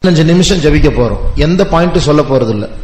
பதினஞ்சு நிமிஷம் ஜெபிக்க போறோம் எந்த பாயிண்ட் சொல்ல போறது இல்ல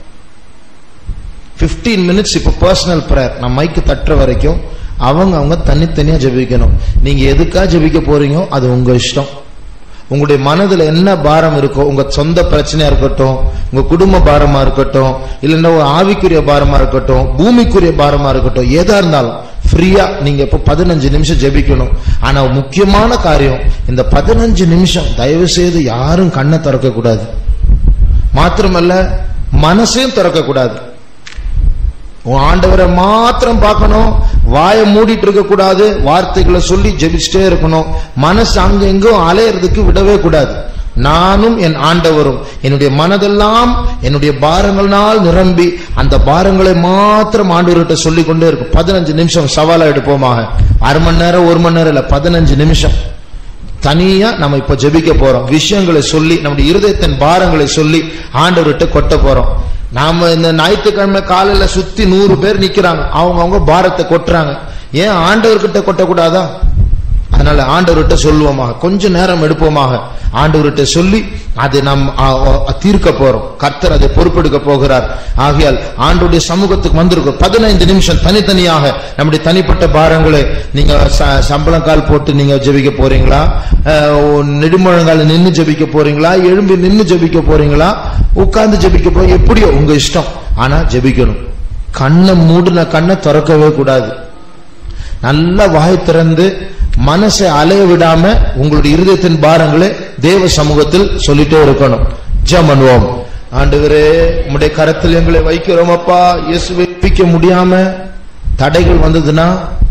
15 மினிட்ஸ் இப்ப பர்சனல் பிரேயர் நான் மைக்கு தட்டுற வரைக்கும் அவங்க அவங்க தனித்தனியா ஜெபிக்கணும் நீங்க எதுக்கா ஜெபிக்க போறீங்க அது உங்க இஷ்டம் உங்களுடைய மனதுல என்ன பாரம் இருக்கோ உங்க சொந்த பிரச்சனையா இருக்கட்டும் உங்க குடும்ப பாரமா இருக்கட்டும் இல்லைன்னா ஒரு ஆவிக்குரிய பாரமா இருக்கட்டும் பூமிக்குரிய பாரமா இருக்கட்டும் எதா இருந்தாலும் ஃப்ரீயா நீங்க இப்ப பதினஞ்சு நிமிஷம் ஜெபிக்கணும் ஆனா முக்கியமான காரியம் இந்த பதினஞ்சு நிமிஷம் தயவு செய்து யாரும் கண்ணை திறக்க கூடாது மாத்திரமல்ல மனசையும் திறக்க கூடாது உன் ஆண்டவரை மாத்திரம் பார்க்கணும் வாயை மூடிட்டு இருக்க கூடாது வார்த்தைகளை சொல்லி ஜெபிச்சுட்டே இருக்கணும் மனசு அங்க எங்கும் அலையறதுக்கு விடவே கூடாது நானும் என் ஆண்டவரும் என்னுடைய மனதெல்லாம் என்னுடைய பாரங்களால் நிரம்பி அந்த பாரங்களை மாத்திரம் ஆண்டவர்கிட்ட சொல்லிக் கொண்டே இருக்கும் பதினஞ்சு நிமிஷம் சவாலா எடுப்போமாக அரை மணி நேரம் ஒரு மணி நேரம் இல்ல பதினஞ்சு நிமிஷம் தனியா நம்ம இப்ப ஜெபிக்க போறோம் விஷயங்களை சொல்லி நம்முடைய இருதயத்தின் பாரங்களை சொல்லி ஆண்டவர்கிட்ட கொட்ட போறோம் நாம இந்த ஞாயிற்றுக்கிழமை காலையில சுத்தி நூறு பேர் நிக்கிறாங்க அவங்க அவங்க பாரத்தை கொட்டுறாங்க ஏன் ஆண்டவர்கிட்ட கொட்டக்கூடாதா அதனால ஆண்டவர்கிட்ட சொல்லுவோமாக கொஞ்ச நேரம் எடுப்போமாக ஆண்டவர்கிட்ட சொல்லி அதை நாம் ஆ, ஆ, தீர்க்க போறோம் கர்த்தர் அதை பொறுப்பெடுக்க போகிறார் ஆகையால் ஆண்டுடைய சமூகத்துக்கு வந்திருக்கும் பதினைந்து நிமிஷம் தனித்தனியாக நம்முடைய தனிப்பட்ட பாரங்களை நீங்க ச- சம்பளம் கால் போட்டு நீங்க ஜெபிக்க போறீங்களா அஹ், நெடுமுழங்கால நின்னு ஜெபிக்க போறீங்களா எழும்பி நின்னு ஜெபிக்க போறீங்களா உட்கார்ந்து ஜெபிக்க போய் எப்படியோ உங்க இஷ்டம் ஆனா ஜெபிக்கணும் கண்ணை மூடின கண்ணை திறக்கவே கூடாது நல்ல வாய் திறந்து மனசை அலைய விடாம உங்களுடைய இருதயத்தின் பாரங்களை தேவ சமூகத்தில் சொல்லிட்டே இருக்கணும் ஜெபம் பண்ணுவோம் ஆண்டவரே உம்முடைய கரத்தில் எங்களை வைக்கிறோம் அப்பா இயேசுவை பிக்க முடியாம தடைகள் வந்ததுன்னா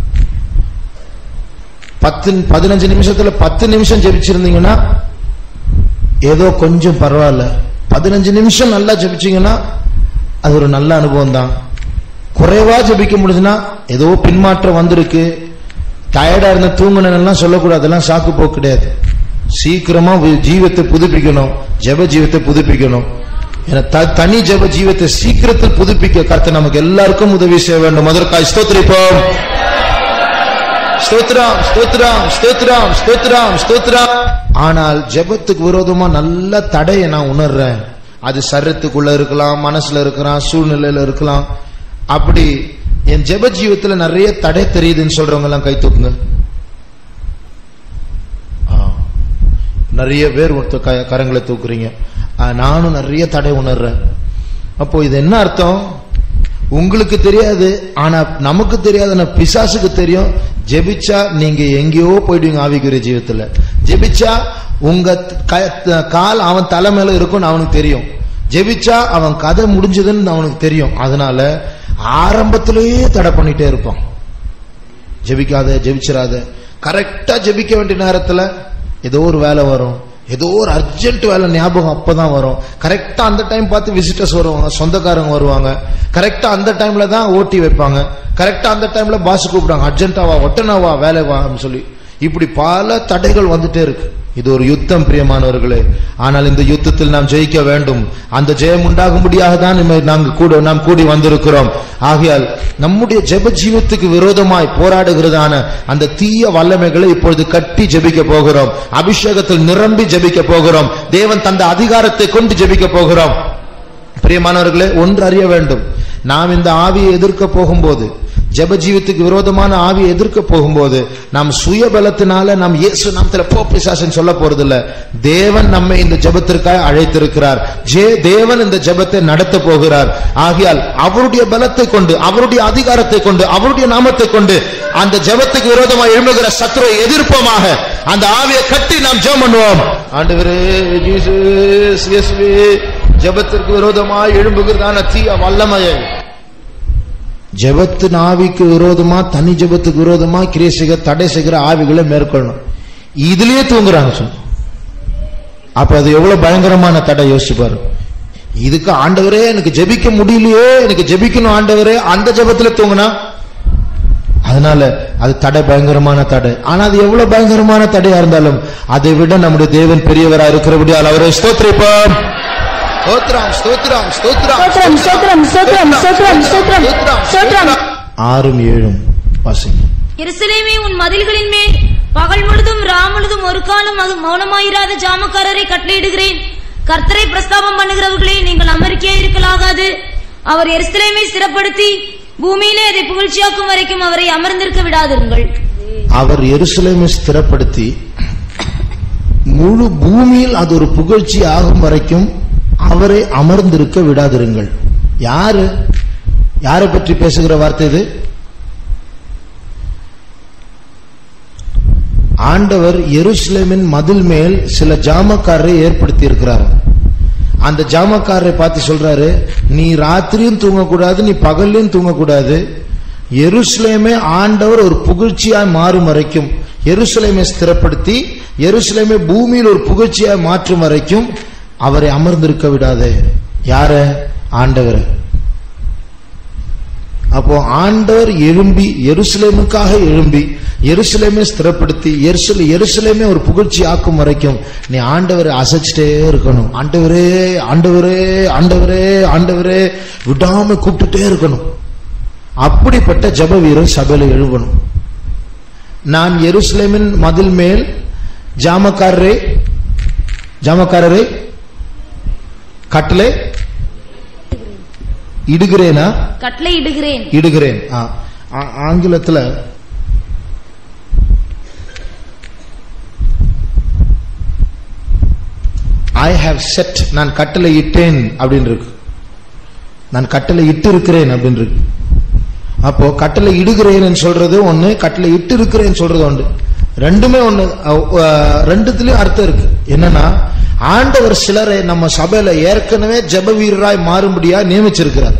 பத்து பதினஞ்சு நிமிஷத்துல பத்து நிமிஷம் ஜெபிச்சிருந்தீங்கன்னா ஏதோ கொஞ்சம் பரவாயில்ல பதினஞ்சு நிமிஷம் நல்லா ஜெபிச்சீங்கன்னா அது ஒரு நல்ல அனுபவம் தான் குறைவா ஜெபிக்க முடிஞ்சுன்னா ஏதோ பின்மாற்றம் வந்திருக்கு டயர்டா இருந்த தூங்குனெல்லாம் சொல்லக்கூடாது அதெல்லாம் சாக்கு போக்கு கிடையாது சீக்கிரமா வி- ஜீவத்தை புதுப்பிக்கணும் ஜெப ஜீவத்தை புதுப்பிக்கணும் ஏன்னா த- தனி ஜெப ஜீவத்தை சீக்கிரத்தில் புதுப்பிக்க கர்த்தர் நமக்கு எல்லாருக்கும் உதவி செய்ய வேண்டும் அதற்காக ஸ்தோத்திரிப்போம் ஸ்தோத்ரம் ஸ்தோத்ரம் ஸ்தோத்ரம் ஸ்தோத்ரம் ஸ்தோத்ரம் ஆனால் ஜெபத்துக்கு விரோதமா நல்ல தடையை நான் உணர்றேன் அது சரீரத்துக்குள்ள இருக்கலாம் மனசுல இருக்கலாம் சூழ்நிலையில இருக்கலாம் அப்படி என் ஜெப ஜீவத்துல நிறைய தடை தெரியுதுன்னு சொல்றவங்க எல்லாம் கை தூக்குங்க ஆ. நிறைய பேர் ஒருத்தர் க- கரங்களை தூக்குறீங்க ஆ, நானும் நிறைய தடை உணர்றேன் அப்போ இது என்ன அர்த்தம் உங்களுக்கு தெரியாது ஆனா நமக்கு தெரியாது ஆனா பிசாசுக்கு தெரியும் ஜெபிச்சா நீங்க எங்கேயோ போயிடுவீங்க ஆவிக்குரிய ஜீவத்துல ஜெபிச்சா உங்க க- கால் அவன் தலை மேல இருக்கும்னு அவனுக்கு தெரியும் ஜெபிச்சா அவன் கதை முடிஞ்சதுன்னு அவனுக்கு தெரியும் அதனால ஆரம்பத்திலேயே தடை பண்ணிட்டே இருப்பான் ஜெபிக்காத ஜெபிச்சிராத கரெக்டா ஜெபிக்க வேண்டிய நேரத்துல ஏதோ ஒரு வேலை வரும் ஏதோ ஒரு அர்ஜென்ட் வேலை ஞாபகம் அப்பதான் வரும் கரெக்டா அந்த டைம் பார்த்து விசிட்டர்ஸ் வருவாங்க சொந்தக்காரங்க வருவாங்க கரெக்டா அந்த டைம்ல தான் ஓட்டி வைப்பாங்க கரெக்டா அந்த டைம்ல பாஸ் கூப்பிடுவாங்க அர்ஜென்ட்டாவா ஒட்டனாவா வேலை வா அப்படின்னு சொல்லி இப்படி பல தடைகள் வந்துட்டே இருக்கு இது ஒரு யுத்தம் பிரியமானவர்களே ஆனால் இந்த யுத்தத்தில் நாம் ஜெயிக்க வேண்டும் அந்த ஜெயம் உண்டாகும்படியாக தான் இம்மை நாங்கள் கூட நாம் கூடி வந்திருக்கிறோம் ஆகையால் நம்முடைய ஜெப ஜீவத்துக்கு விரோதமாய் போராடுகிறதான அந்த தீய வல்லமைகளை இப்பொழுது கட்டி ஜெபிக்க போகிறோம் அபிஷேகத்தில் நிரம்பி ஜெபிக்க போகிறோம் தேவன் தந்த அதிகாரத்தை கொண்டு ஜெபிக்க போகிறோம் பிரியமானவர்களே ஒன்று அறிய வேண்டும் நாம் இந்த ஆவியை எதிர்க்க போகும்போது ஜெப ஜீவத்துக்கு விரோதமான ஆவியை எதிர்க்க போகும்போது நாம் சுய பலத்தினால நாம் இயேசு நாமத்துல போ பிசாசன் சொல்ல போறதில்ல தேவன் நம்மை இந்த ஜெபத்திற்காக அழைத்திருக்கிறார் ஜே தேவன் இந்த ஜெபத்தை நடத்த போகிறார் ஆகையால் அவருடைய பலத்தை கொண்டு அவருடைய அதிகாரத்தை கொண்டு அவருடைய நாமத்தை கொண்டு அந்த ஜெபத்துக்கு விரோதமாக எழும்புகிற சத்துருவை எதிர்ப்போமாக அந்த ஆவியை கட்டி நாம் ஜெபம் பண்ணுவோம் ஆண்டவரே ஜீசஸ் இயேசுவே ஜெபத்திற்கு விரோதமாய் எழும்புகிறதான தீய வல்லமையை ஜெபத்தின் ஆவிக்கு விரோதமா தனி ஜெபத்துக்கு விரோதமா கிரியை செய்கிற தடை செய்கிற ஆவிகளை மேற்கொள்ளணும் இதுலயே தூங்குறாங்க சொல்லு அப்ப அது எவ்வளவு பயங்கரமான தடை யோசிச்சு பாரு இதுக்கு ஆண்டவரே எனக்கு ஜெபிக்க முடியலையே எனக்கு ஜெபிக்கணும் ஆண்டவரே அந்த ஜெபத்துல தூங்குனா அதனால அது தடை பயங்கரமான தடை ஆனா அது எவ்வளவு பயங்கரமான தடையா இருந்தாலும் அதை விட நம்முடைய தேவன் பெரியவரா இருக்கிறபடியால் அவரை ஸ்தோத்திரிப்போம் ஸ்தோத்திரம் ஸ்தோத்திரம் ஸ்தோத்திரம் ஸ்தோத்திரம், ஸ்தோத்திரம், ஸ்தோத்திரம், ஸ்தோத்திரம், ஸ்தோத்திரம், ஸ்தோத்திரம். ஆறும் ஏழும் வாசிங்க எருசலேமே உன் மதில்களின் மேல் பகல் முழுதும் ரா முழுதும் ஒரு காலம் அது மௌனமாயிராத ஜாமக்காரரை கட்டளையிடுகிறேன் கர்த்தரை பிரஸ்தாபம் பண்ணுகிறவர்களே நீங்கள் அமெரிக்கா இருக்கலாகாது அவர் எருசலேமை ஸ்திரப்படுத்தி பூமியிலே அதை புகழ்ச்சியாக்கும் வரைக்கும் அவரை அமர்ந்திருக்க விடாதிருங்கள் அவர் எருசலேமை ஸ்திரப்படுத்தி முழு பூமியில் அது ஒரு புகழ்ச்சி ஆகும் வரைக்கும் அவரை அமர்ந்திருக்க விடாதிருங்கள் யாரு யாரை பற்றி பேசுகிற வார்த்தை இது ஆண்டவர் எருசலேமின் மதில் மேல் சில ஜாமக்காரரை ஏற்படுத்தி இருக்கிறார் அந்த ஜாமக்காரரை பார்த்து சொல்றாரு நீ ராத்திரியும் தூங்கக்கூடாது நீ பகல்லையும் தூங்கக்கூடாது எருசலேமே ஆண்டவர் ஒரு புகழ்ச்சியாய் மாறும் வரைக்கும் எருசலேமை ஸ்திரப்படுத்தி எருசலேமை பூமியில் ஒரு புகழ்ச்சியாய் மாற்றும் வரைக்கும் அவரை அமர்ந்திருக்க விடாதே யார ஆண்டவர் அப்போ ஆண்டவர் எழும்பி எருசலேமுக்காக எழும்பி எருசலேமே ஸ்திரப்படுத்தி எருசல எருசலேமே ஒரு புகழ்ச்சி ஆக்கும் வரைக்கும் நீ ஆண்டவரை அசைச்சிட்டே இருக்கணும் ஆண்டவரே ஆண்டவரே ஆண்டவரே ஆண்டவரே விடாம கூப்பிட்டுட்டே இருக்கணும் அப்படிப்பட்ட ஜப வீரர் சபையில எழுவணும் நான் எருசலேமின் மதில் மேல் ஜாமக்காரரே ஜாமக்காரரே கட்டளை இடுகிறேனா கட்டளை இடுகிறேன் இடுகிறேன் ஆ, ஆ- ஆங்கிலத்துல ஐ ஹாவ் செட் நான் கட்டளை இட்டேன் அப்படின்னு இருக்கு நான் கட்டளை இட்டு இருக்கிறேன் அப்படின்னு இருக்கு அப்போ கட்டளை இடுகிறேன் சொல்றது ஒண்ணு கட்டளை இட்டு இருக்கிறேன் சொல்றது ஒன்று ரெண்டுமே ஒண்ணு அஹ், அஹ், ரெண்டுத்துலயும் அர்த்தம் இருக்கு என்னன்னா ஆண்டவர் சிலரை நம்ம சபையில ஏற்கனவே ஜெப வீரராய் மாறும்படியா நியமிச்சிருக்கிறார்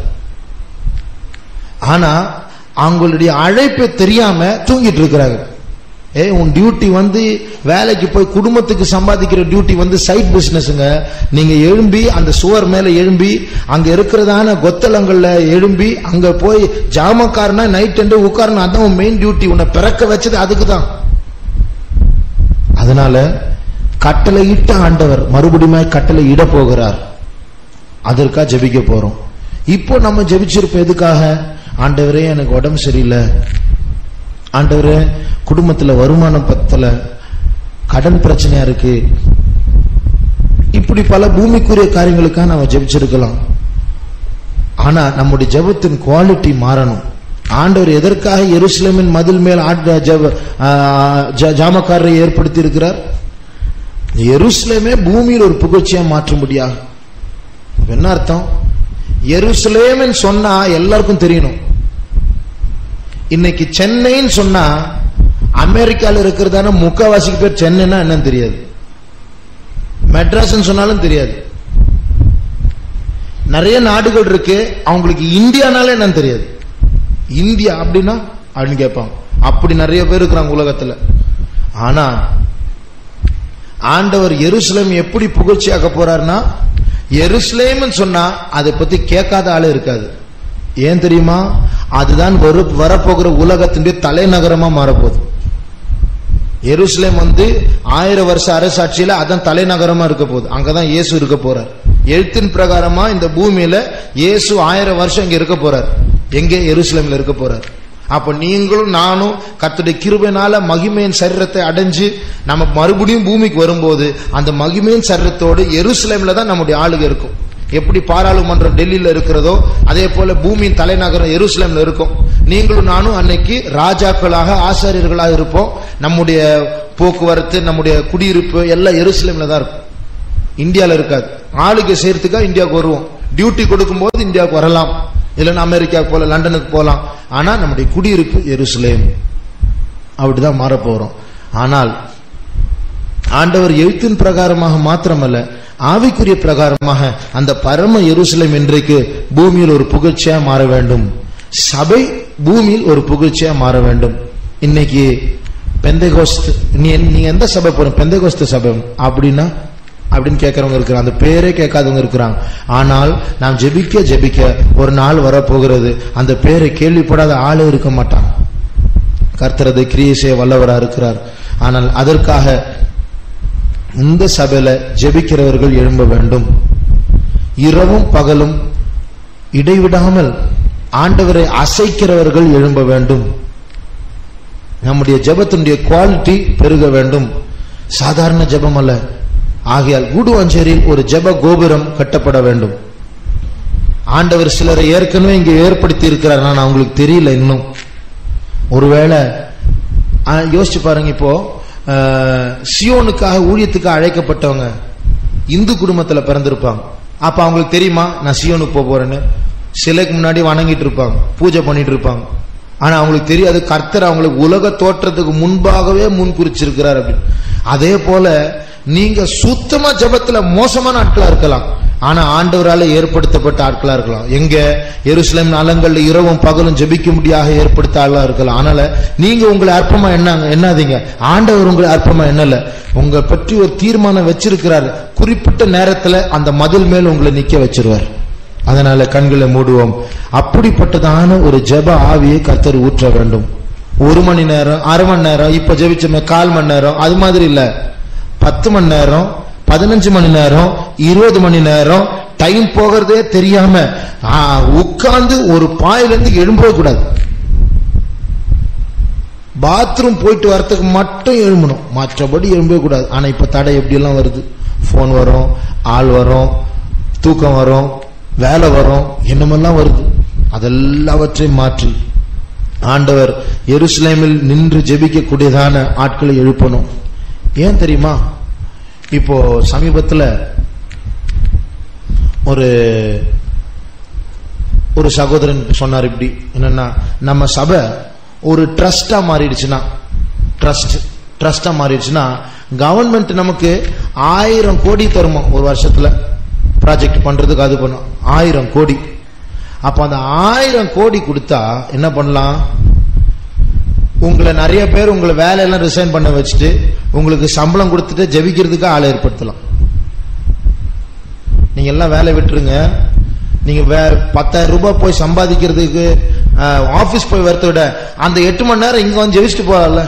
ஆனா அவங்களுடைய அழைப்பை தெரியாம தூங்கிட்டு இருக்கிறாங்க ஏ உன் டியூட்டி வந்து வேலைக்கு போய் குடும்பத்துக்கு சம்பாதிக்கிற டியூட்டி வந்து சைட் பிசினஸ்ங்க நீங்க எழும்பி அந்த சுவர் மேல எழும்பி அங்க இருக்கிறதான கொத்தளங்கள்ல எழும்பி அங்க போய் ஜாமக்காரனா நைட் என்று உட்காரணும் அதான் உன் மெயின் டியூட்டி உன்னை பிறக்க வச்சது அதுக்கு தான் அதனால கட்டளை இட்ட ஆண்டவர் மறுபடியும் கட்டளை இட போகிறார் அதற்காக ஜெபிக்க போறோம் இப்போ நம்ம ஜெபிச்சிருப்போம் எதுக்காக ஆண்டவரே எனக்கு உடம்பு சரியில்லை ஆண்டவரே குடும்பத்துல வருமானம் பத்தல கடன் பிரச்சனையா இருக்கு இப்படி பல பூமிக்குரிய காரியங்களுக்காக நம்ம ஜெபிச்சிருக்கலாம் ஆனா நம்முடைய ஜெபத்தின் குவாலிட்டி மாறணும் ஆண்டவர் எதற்காக எருசலேமின் மதில் மேல் ஆட்ட ஜெப ஆ, ஜ- ஜாமக்காரரை ஏற்படுத்தி இருக்கிறார் எருசலேமே பூமியில் ஒரு புகழ்ச்சியா மாற்றும்படியாக அப்ப என்ன அர்த்தம் எருசலேம்னு சொன்னா எல்லாருக்கும் தெரியணும் இன்னைக்கு சென்னைன்னு சொன்னா அமெரிக்கால இருக்கிறதான முக்கவாசிக்கு பேர் சென்னைன்னா என்னன்னு தெரியாது மெட்ராஸ்ன்னு சொன்னாலும் தெரியாது நிறைய நாடுகள் இருக்கு அவங்களுக்கு இந்தியானாலே என்னன்னு தெரியாது இந்தியா அப்படின்னா அப்படின்னு கேட்பாங்க அப்படி நிறைய பேர் இருக்கிறாங்க உலகத்துல ஆனா ஆண்டவர் எருசலேம் எப்படி புகழ்ச்சியாக்க போறாருன்னா எருசலேம்னு சொன்னா அதை பத்தி கேட்காத ஆளே இருக்காது ஏன் தெரியுமா அதுதான் வரு வரப்போகிற உலகத்தினுடைய தலைநகரமா மாறப்போகுது எருசலேம் வந்து ஆயிரம் வருஷ அரசாட்சியில அதான் தலைநகரமா இருக்க போகுது அங்கதான் இயேசு இருக்க போறார் எழுத்தின் பிரகாரமா இந்த பூமியில இயேசு ஆயிரம் வருஷம் இங்க இருக்க போறார் எங்கே எருசலேம்ல இருக்க போறார் அப்ப நீங்களும் நானும் கர்த்தருடைய கிருபைனால மகிமையின் சரீரத்தை அடைஞ்சு நம்ம மறுபடியும் பூமிக்கு வரும்போது அந்த மகிமையின் சரீரத்தோடு எருசலேம்ல தான் நம்முடைய ஆளுக இருக்கும் எப்படி பாராளுமன்றம் டெல்லியில இருக்கிறதோ அதே போல பூமியின் தலைநகரம் எருசலேம்ல இருக்கும் நீங்களும் நானும் அன்னைக்கு ராஜாக்களாக ஆசாரியர்களாக இருப்போம் நம்முடைய போக்குவரத்து நம்முடைய குடியிருப்பு எல்லாம் எருசலேம்ல தான் இருக்கும் இந்தியால இருக்காது ஆளுக்கு செய்யறதுக்காக இந்தியாவுக்கு வருவோம் டியூட்டி கொடுக்கும்போது இந்தியாவுக்கு வரலாம் இல்லைன்னா அமெரிக்காவுக்கு போல லண்டனுக்கு போலாம் ஆனா நம்முடைய குடியிருப்பு எருசலேம் அப்படிதான் மாறப் போறோம் ஆனால் ஆண்டவர் எழுத்தின் பிரகாரமாக மாத்திரமல்ல ஆவிக்குரிய பிரகாரமாக அந்த பரம எருசலேம் இன்றைக்கு பூமியில் ஒரு புகழ்ச்சியா மாற வேண்டும் சபை பூமியில் ஒரு புகழ்ச்சியா மாற வேண்டும் இன்னைக்கு பெந்தைகோஸ்து நீ நீங்க எந்த சபை போறோம் பெந்தைகோஸ்து சபை அப்படின்னா அப்படின்னு கேட்கறவங்க இருக்கிறாங்க அந்த பேரே கேட்காதவங்க இருக்கிறாங்க ஆனால் நாம் ஜெபிக்க ஜெபிக்க ஒரு நாள் வரப்போகிறது அந்த பேரை கேள்விப்படாத ஆளே இருக்க மாட்டாங்க கர்த்தரது கிரியை செய்ய வல்லவரா இருக்கிறார் ஆனால் அதற்காக இந்த சபையில ஜெபிக்கிறவர்கள் எழும்ப வேண்டும் இரவும் பகலும் இடைவிடாமல் ஆண்டவரை அசைக்கிறவர்கள் எழும்ப வேண்டும் நம்முடைய ஜெபத்தினுடைய குவாலிட்டி பெருக வேண்டும் சாதாரண ஜெபம் அல்ல ஆகையால் கூடுவாஞ்சேரியில் ஒரு ஜெப கோபுரம் கட்டப்பட வேண்டும் ஆண்டவர் சிலரை ஏற்கனவே இங்க ஏற்படுத்தி இருக்கிறார் நான் அவங்களுக்கு தெரியல இன்னும் ஒருவேளை ஆ, யோசிச்சு பாருங்க இப்போ அஹ், சியோனுக்காக ஊழியத்துக்காக அழைக்கப்பட்டவங்க இந்து குடும்பத்துல பிறந்திருப்பாங்க அப்ப அவங்களுக்கு தெரியுமா நான் சியோனுக்கு போக போறேன்னு சிலைக்கு முன்னாடி வணங்கிட்டு இருப்பாங்க பூஜை பண்ணிட்டு இருப்பாங்க ஆனா அவங்களுக்கு தெரியாது கர்த்தர் அவங்களுக்கு உலக தோற்றத்துக்கு முன்பாகவே முன் குறிச்சிருக்கிறார் அப்படின்னு அதே போல நீங்க சுத்தமா ஜெபத்துல மோசமான ஆட்களா இருக்கலாம் ஆனா ஆண்டவரால ஏற்படுத்தப்பட்ட ஆட்களா இருக்கலாம் எங்க எருசலேம் நலங்கள்ல இரவும் பகலும் ஜெபிக்க முடியாக ஏற்படுத்த ஆளா இருக்கலாம் அதனால நீங்க உங்களை அற்பமா என்னாங்க என்னாதீங்க ஆண்டவர் உங்களை அற்பமா என்னல உங்க பற்றி ஒரு தீர்மானம் வச்சிருக்கிறார் குறிப்பிட்ட நேரத்துல அந்த மதில் மேல் உங்களை நிக்க வச்சிருவார் அதனால கண்களை மூடுவோம் அப்படிப்பட்டதான ஒரு ஜெப ஆவியை கர்த்தர் ஊற்ற வேண்டும் ஒரு மணி நேரம் அரை மணி நேரம் இப்ப ஜெபிச்சோமே கால் மணி நேரம் அது மாதிரி இல்ல பத்து மணி நேரம் பதினஞ்சு மணி நேரம் இருபது மணி நேரம் டைம் போகிறதே தெரியாம உட்கார்ந்து ஒரு பாயிலிருந்து எழும்பவே கூடாது பாத்ரூம் போயிட்டு வரத்துக்கு மட்டும் எழும்பணும் மற்றபடி எழும்பவே கூடாது ஆனா இப்ப தடை எப்படி எல்லாம் வருது போன் வரும் ஆள் வரும் தூக்கம் வரும் வேலை வரும் என்னமெல்லாம் வருது அதெல்லாவற்றையும் மாற்றி ஆண்டவர் எருசலேமில் நின்று ஜெபிக்கக்கூடியதான ஆட்களை எழுப்பணும் ஏன் தெரியுமா இப்போ சமீபத்துல ஒரு ஒரு சகோதரன் சொன்னார் இப்படி என்னன்னா நம்ம சபை ஒரு ட்ரஸ்டா மாறிடுச்சுன்னா ட்ரஸ்ட் ட்ரஸ்டா மாறிடுச்சுன்னா கவர்மெண்ட் நமக்கு ஆயிரம் கோடி தருமா ஒரு வருஷத்துல ப்ராஜெக்ட் பண்றதுக்கு அது பண்ணும் ஆயிரம் கோடி அப்ப அந்த ஆயிரம் கோடி கொடுத்தா என்ன பண்ணலாம் உங்களை நிறைய பேர் உங்களை வேலையெல்லாம் ரிசைன் பண்ண வச்சுட்டு உங்களுக்கு சம்பளம் கொடுத்துட்டு ஜெபிக்கிறதுக்கு ஆளை ஏற்படுத்தலாம் நீங்க எல்லாம் வேலை விட்டுருங்க நீங்க வே பத்தாயிரம் ரூபாய் போய் சம்பாதிக்கிறதுக்கு ஆபீஸ் போய் வரத விட அந்த எட்டு மணி நேரம் இங்க வந்து ஜெபிச்சுட்டு போகல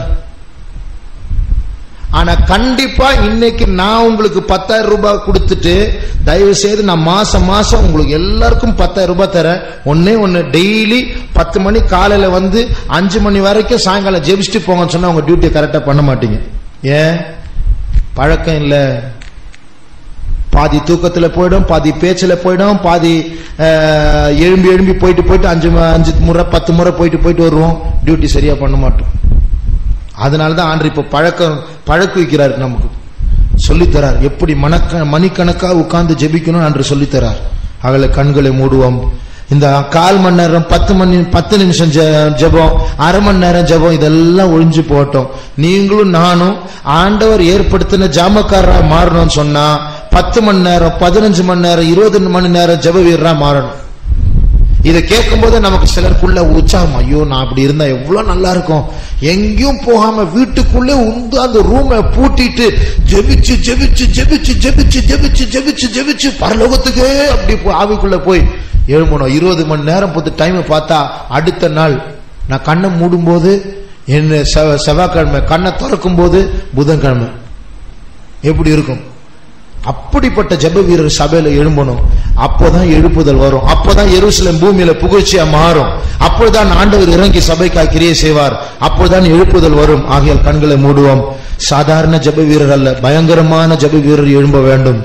ஆனா கண்டிப்பா இன்னைக்கு நான் உங்களுக்கு பத்தாயிரம் ரூபாய் கொடுத்துட்டு தயவு செய்து நான் மாசம் மாசம் உங்களுக்கு எல்லாருக்கும் பத்தாயிரம் ரூபாய் தரேன் ஒன்னே ஒன்னு டெய்லி பத்து மணி காலையில வந்து அஞ்சு மணி வரைக்கும் சாயங்காலம் ஜெபிச்சுட்டு போங்கன்னு சொன்னா உங்க டியூட்டியை கரெக்டா பண்ண மாட்டீங்க ஏன் பழக்கம் இல்ல பாதி தூக்கத்துல போயிடும் பாதி பேச்சுல போயிடும் பாதி அஹ், எழும்பி எழும்பி போயிட்டு போயிட்டு அஞ்சு ம- அஞ்சு முறை பத்து முறை போயிட்டு போயிட்டு வருவோம் டியூட்டி சரியா பண்ண மாட்டோம் அதனாலதான் ஆண்டு இப்ப பழக்கம் பழக்க வைக்கிறார் நமக்கு சொல்லித்தரார் எப்படி மணக்க மணிக்கணக்கா உட்கார்ந்து ஜெபிக்கணும் என்று சொல்லித்தரார் அகல கண்களை மூடுவோம் இந்த கால் மணி நேரம் பத்து மணி பத்து நிமிஷம் ஜெ- ஜெபம் அரை மணி நேரம் ஜெபம் இதெல்லாம் ஒழிஞ்சு போட்டோம் நீங்களும் நானும் ஆண்டவர் ஏற்படுத்தின ஜாமக்காரரா மாறணும்னு சொன்னா பத்து மணி நேரம் பதினஞ்சு மணி நேரம் இருபது மணி நேரம் ஜெப வீரரா மாறணும் இதை கேட்கும்போது நமக்கு சிலருக்குள்ள உற்சாகம் ஐயோ நான் அப்படி இருந்தா எவ்வளவு நல்லா இருக்கும் எங்கேயும் போகாம வீட்டுக்குள்ளே உண்டு அந்த ரூமை பூட்டிட்டு ஜெபிச்சு ஜெபிச்சு ஜெபிச்சு ஜெபிச்சு ஜெபிச்சு ஜெபிச்சு ஜெபிச்சு பரலோகத்துக்கே அப்படி போ- ஆவிக்குள்ள போய் எழும்பணும் இருபது மணி நேரம் பொறுத்து டைம் பார்த்தா அடுத்த நாள் நான் கண்ணை மூடும்போது என்ன செவ- செவ்வாய்க்கிழமை கண்ணை திறக்கும் போது புதன்கிழமை எப்படி இருக்கும் அப்படிப்பட்ட ஜெப வீரர் சபையில எழும்பணும் அப்போதான் எழுப்புதல் வரும் அப்போதான் எருசலேம் பூமியில புகழ்ச்சியா மாறும் அப்போதான் ஆண்டவர் இறங்கி சபைக்காய் கிரியை செய்வார் அப்போதான் எழுப்புதல் வரும் ஆகியால் கண்களை மூடுவோம் சாதாரண ஜெப வீரர் அல்ல பயங்கரமான ஜெப வீரர் எழும்ப வேண்டும்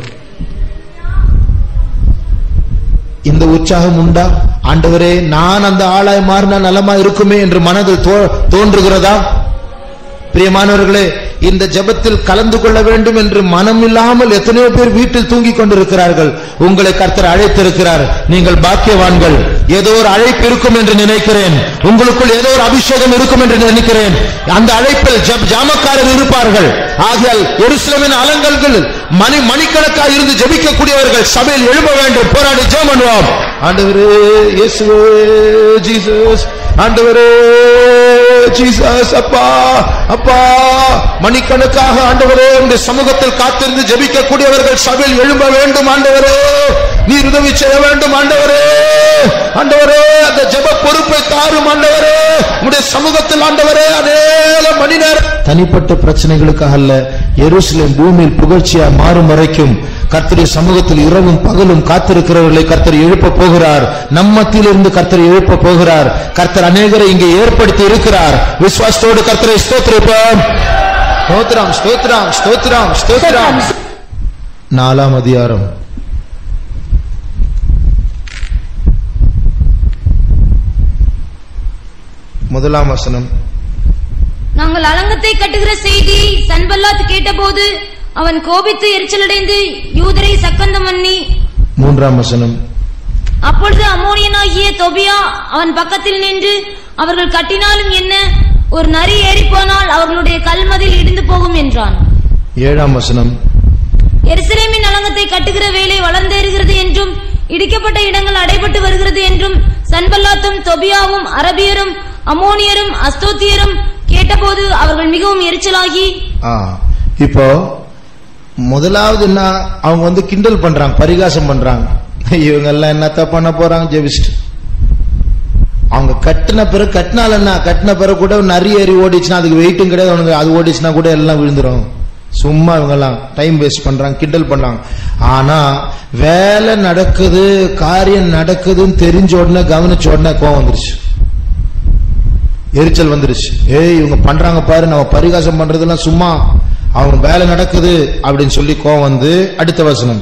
இந்த உற்சாகம் உண்டா ஆண்டவரே நான் அந்த ஆளாய் மாறினா நலமா இருக்குமே என்று மனதில் தோ- தோன்றுகிறதா பிரியமானவர்களே இந்த ஜெபத்தில் கலந்து கொள்ள வேண்டும் என்று மனம் இல்லாமல் எத்தனையோ பேர் வீட்டில் தூங்கிக் கொண்டிருக்கிறார்கள் உங்களை கர்த்தர் அழைத்திருக்கிறார் நீங்கள் பாக்கியவான்கள் ஏதோ ஒரு அழைப்பு இருக்கும் என்று நினைக்கிறேன் உங்களுக்குள் ஏதோ ஒரு அபிஷேகம் இருக்கும் என்று நினைக்கிறேன் அந்த அழைப்பில் ஜப் ஜாமக்காரர் இருப்பார்கள் ஆகையால் எருசலேமின் அலங்கல்கள் மணி மணிக்கணக்காக இருந்து ஜெபிக்கக்கூடியவர்கள் சபையில் எழும்ப வேண்டும் போராடி ஜெபம் பண்ணுவோம் ஆண்டவரே இயேசுவே ஜீசஸ் ஆண்டவரே ஜீசஸ் அப்பா அப்பா மணிக்கணக்காக ஆண்டவரே உங்க சமூகத்தில் காத்திருந்து ஜெபிக்கக்கூடியவர்கள் சபையில் எழும்ப வேண்டும் ஆண்டவரே நீர் உதவி செய்ய வேண்டும் ஆண்டவரே ஆண்டவரே அந்த ஜெப பொறுப்பை தாரும் ஆண்டவரே உடைய சமூகத்தில் ஆண்டவரே அநேக மணி நேரம் தனிப்பட்ட பிரச்சனைகளுக்காக அல்ல எருசலேம் பூமியில் புகழ்ச்சியா மாறும் வரைக்கும் கர்த்தருடைய சமூகத்தில் இரவும் பகலும் காத்திருக்கிறவர்களை கர்த்தர் எழுப்ப போகிறார் நம் மத்தியிலிருந்து கர்த்தர் எழுப்ப போகிறார் கர்த்தர் அநேகரை இங்கே ஏற்படுத்தி இருக்கிறார் விசுவாசத்தோடு கர்த்தரை ஸ்தோத்திரிப்போம் ஸ்தோத்திரம் ஸ்தோத்திரம் ஸ்தோத்திரம் ஸ்தோத்திரம் நாலாம் அதிகாரம் முதலாம் வசனம் நாங்கள் அலங்கத்தை கட்டுகிற செய்தியை சன்பல்லாத் கேட்டபோது அவன் கோபித்து எரிச்சலடைந்து யூதரை சக்கந்தம் பண்ணி மூன்றாம் வசனம் அப்பொழுது அமோனியனாகிய தொபியா அவன் பக்கத்தில் நின்று அவர்கள் கட்டினாலும் என்ன ஒரு நரி ஏறிப்போனால் அவர்களுடைய கல்மதில் இடிந்து போகும் என்றான் ஏழாம் வசனம் எருசலேமின் அலங்கத்தை கட்டுகிற வேலை வளர்ந்தேறுகிறது என்றும் இடிக்கப்பட்ட இடங்கள் அடைபட்டு வருகிறது என்றும் சன்பல்லாத்தும் தொபியாவும் அரபியரும் அமோனியரும் அஸ்தோத்தியரும் கேட்டபோது அவர்கள் மிகவும் எரிச்சலாகி ஆ இப்போ முதலாவது என்ன அவங்க வந்து கிண்டல் பண்றாங்க பரிகாசம் பண்றாங்க இவங்க எல்லாம் என்னத்த பண்ண போறாங்க ஜெபிச்சுட்டு அவங்க கட்டின பிறகு கட்டினால என்ன கட்டின பிறகு கூட நிறைய ஏறி ஓடிச்சுன்னா அதுக்கு வெயிட்டும் கிடையாது அவனுக்கு அது ஓடிச்சுன்னா கூட எல்லாம் விழுந்துரும் சும்மா இவங்க எல்லாம் டைம் வேஸ்ட் பண்றாங்க கிண்டல் பண்றாங்க ஆனா வேலை நடக்குது காரியம் நடக்குதுன்னு தெரிஞ்ச உடனே கவனிச்ச உடனே கோவம் வந்துருச்சு எரிச்சல் வந்துருச்சு ஏய் இவங்க பண்றாங்க பாரு நம்ம பரிகாசம் பண்றதெல்லாம் சும்மா அவங்க வேலை நடக்குது அப்படின்னு சொல்லி கோவம் வந்து அடுத்த வசனம்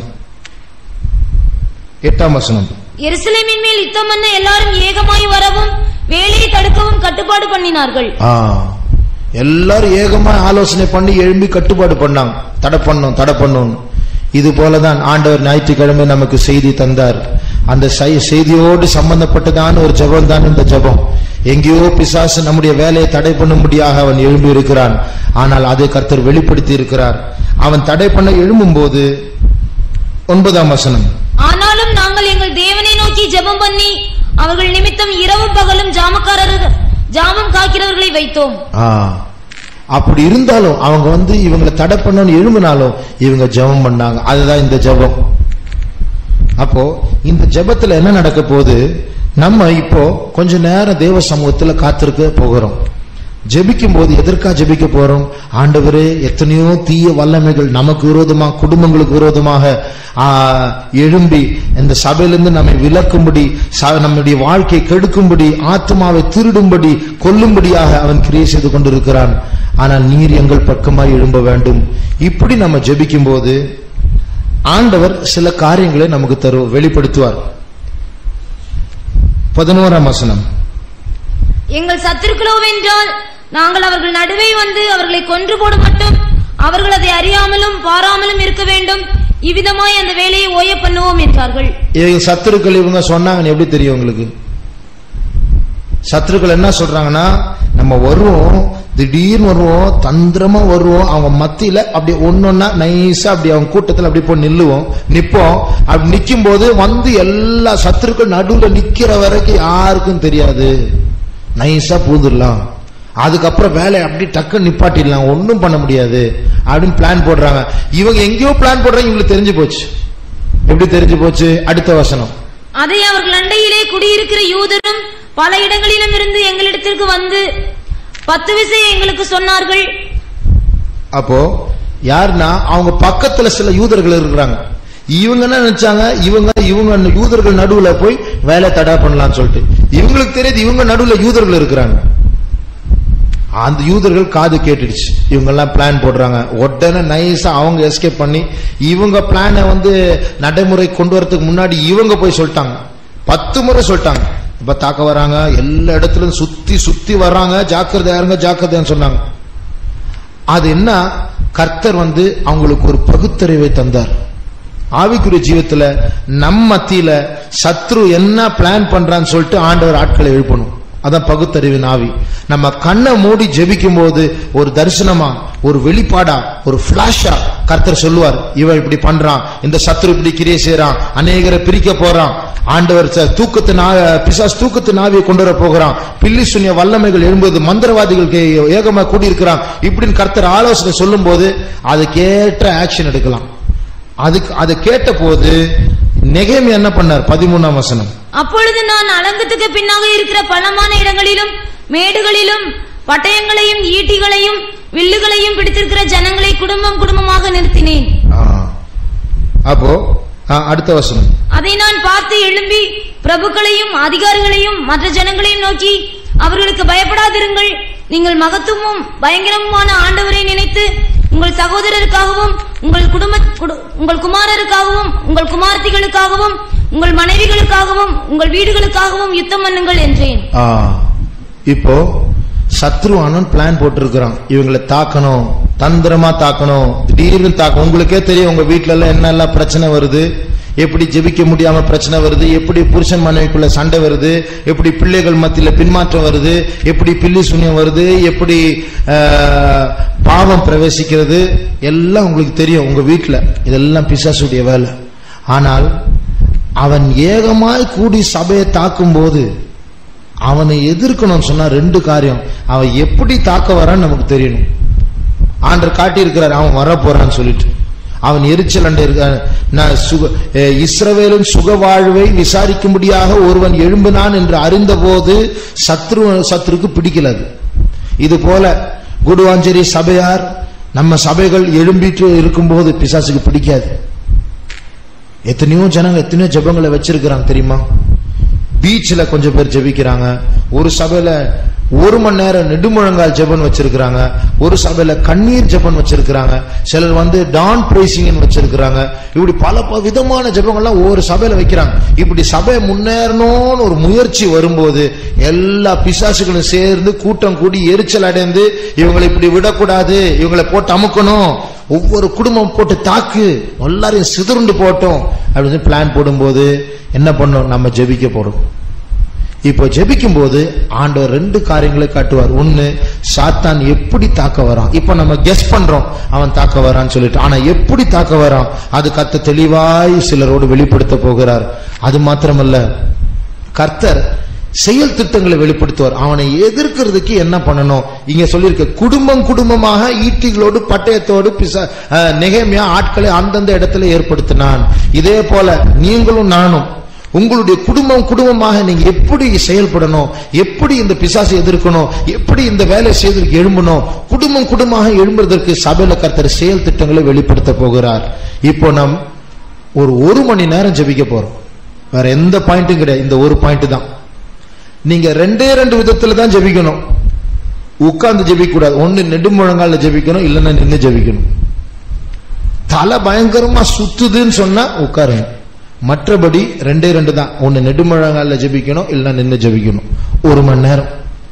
எட்டாம் வசனம் எருசலேமின் மேல் யுத்தம் பண்ண எல்லாரும் ஏகமாய் வரவும் வேலையை தடுக்கவும் கட்டுப்பாடு பண்ணினார்கள் ஆ எல்லாரும் ஏகமா ஆலோசனை பண்ணி எழும்பி கட்டுப்பாடு பண்ணாங்க தடை பண்ணும் தடை பண்ணும் இது போலதான் ஆண்டவர் ஞாயிற்றுக்கிழமை நமக்கு செய்தி தந்தார் அந்த செய்- செய்தியோடு சம்பந்தப்பட்டதான ஒரு ஜெபம் தான் இந்த ஜெபம் எங்கேயோ பிசாசு நம்முடைய வேலையை தடை பண்ணும்படியாக அவன் எழும்பி இருக்கிறான் ஆனால் அதை கர்த்தர் வெளிப்படுத்தி இருக்கிறார் அவன் தடை பண்ண எழும்பும்போது ஒன்பதாம் வசனம் ஆனாலும் நாங்கள் எங்கள் தேவனை நோக்கி ஜெபம் பண்ணி அவர்கள் நிமித்தம் இரவும் பகலும் ஜாமக்காரர்கள் ஜாமம் காக்கிறவர்களை வைத்தோம் ஆ அப்படி இருந்தாலும் அவங்க வந்து இவங்களை தடை பண்ணணும்னு எழும்பினாலும் இவங்க ஜெபம் பண்ணாங்க அதுதான் இந்த ஜெபம் அப்போ இந்த ஜெபத்துல என்ன நடக்க போகுது நம்ம இப்போ கொஞ்ச நேரம் தேவ சமூகத்துல காத்திருக்க போகிறோம் ஜெபிக்கும் போது எதற்கா ஜெபிக்க போறோம் ஆண்டவரே எத்தனையோ தீய வல்லமைகள் நமக்கு விரோதமாக குடும்பங்களுக்கு விரோதமாக ஆ, எழும்பி இந்த சபையிலிருந்து நம்மை விலக்கும்படி ச- நம்முடைய வாழ்க்கையை கெடுக்கும்படி ஆத்மாவை திருடும்படி கொல்லும்படியாக அவன் கிரியை செய்து கொண்டிருக்கிறான் ஆனால் நீர் எங்கள் பக்கமாய் எழும்ப வேண்டும் இப்படி நம்ம ஜெபிக்கும் போது ஆண்டவர் சில காரியங்களை நமக்கு தரு வெளிப்படுத்துவார் பதினோராம் வசனம் எங்கள் சத்துருக்களோவென்றால் நாங்கள் அவர்கள் நடுவே வந்து அவர்களை கொன்று போட மட்டும் அவர்கள் அதை அறியாமலும் பாராமலும் இருக்க வேண்டும் இவ்விதமாய் அந்த வேலையை ஓய பண்ணுவோம் என்றார்கள் இவங்க சத்துருக்கள் இவங்க சொன்னாங்கன்னு எப்படி தெரியும் உங்களுக்கு சத்துருக்கள் என்ன சொல்றாங்கன்னா நம்ம வருவோம் திடீர்னு வருவோம் தந்திரமா வருவோம் அவங்க மத்தியில அப்படி ஒன்னொன்னா நைஸா அப்படி அவங்க கூட்டத்துல அப்படி போய் நில்லுவோம் நிப்போம் அப்படி நிக்கும் போது வந்து எல்லா சத்துருக்கள் நடுவுல நிக்கிற வரைக்கும் யாருக்கும் தெரியாது நைஸா பூந்துடலாம் அதுக்கப்புறம் வேலையை அப்படி டக்குன்னு நிப்பாட்டிடலாம் ஒன்றும் பண்ண முடியாது அப்படின்னு பிளான் போடுறாங்க இவங்க எங்கேயோ பிளான் போடுறாங்க இவங்களுக்கு தெரிஞ்சு போச்சு எப்படி தெரிஞ்சு போச்சு அடுத்த வசனம் அதை அவர்கள் அண்டையிலே குடியிருக்கிற யூதரும் பல இடங்களிலும் இருந்து எங்களிடத்திற்கு வந்து பத்து விஷயம் எங்களுக்கு சொன்னார்கள் அப்போ யாருன்னா அவங்க பக்கத்துல சில யூதர்கள் இருக்கிறாங்க இவங்க என்ன நினைச்சாங்க இவங்க இவங்க யூதர்கள் நடுவுல போய் வேலை தடை பண்ணலாம்னு சொல்லிட்டு இவங்களுக்கு தெரியாது இவங்க நடுவுல யூதர்கள் இருக்கிறாங்க அந்த யூதர்கள் காது கேட்டுடுச்சு இவங்க எல்லாம் பிளான் போடுறாங்க உடனே நைஸா அவங்க எஸ்கேப் பண்ணி இவங்க பிளானை வந்து நடைமுறை கொண்டு வரதுக்கு முன்னாடி இவங்க போய் சொல்லிட்டாங்க பத்து முறை சொல்லிட்டாங்க இப்ப தாக்க வராங்க எல்லா இடத்துலயும் சுத்தி சுத்தி வர்றாங்க ஜாக்கிரதையா இருங்க ஜாக்கிரதையான்னு சொன்னாங்க அது என்ன கர்த்தர் வந்து அவங்களுக்கு ஒரு பகுத்தறிவை தந்தார் ஆவிக்குரிய ஜீவத்துல நம் மத்தியில சத்ரு என்ன பிளான் பண்றான்னு சொல்லிட்டு ஆண்டவர் ஆட்களை எழுப்பணும் அதான் பகுத்தறிவின் ஆவி நம்ம கண்ணை மூடி ஜெபிக்கும் போது ஒரு தரிசனமா ஒரு வெளிப்பாடா ஒரு பிளாஷா கர்த்தர் சொல்லுவார் இவன் இப்படி பண்றான் இந்த சத்ரு இப்படி கிரியை செய்யறான் அநேகரை பிரிக்க போறான் ஆண்டவர் ச- தூக்கத்து நா பிசாஸ் தூக்கத்து நாவியை கொண்டு வர போகிறான் பில்லி சுனிய வல்லமைகள் எழும்போது மந்திரவாதிகள் கே- ஏகமா கூடியிருக்கிறான் இப்படின்னு கர்த்தர் ஆலோசனை சொல்லும் போது அதுக்கேற்ற ஆக்ஷன் எடுக்கலாம் அதுக்கு அதை கேட்ட போது நெகேமி என்ன பண்ணார் பதிமூணாம் வசனம் அப்பொழுது நான் அலங்கத்துக்கு பின்னாக இருக்கிற பள்ளமான இடங்களிலும் மேடுகளிலும் பட்டயங்களையும் ஈட்டிகளையும் வில்லுகளையும் பிடித்திருக்கிற ஜனங்களை குடும்பம் குடும்பமாக நிறுத்தினேன் ஆ. அப்போ ஆ, அடுத்த வசனம் அதை நான் பார்த்து எழும்பி பிரபுக்களையும் அதிகாரிகளையும் மற்ற ஜனங்களையும் நோக்கி அவர்களுக்கு பயப்படாதிருங்கள் நீங்கள் மகத்துவமும் பயங்கரமுமான ஆண்டவரை நினைத்து உங்கள் சகோதரருக்காகவும் உங்கள் குடும்ப குடு- உங்கள் குமாரருக்காகவும் உங்கள் குமார்த்திகளுக்காகவும் உங்கள் மனைவிகளுக்காகவும் உங்கள் வீடுகளுக்காகவும் யுத்தம் பண்ணுங்கள் என்றேன் ஆ, இப்போ சத்ருவானன் பிளான் போட்டிருக்கிறான் இவங்களை தாக்கணும் தந்திரமா தாக்கணும் திடீர்னு தாக்க உங்களுக்கே தெரியும் உங்க வீட்ல எல்லாம் என்னெல்லாம் பிரச்சனை வருது எப்படி ஜெபிக்க முடியாம பிரச்சனை வருது எப்படி புருஷன் மனைவிக்குள்ள சண்டை வருது எப்படி பிள்ளைகள் மத்தியில பின்மாற்றம் வருது எப்படி பில்லி சுனியம் வருது எப்படி ஆ, பாவம் பிரவேசிக்கிறது எல்லாம் உங்களுக்கு தெரியும் உங்க வீட்ல இதெல்லாம் பிசாசுடைய வேலை ஆனால் அவன் ஏகமாய் கூடி சபையை தாக்கும் போது அவனை எதிர்க்கணும்னு சொன்னா ரெண்டு காரியம் அவன் எப்படி தாக்க வரான்னு நமக்கு தெரியணும் ஆண்டர் காட்டி இருக்கிறார் அவன் வர போறான்னு சொல்லிட்டு அவன் எரிச்சல் அண்டை இருக்க நான் சுக அஹ் இஸ்ரவேலின் சுக வாழ்வை விசாரிக்கும்படியாக ஒருவன் எழும்பினான் என்று அறிந்தபோது சத்ரு சத்ருக்கு பிடிக்கல அது இது போல குடுவாஞ்சேரி சபையார் நம்ம சபைகள் எழும்பிட்டு இருக்கும்போது பிசாசுக்கு பிடிக்காது எத்தனையோ ஜனங்க எத்தனையோ ஜெபங்களை வச்சிருக்கிறாங்க தெரியுமா பீச்ல கொஞ்சம் பேர் ஜெபிக்கிறாங்க ஒரு சபையில ஒரு மணி நேரம் நெடுமுழங்கால் ஜெபம் வச்சிருக்கிறாங்க ஒரு சபையில கண்ணீர் ஜெபம் வச்சிருக்கிறாங்க சிலர் வந்து டான் பிரேசிங் வச்சிருக்கிறாங்க இப்படி பல பல விதமான ஜெபங்கள்லாம் ஒவ்வொரு சபையில வைக்கிறாங்க இப்படி சபை முன்னேறணும்னு ஒரு முயற்சி வரும்போது எல்லா பிசாசுகளும் சேர்ந்து கூட்டம் கூடி எரிச்சல் அடைந்து இவங்களை இப்படி விடக்கூடாது இவங்களை போட்டு அமுக்கணும் ஒவ்வொரு குடும்பம் போட்டு தாக்கு எல்லாரையும் சிதறுண்டு போட்டோம் அப்படின்னு பிளான் போடும்போது என்ன பண்ணோம் நம்ம ஜெபிக்க போறோம் இப்போ ஜெபிக்கும் போது ஆண்டவர் ரெண்டு காரியங்களை காட்டுவார் ஒன்னு சாத்தான் எப்படி தாக்க வரான் இப்போ நம்ம கெஸ் பண்றோம் அவன் தாக்க வரான்னு சொல்லிட்டு ஆனா எப்படி தாக்க வரான் அது கத்த தெளிவாய் சிலரோடு வெளிப்படுத்த போகிறார் அது மாத்திரமல்ல கர்த்தர் செயல் திட்டங்களை வெளிப்படுத்துவார் அவனை எதிர்க்கிறதுக்கு என்ன பண்ணணும் இங்க சொல்லியிருக்க குடும்பம் குடும்பமாக ஈட்டிகளோடு பட்டயத்தோடு பிசா அஹ், நெகேமியா ஆட்களை அந்தந்த இடத்துல ஏற்படுத்தினான் இதே போல நீங்களும் நானும் உங்களுடைய குடும்பம் குடும்பமாக நீங்க எப்படி செயல்படணும் எப்படி இந்த பிசாசை எதிர்க்கணும் எப்படி இந்த வேலை செய்து எழும்பணும் குடும்பம் குடும்பமாக எழும்புவதற்கு சபையில கர்த்தர் செயல் திட்டங்களை வெளிப்படுத்த போகிறார் இப்போ நாம் ஒரு ஒரு மணி நேரம் ஜெபிக்க போறோம் வேற எந்த பாயிண்ட்டும் கிடையாது இந்த ஒரு பாயிண்ட் தான் நீங்க ரெண்டே ரெண்டு விதத்துல தான் ஜெபிக்கணும் உட்கார்ந்து ஜெபிக்க கூடாது ஒண்ணு நெடுமுழங்கால ஜெபிக்கணும் இல்லைன்னா நின்னு ஜெபிக்கணும் தலை பயங்கரமா சுத்துதுன்னு சொன்னா உட்காருங்க மற்றபடி ரெண்டே ரெண்டு தான் ஒன்னு நெடுமுழங்கால ஜெபிக்கணும் இல்லைன்னா நின்னு ஜெபிக்கணும் ஒரு மணி நேரம்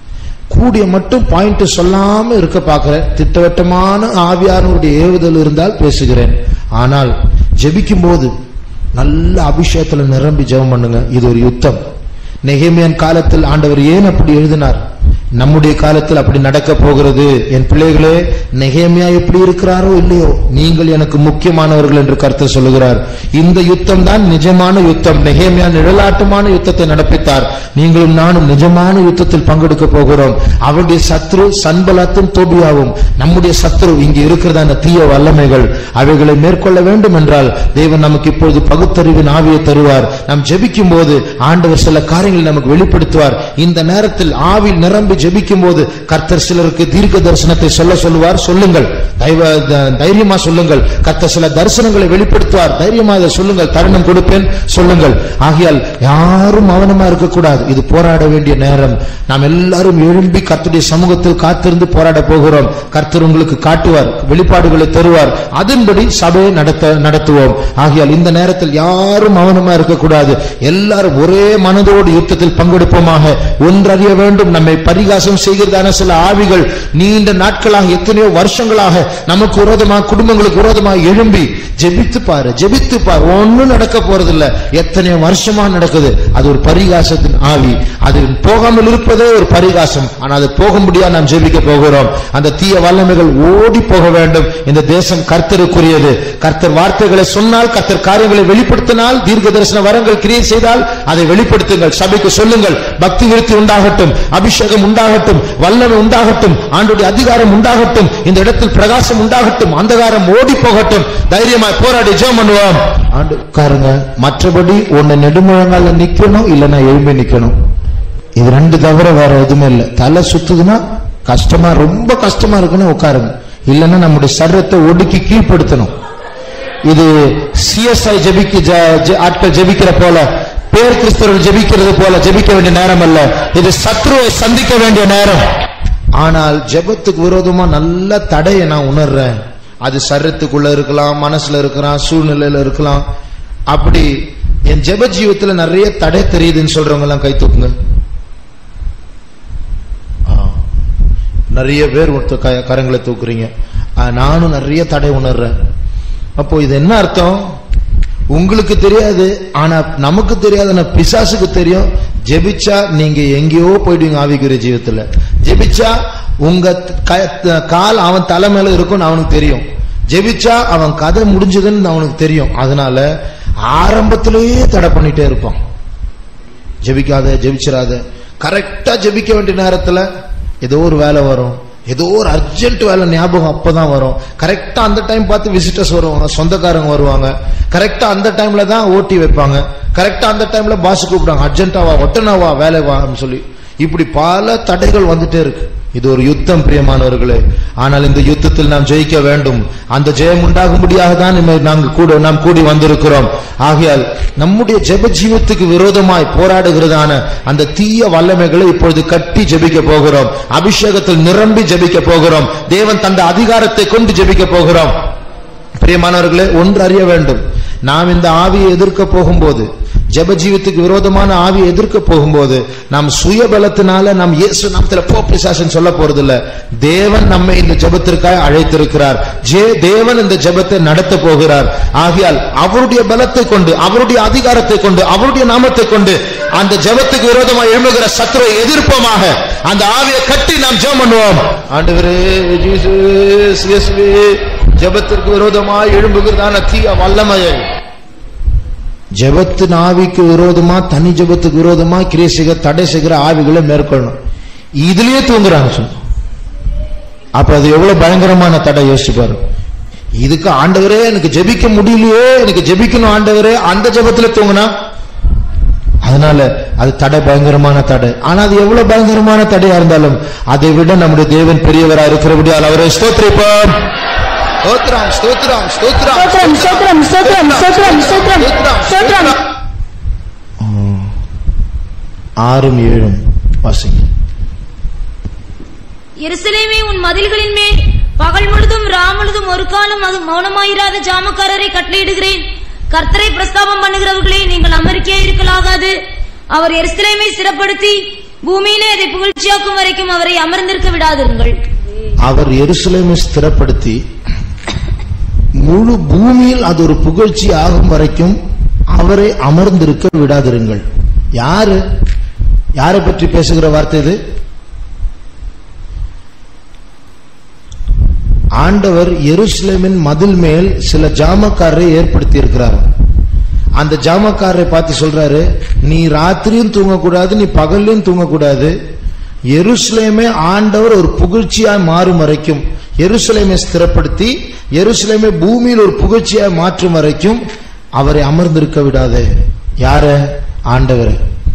கூடிய மட்டும் பாயிண்ட் சொல்லாம இருக்க பார்க்கிறேன் திட்டவட்டமான ஆவியானவருடைய ஏவுதல் இருந்தால் பேசுகிறேன் ஆனால் ஜெபிக்கும் போது நல்ல அபிஷேகத்துல நிரம்பி ஜெபம் பண்ணுங்க இது ஒரு யுத்தம் நெகேமியன் காலத்தில் ஆண்டவர் ஏன் அப்படி எழுதினார் நம்முடைய காலத்தில் அப்படி நடக்க போகிறது என் பிள்ளைகளே நெகேமியா எப்படி இருக்கிறாரோ இல்லையோ நீங்கள் எனக்கு முக்கியமானவர்கள் என்று கருத்து சொல்லுகிறார் இந்த யுத்தம் தான் நிஜமான யுத்தம் நெகேமியா நிழலாட்டமான யுத்தத்தை நடப்பித்தார் நீங்களும் நானும் நிஜமான யுத்தத்தில் பங்கெடுக்க போகிறோம் அவருடைய சத்ரு சன்பலத்தும் தோபியாவும் நம்முடைய சத்ரு இங்கே இருக்கிறதான தீய வல்லமைகள் அவைகளை மேற்கொள்ள வேண்டும் என்றால் தேவன் நமக்கு இப்பொழுது பகுத்தறிவின் ஆவியை தருவார் நாம் ஜெபிக்கும் போது ஆண்டவர் சில காரியங்களை நமக்கு வெளிப்படுத்துவார் இந்த நேரத்தில் ஆவில் நிரம்பி ஜெபிக்கும் போது கர்த்தர் சிலருக்கு தீர்க்க தரிசனத்தை சொல்ல சொல்லுவார் சொல்லுங்கள் தைவ த- தைரியமா சொல்லுங்கள் கர்த்தர் சில தரிசனங்களை வெளிப்படுத்துவார் தைரியமா இதை சொல்லுங்கள் தருணம் கொடுப்பேன் சொல்லுங்கள் ஆகையால் யாரும் மௌனமா இருக்கக்கூடாது இது போராட வேண்டிய நேரம் நாம் எல்லாரும் எழும்பி கர்த்தருடைய சமூகத்தில் காத்திருந்து போராட போகிறோம் கர்த்தர் உங்களுக்கு காட்டுவார் வெளிப்பாடுகளை தருவார் அதன்படி சபையை நடத்த நடத்துவோம் ஆகையால் இந்த நேரத்தில் யாரும் மௌனமா இருக்கக்கூடாது எல்லாரும் ஒரே மனதோடு யுத்தத்தில் பங்கெடுப்போமாக ஒன்றறிய வேண்டும் நம்மை பரிகாசம் செய்கிறதான சில ஆவிகள் நீண்ட நாட்களாக எத்தனையோ வருஷங்களாக நமக்கு விரோதமாக குடும்பங்களுக்கு விரோதமாக எழும்பி ஜெபித்து பாரு ஜெபித்து பாரு ஒண்ணும் நடக்க போறதில்ல எத்தனையோ வருஷமா நடக்குது அது ஒரு பரிகாசத்தின் ஆவி அது போகாமல் இருப்பதே ஒரு பரிகாசம் ஆனா அது போக முடியாது நாம் ஜெபிக்க போகிறோம் அந்த தீய வல்லமைகள் ஓடி போக வேண்டும் இந்த தேசம் கர்த்தருக்குரியது கர்த்தர் வார்த்தைகளை சொன்னால் கர்த்தர் காரியங்களை வெளிப்படுத்தினால் தீர்க்க தரிசன வரங்கள் கிரியை செய்தால் அதை வெளிப்படுத்துங்கள் சபைக்கு சொல்லுங்கள் பக்தி விருத்தி உண்டாகட்டும் அபிஷேகம் உண்டாகட்டும் வல்லமை உண்டாகட்டும் ஆண்டுடைய அதிகாரம் உண்டாகட்டும் இந்த இடத்தில் பிரகாசம் உண்டாகட்டும் அந்தகாரம் ஓடி போகட்டும் தைரியமாய் போராடி ஜெபம் பண்ணுவோம் ஆண்டு உட்காருங்க மற்றபடி ஒன்னு நெடுமுழங்கால நிக்கணும் இல்லைன்னா எழும்பி நிக்கணும் இது ரெண்டு தவிர வேற எதுவுமே இல்லை தலை சுத்துதுன்னா கஷ்டமா ரொம்ப கஷ்டமா இருக்குன்னு உட்காருங்க இல்லைன்னா நம்முடைய சரீரத்தை ஒடுக்கி கீழ்ப்படுத்தணும் இது சிஎஸ்ஐ ஜெபிக்க ஜ- ஜ- ஆட்கள் ஜெபிக்கிற போல பேர் கிறிஸ்தவர்கள் ஜெபிக்கிறது போல ஜெபிக்க வேண்டிய நேரம் அல்ல இது சத்ருவை சந்திக்க வேண்டிய நேரம் ஆனால் ஜெபத்துக்கு விரோதமா நல்ல தடையை நான் உணர்றேன் அது சரீரத்துக்குள்ள இருக்கலாம் மனசுல இருக்கலாம் சூழ்நிலையில இருக்கலாம் அப்படி என் ஜெப ஜீவத்துல நிறைய தடை தெரியுதுன்னு சொல்றவங்க எல்லாம் கை தூக்குங்க ஆ. நிறைய பேர் ஒருத்த க- கரங்களை தூக்குறீங்க ஆ, நானும் நிறைய தடை உணர்றேன் அப்போ இது என்ன அர்த்தம் உங்களுக்கு தெரியாது ஆனா நமக்கு தெரியாது ஆனா பிசாசுக்கு தெரியும் ஜெபிச்சா நீங்க எங்கேயோ போயிடுவீங்க ஆவிக்குரிய ஜீவத்துல ஜெபிச்சா உங்க க- கால் அவன் தலை மேல இருக்கும்னு அவனுக்கு தெரியும் ஜெபிச்சா அவன் கதை முடிஞ்சதுன்னு அவனுக்கு தெரியும் அதனால ஆரம்பத்திலேயே தடை பண்ணிட்டே இருப்பான் ஜெபிக்காத ஜெபிச்சிராத கரெக்டா ஜெபிக்க வேண்டிய நேரத்துல ஏதோ ஒரு வேலை வரும் ஏதோ ஒரு அர்ஜென்ட் வேலை ஞாபகம் அப்பதான் வரும் கரெக்டா அந்த டைம் பார்த்து விசிட்டர்ஸ் வருவாங்க சொந்தக்காரங்க வருவாங்க கரெக்டா அந்த டைம்ல தான் ஓட்டி வைப்பாங்க கரெக்டா அந்த டைம்ல பாஸ் கூப்பிடுவாங்க அர்ஜென்ட்டா வா ஒட்டனா வா வேலை வான்னு சொல்லி இப்படி பல தடைகள் வந்துட்டே இருக்கு இது ஒரு யுத்தம் பிரியமானவர்களே ஆனால் இந்த யுத்தத்தில் நாம் ஜெயிக்க வேண்டும் அந்த ஜெயம் உண்டாகும்படியாக தான் இம்மை நாங்கள் கூட நாம் கூடி வந்திருக்கிறோம் ஆகையால் நம்முடைய ஜெப ஜீவத்துக்கு விரோதமாய் போராடுகிறதான அந்த தீய வல்லமைகளை இப்பொழுது கட்டி ஜெபிக்க போகிறோம் அபிஷேகத்தில் நிரம்பி ஜெபிக்க போகிறோம் தேவன் தந்த அதிகாரத்தை கொண்டு ஜெபிக்க போகிறோம் பிரியமானவர்களே ஒன்று அறிய வேண்டும் நாம் இந்த ஆவியை எதிர்க்க போகும்போது ஜெப ஜீவத்துக்கு விரோதமான ஆவியை எதிர்க்க போகும்போது நாம் சுய பலத்தினால நாம் இயேசு நாமத்துல போ பிசாசன் சொல்ல போறதில்ல தேவன் நம்மை இந்த ஜெபத்திற்காக அழைத்திருக்கிறார் ஜே தேவன் இந்த ஜெபத்தை நடத்த போகிறார் ஆகையால் அவருடைய பலத்தை கொண்டு அவருடைய அதிகாரத்தை கொண்டு அவருடைய நாமத்தை கொண்டு அந்த ஜெபத்துக்கு விரோதமாக எழும்புகிற சத்துரை எதிர்ப்போமாக அந்த ஆவியை கட்டி நாம் ஜெபம் பண்ணுவோம் ஆண்டவரே ஜீசஸ் இயேசுவே ஜெபத்திற்கு விரோதமாய் எழும்புகிறதான தீய வல்லமையை ஜெபத்தின் ஆவிக்கு விரோதமா தனி ஜெபத்துக்கு விரோதமா கிரியை செய்கிற தடை செய்கிற ஆவிகளை மேற்கொள்ளணும் இதுலயே தூங்குறாங்க சொன்னோம் அப்ப அது எவ்வளவு பயங்கரமான தடை யோசிச்சு பாரு இதுக்கு ஆண்டவரே எனக்கு ஜெபிக்க முடியலையே எனக்கு ஜெபிக்கணும் ஆண்டவரே அந்த ஜெபத்துல தூங்குனா அதனால அது தடை பயங்கரமான தடை ஆனா அது எவ்வளவு பயங்கரமான தடையா இருந்தாலும் அதை விட நம்முடைய தேவன் பெரியவரா இருக்கிறபடியால் அவரை ஸ்தோத்திரிப்போம் ஸ்தோத்திரம் ஸ்தோத்திரம் ஸ்தோத்திரம் ஸ்தோத்திரம் ஸ்தோத்திரம் ஸ்தோத்திரம் ஸ்தோத்திரம் ஸ்தோத்திரம் ஸ்தோத்திரம் ஆறும் ஏழும் வாசிங்க எருசலேமே உன் மதில்களின் மேல் பகல் முழுதும் ரா முழுதும் ஒரு காலம் அது மௌனமாயிராத ஜாமக்காரரை கட்டளையிடுகிறேன் கர்த்தரை பிரஸ்தாபம் பண்ணுகிறவர்களே நீங்கள் அமெரிக்கா இருக்கலாகாது அவர் எருசலேமை சிறப்படுத்தி பூமியிலே அதை புகழ்ச்சியாக்கும் வரைக்கும் அவரை அமர்ந்திருக்க விடாதிருங்கள் அவர் எருசலேமை ஸ்திரப்படுத்தி முழு பூமியில் அது ஒரு புகழ்ச்சி ஆகும் வரைக்கும் அவரை அமர்ந்திருக்க விடாதிருங்கள் யாரு யாரை பற்றி பேசுகிற வார்த்தை இது ஆண்டவர் எருசலேமின் மதில் மேல் சில ஜாமக்காரரை ஏற்படுத்தி இருக்கிறார் அந்த ஜாமக்காரரை பார்த்து சொல்றாரு நீ ராத்திரியும் தூங்கக்கூடாது நீ பகல்லையும் தூங்கக்கூடாது எருசலேமே ஆண்டவர் ஒரு புகழ்ச்சியாய் மாறும் வரைக்கும் எருசலேமை ஸ்திரப்படுத்தி எருசலேமை பூமியில் ஒரு புகழ்ச்சியாய் மாற்றும் வரைக்கும் அவரை அமர்ந்திருக்க விடாதே யார ஆண்டவரை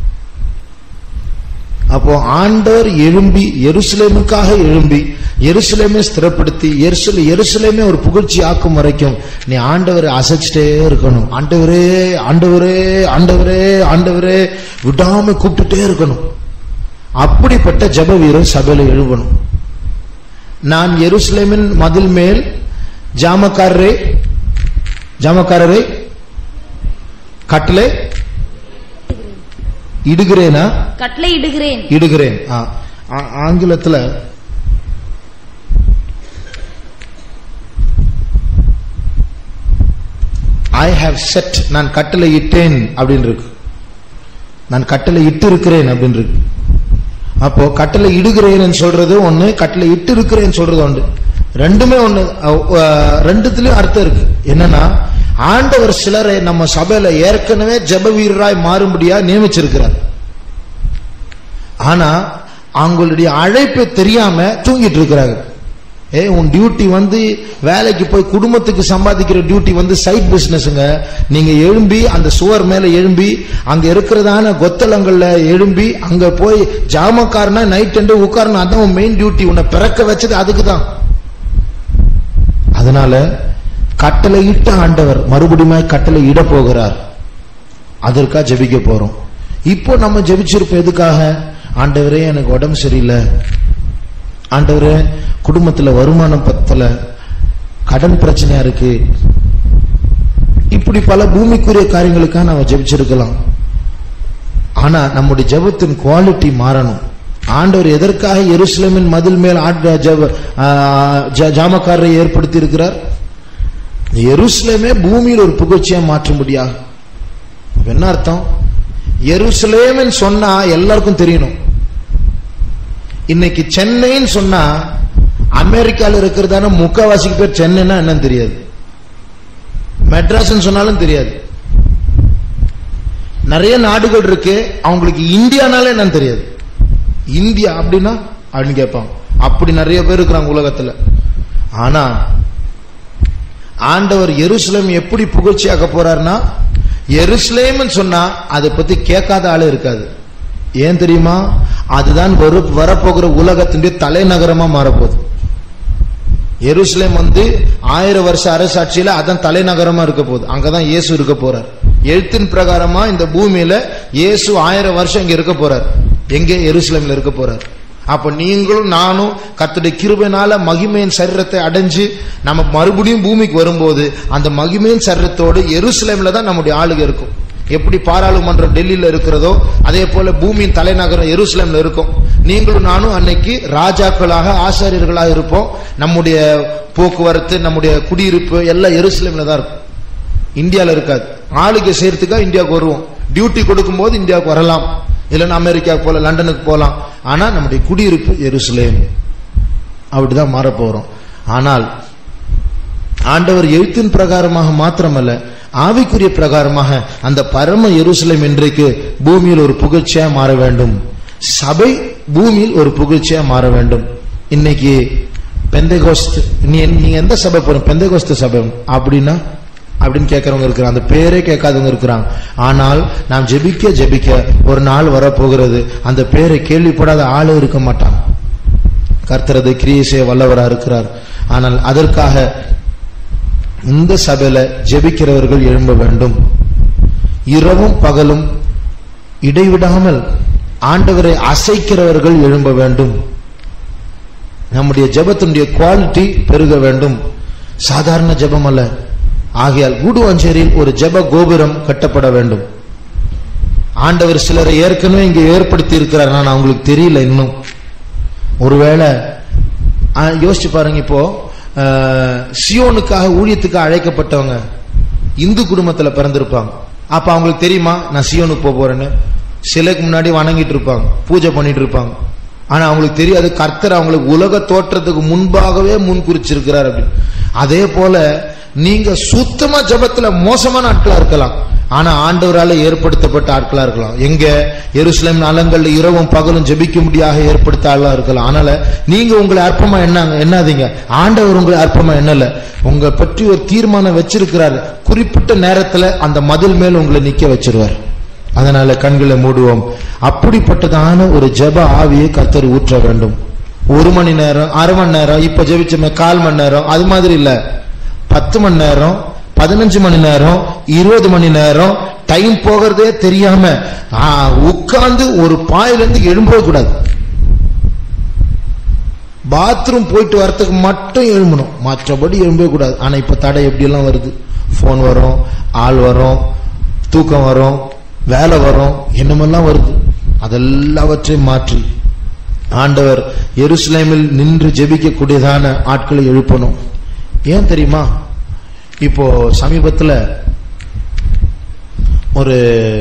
அப்போ ஆண்டவர் எழும்பி எருசலேமுக்காக எழும்பி எருசலேமை ஸ்திரப்படுத்தி எருசல எருசலேமே ஒரு புகழ்ச்சி ஆக்கும் வரைக்கும் நீ ஆண்டவரை அசைச்சிட்டே இருக்கணும் ஆண்டவரே ஆண்டவரே ஆண்டவரே ஆண்டவரே விடாம கூப்பிட்டுட்டே இருக்கணும் அப்படிப்பட்ட ஜெப வீரர் சபையில எழுவணும் நான் எருசலேமின் மதில் மேல் ஜாமக்காரரே ஜாமக்காரரே கட்டளை இடுகிறேனா கட்டளை இடுகிறேன் இடுகிறேன் ஆ, ஆ- ஆங்கிலத்துல ஐ ஹாவ் செட் நான் கட்டளை இட்டேன் அப்படின்னு இருக்கு நான் கட்டளை இட்டு இருக்கிறேன் அப்படின்னு இருக்கு அப்போ கட்டளை இடுகிறேன் சொல்றது ஒண்ணு கட்டளை இட்டு இருக்கிறேன் சொல்றது ஒன்று ரெண்டுமே ஒண்ணு அஹ், அஹ், ரெண்டுத்துலயும் அர்த்தம் இருக்கு என்னன்னா ஆண்டவர் சிலரை நம்ம சபையில ஏற்கனவே ஜெப வீரராய் மாறும்படியா நியமிச்சிருக்கிறார் ஆனா அவங்களுடைய அழைப்பு தெரியாம தூங்கிட்டு இருக்கிறாங்க ஏ உன் டியூட்டி வந்து வேலைக்கு போய் குடும்பத்துக்கு சம்பாதிக்கிற டியூட்டி வந்து சைட் பிசினஸ்ங்க நீங்க எழும்பி அந்த சுவர் மேல எழும்பி அங்க இருக்கிறதான கொத்தளங்கள்ல எழும்பி அங்க போய் ஜாமக்காரனா நைட் என்று உட்காரணும் அதான் உன் மெயின் டியூட்டி உன்னை பிறக்க வச்சது அதுக்கு தான் அதனால கட்டளை இட்ட ஆண்டவர் மறுபடியும் கட்டளை இட போகிறார் அதற்காக ஜெபிக்க போறோம் இப்போ நம்ம ஜெபிச்சிருப்போம் எதுக்காக ஆண்டவரே எனக்கு உடம்பு சரியில்லை ஆண்டவரே குடும்பத்துல வருமானம் பத்தல கடன் பிரச்சனையா இருக்கு இப்படி பல பூமிக்குரிய காரியங்களுக்காக நாம ஜெபிச்சிருக்கலாம் ஆனா நம்முடைய ஜெபத்தின் குவாலிட்டி மாறணும் ஆண்டவர் எதற்காக எருசலேமின் மதில் மேல் ஆட்- ஜெப- ஆ, ஜ- ஜாமக்காரரை ஏற்படுத்தி இருக்கிறார் எருசலேமே பூமியில் ஒரு புகழ்ச்சியா மாற்றும்படியாக அப்ப என்ன அர்த்தம் எருசலேம்னு சொன்னா எல்லாருக்கும் தெரியணும் இன்னைக்கு சென்னைன்னு சொன்னா அமெரிக்கால இருக்கிறதான முக்காவாசிக்கு பேர் சென்னைன்னா என்னன்னு தெரியாது மெட்ராஸ்னு சொன்னாலும் தெரியாது நிறைய நாடுகள் இருக்கு அவங்களுக்கு இந்தியானாலே என்னன்னு தெரியாது இந்தியா அப்படின்னா அப்படின்னு கேட்பாங்க அப்படி நிறைய பேர் இருக்கிறாங்க உலகத்துல ஆனா ஆண்டவர் எருசலேம் எப்படி புகழ்ச்சியாக்க போறாருன்னா எருசலேம்னு சொன்னா அதை பத்தி கேட்காத ஆளே இருக்காது ஏன் தெரியுமா அதுதான் வரு வரப்போகிற உலகத்தினுடைய தலைநகரமா மாறப்போகுது எருசலேம் வந்து ஆயிரம் வருஷ அரசாட்சியில அதான் தலைநகரமா இருக்க போகுது அங்கதான் இயேசு இருக்க போறார் எழுத்தின் பிரகாரமா இந்த பூமியில இயேசு ஆயிரம் வருஷம் இங்க இருக்க போறார் எங்க எருசலேம்ல இருக்க போறார் அப்ப நீங்களும் நானும் கர்த்தருடைய கிருபைனால மகிமையின் சரீரத்தை அடைஞ்சு நம்ம மறுபடியும் பூமிக்கு வரும்போது அந்த மகிமையின் சரீரத்தோடு எருசலேம்ல தான் நம்முடைய ஆளுக இருக்கும் எப்படி பாராளுமன்றம் டெல்லியில இருக்கிறதோ அதே போல பூமியின் தலைநகரம் எருசலேம்ல இருக்கும் நீங்களும் நானும் அன்னைக்கு ராஜாக்களாக ஆசாரியர்களாக இருப்போம் நம்முடைய போக்குவரத்து நம்முடைய குடியிருப்பு எல்லாம் எருசலேம்ல தான் இருக்கும் இந்தியால இருக்காது ஆளுக்கு சேர்த்துக்கா இந்தியாவுக்கு வருவோம் டியூட்டி கொடுக்கும்போது இந்தியாவுக்கு வரலாம் இல்லைன்னா அமெரிக்காவுக்கு போல லண்டனுக்கு போலாம் ஆனா நம்முடைய குடியிருப்பு எருசலேம் அப்படிதான் மாறப் போறோம் ஆனால் ஆண்டவர் எழுத்தின் பிரகாரமாக மாத்திரமல்ல ஆவிக்குரிய பிரகாரமாக அந்த பரம எருசலேம் இன்றைக்கு பூமியில் ஒரு புகழ்ச்சியா மாற வேண்டும் சபை பூமியில் ஒரு புகழ்ச்சியா மாற வேண்டும் இன்னைக்கு பெந்தகோஸ்த் நீ நீங்க எந்த சபை போறோம் பெந்தகோஸ்து சபை அப்படின்னா அப்படின்னு கேட்கறவங்க இருக்கிறாங்க அந்த பேரே கேட்காதவங்க இருக்கிறாங்க ஆனால் நாம் ஜெபிக்க ஜெபிக்க ஒரு நாள் வரப்போகிறது அந்த பேரை கேள்விப்படாத ஆளே இருக்க மாட்டாங்க கர்த்தரது கிரியை செய்ய வல்லவரா இருக்கிறார் ஆனால் அதற்காக இந்த சபையில ஜெபிக்கிறவர்கள் எழும்ப வேண்டும் இரவும் பகலும் இடைவிடாமல் ஆண்டவரை அசைக்கிறவர்கள் எழும்ப வேண்டும் நம்முடைய ஜெபத்தினுடைய குவாலிட்டி பெருக வேண்டும் சாதாரண ஜெபம் அல்ல ஆகையால் கூடுவாஞ்சேரியில் ஒரு ஜெப கோபுரம் கட்டப்பட வேண்டும் ஆண்டவர் சிலரை ஏற்கனவே இங்கே ஏற்படுத்தி இருக்கிறார் நான் அவங்களுக்கு தெரியல இன்னும் ஒருவேளை ஆ, யோசிச்சு பாருங்க இப்போ ஆ, சியோனுக்காக ஊழியத்துக்காக அழைக்கப்பட்டவங்க இந்து குடும்பத்துல பிறந்திருப்பாங்க அப்ப அவங்களுக்கு தெரியுமா நான் சியோனுக்கு போக போறேன்னு சிலைக்கு முன்னாடி வணங்கிட்டு இருப்பாங்க பூஜை பண்ணிட்டு இருப்பாங்க ஆனா அவங்களுக்கு தெரியாது கர்த்தர் அவங்களுக்கு உலக தோற்றத்துக்கு முன்பாகவே முன் குறிச்சிருக்கிறார் அப்படின்னு அதே போல நீங்க சுத்தமா ஜெபத்துல மோசமான ஆட்களா இருக்கலாம் ஆனா ஆண்டவரால ஏற்படுத்தப்பட்ட ஆட்களா இருக்கலாம் எங்க எருசலேம் நலங்கள்ல இரவும் பகலும் ஜெபிக்கும்படியாக ஏற்படுத்த ஆளா இருக்கலாம் அதனால நீங்க உங்களை அற்பமா என்னாங்க என்னாதீங்க ஆண்டவர் உங்களை அற்பமா எண்ணல உங்க பற்றி ஒரு தீர்மானம் வச்சிருக்கிறார் குறிப்பிட்ட நேரத்துல அந்த மதில் மேல் உங்களை நிக்க வச்சிருவார் அதனால கண்களை மூடுவோம் அப்படிப்பட்டதான ஒரு ஜெப ஆவியை கர்த்தர் ஊற்ற வேண்டும் ஒரு மணி நேரம் அரை மணி நேரம் இப்ப ஜெபிச்சோமே கால் மணி நேரம் அது மாதிரி இல்ல பத்து மணி நேரம் பதினஞ்சு மணி நேரம் இருபது மணி நேரம் டைம் போகிறதே தெரியாம உட்கார்ந்து ஒரு பாயிலிருந்து எழும்பவே கூடாது பாத்ரூம் போயிட்டு வரத்துக்கு மட்டும் எழும்பணும் மற்றபடி எழும்பவே கூடாது ஆனா இப்ப தடை எப்படி எல்லாம் வருது போன் வரும் ஆள் வரும் தூக்கம் வரும் வேலை வரும் என்னமெல்லாம் வருது அதெல்லாவற்றையும் மாற்றி ஆண்டவர் எருசலேமில் நின்று ஜெபிக்கக்கூடியதான ஆட்களை எழுப்பணும் ஏன் தெரியுமா இப்போ சமீபத்துல ஒரு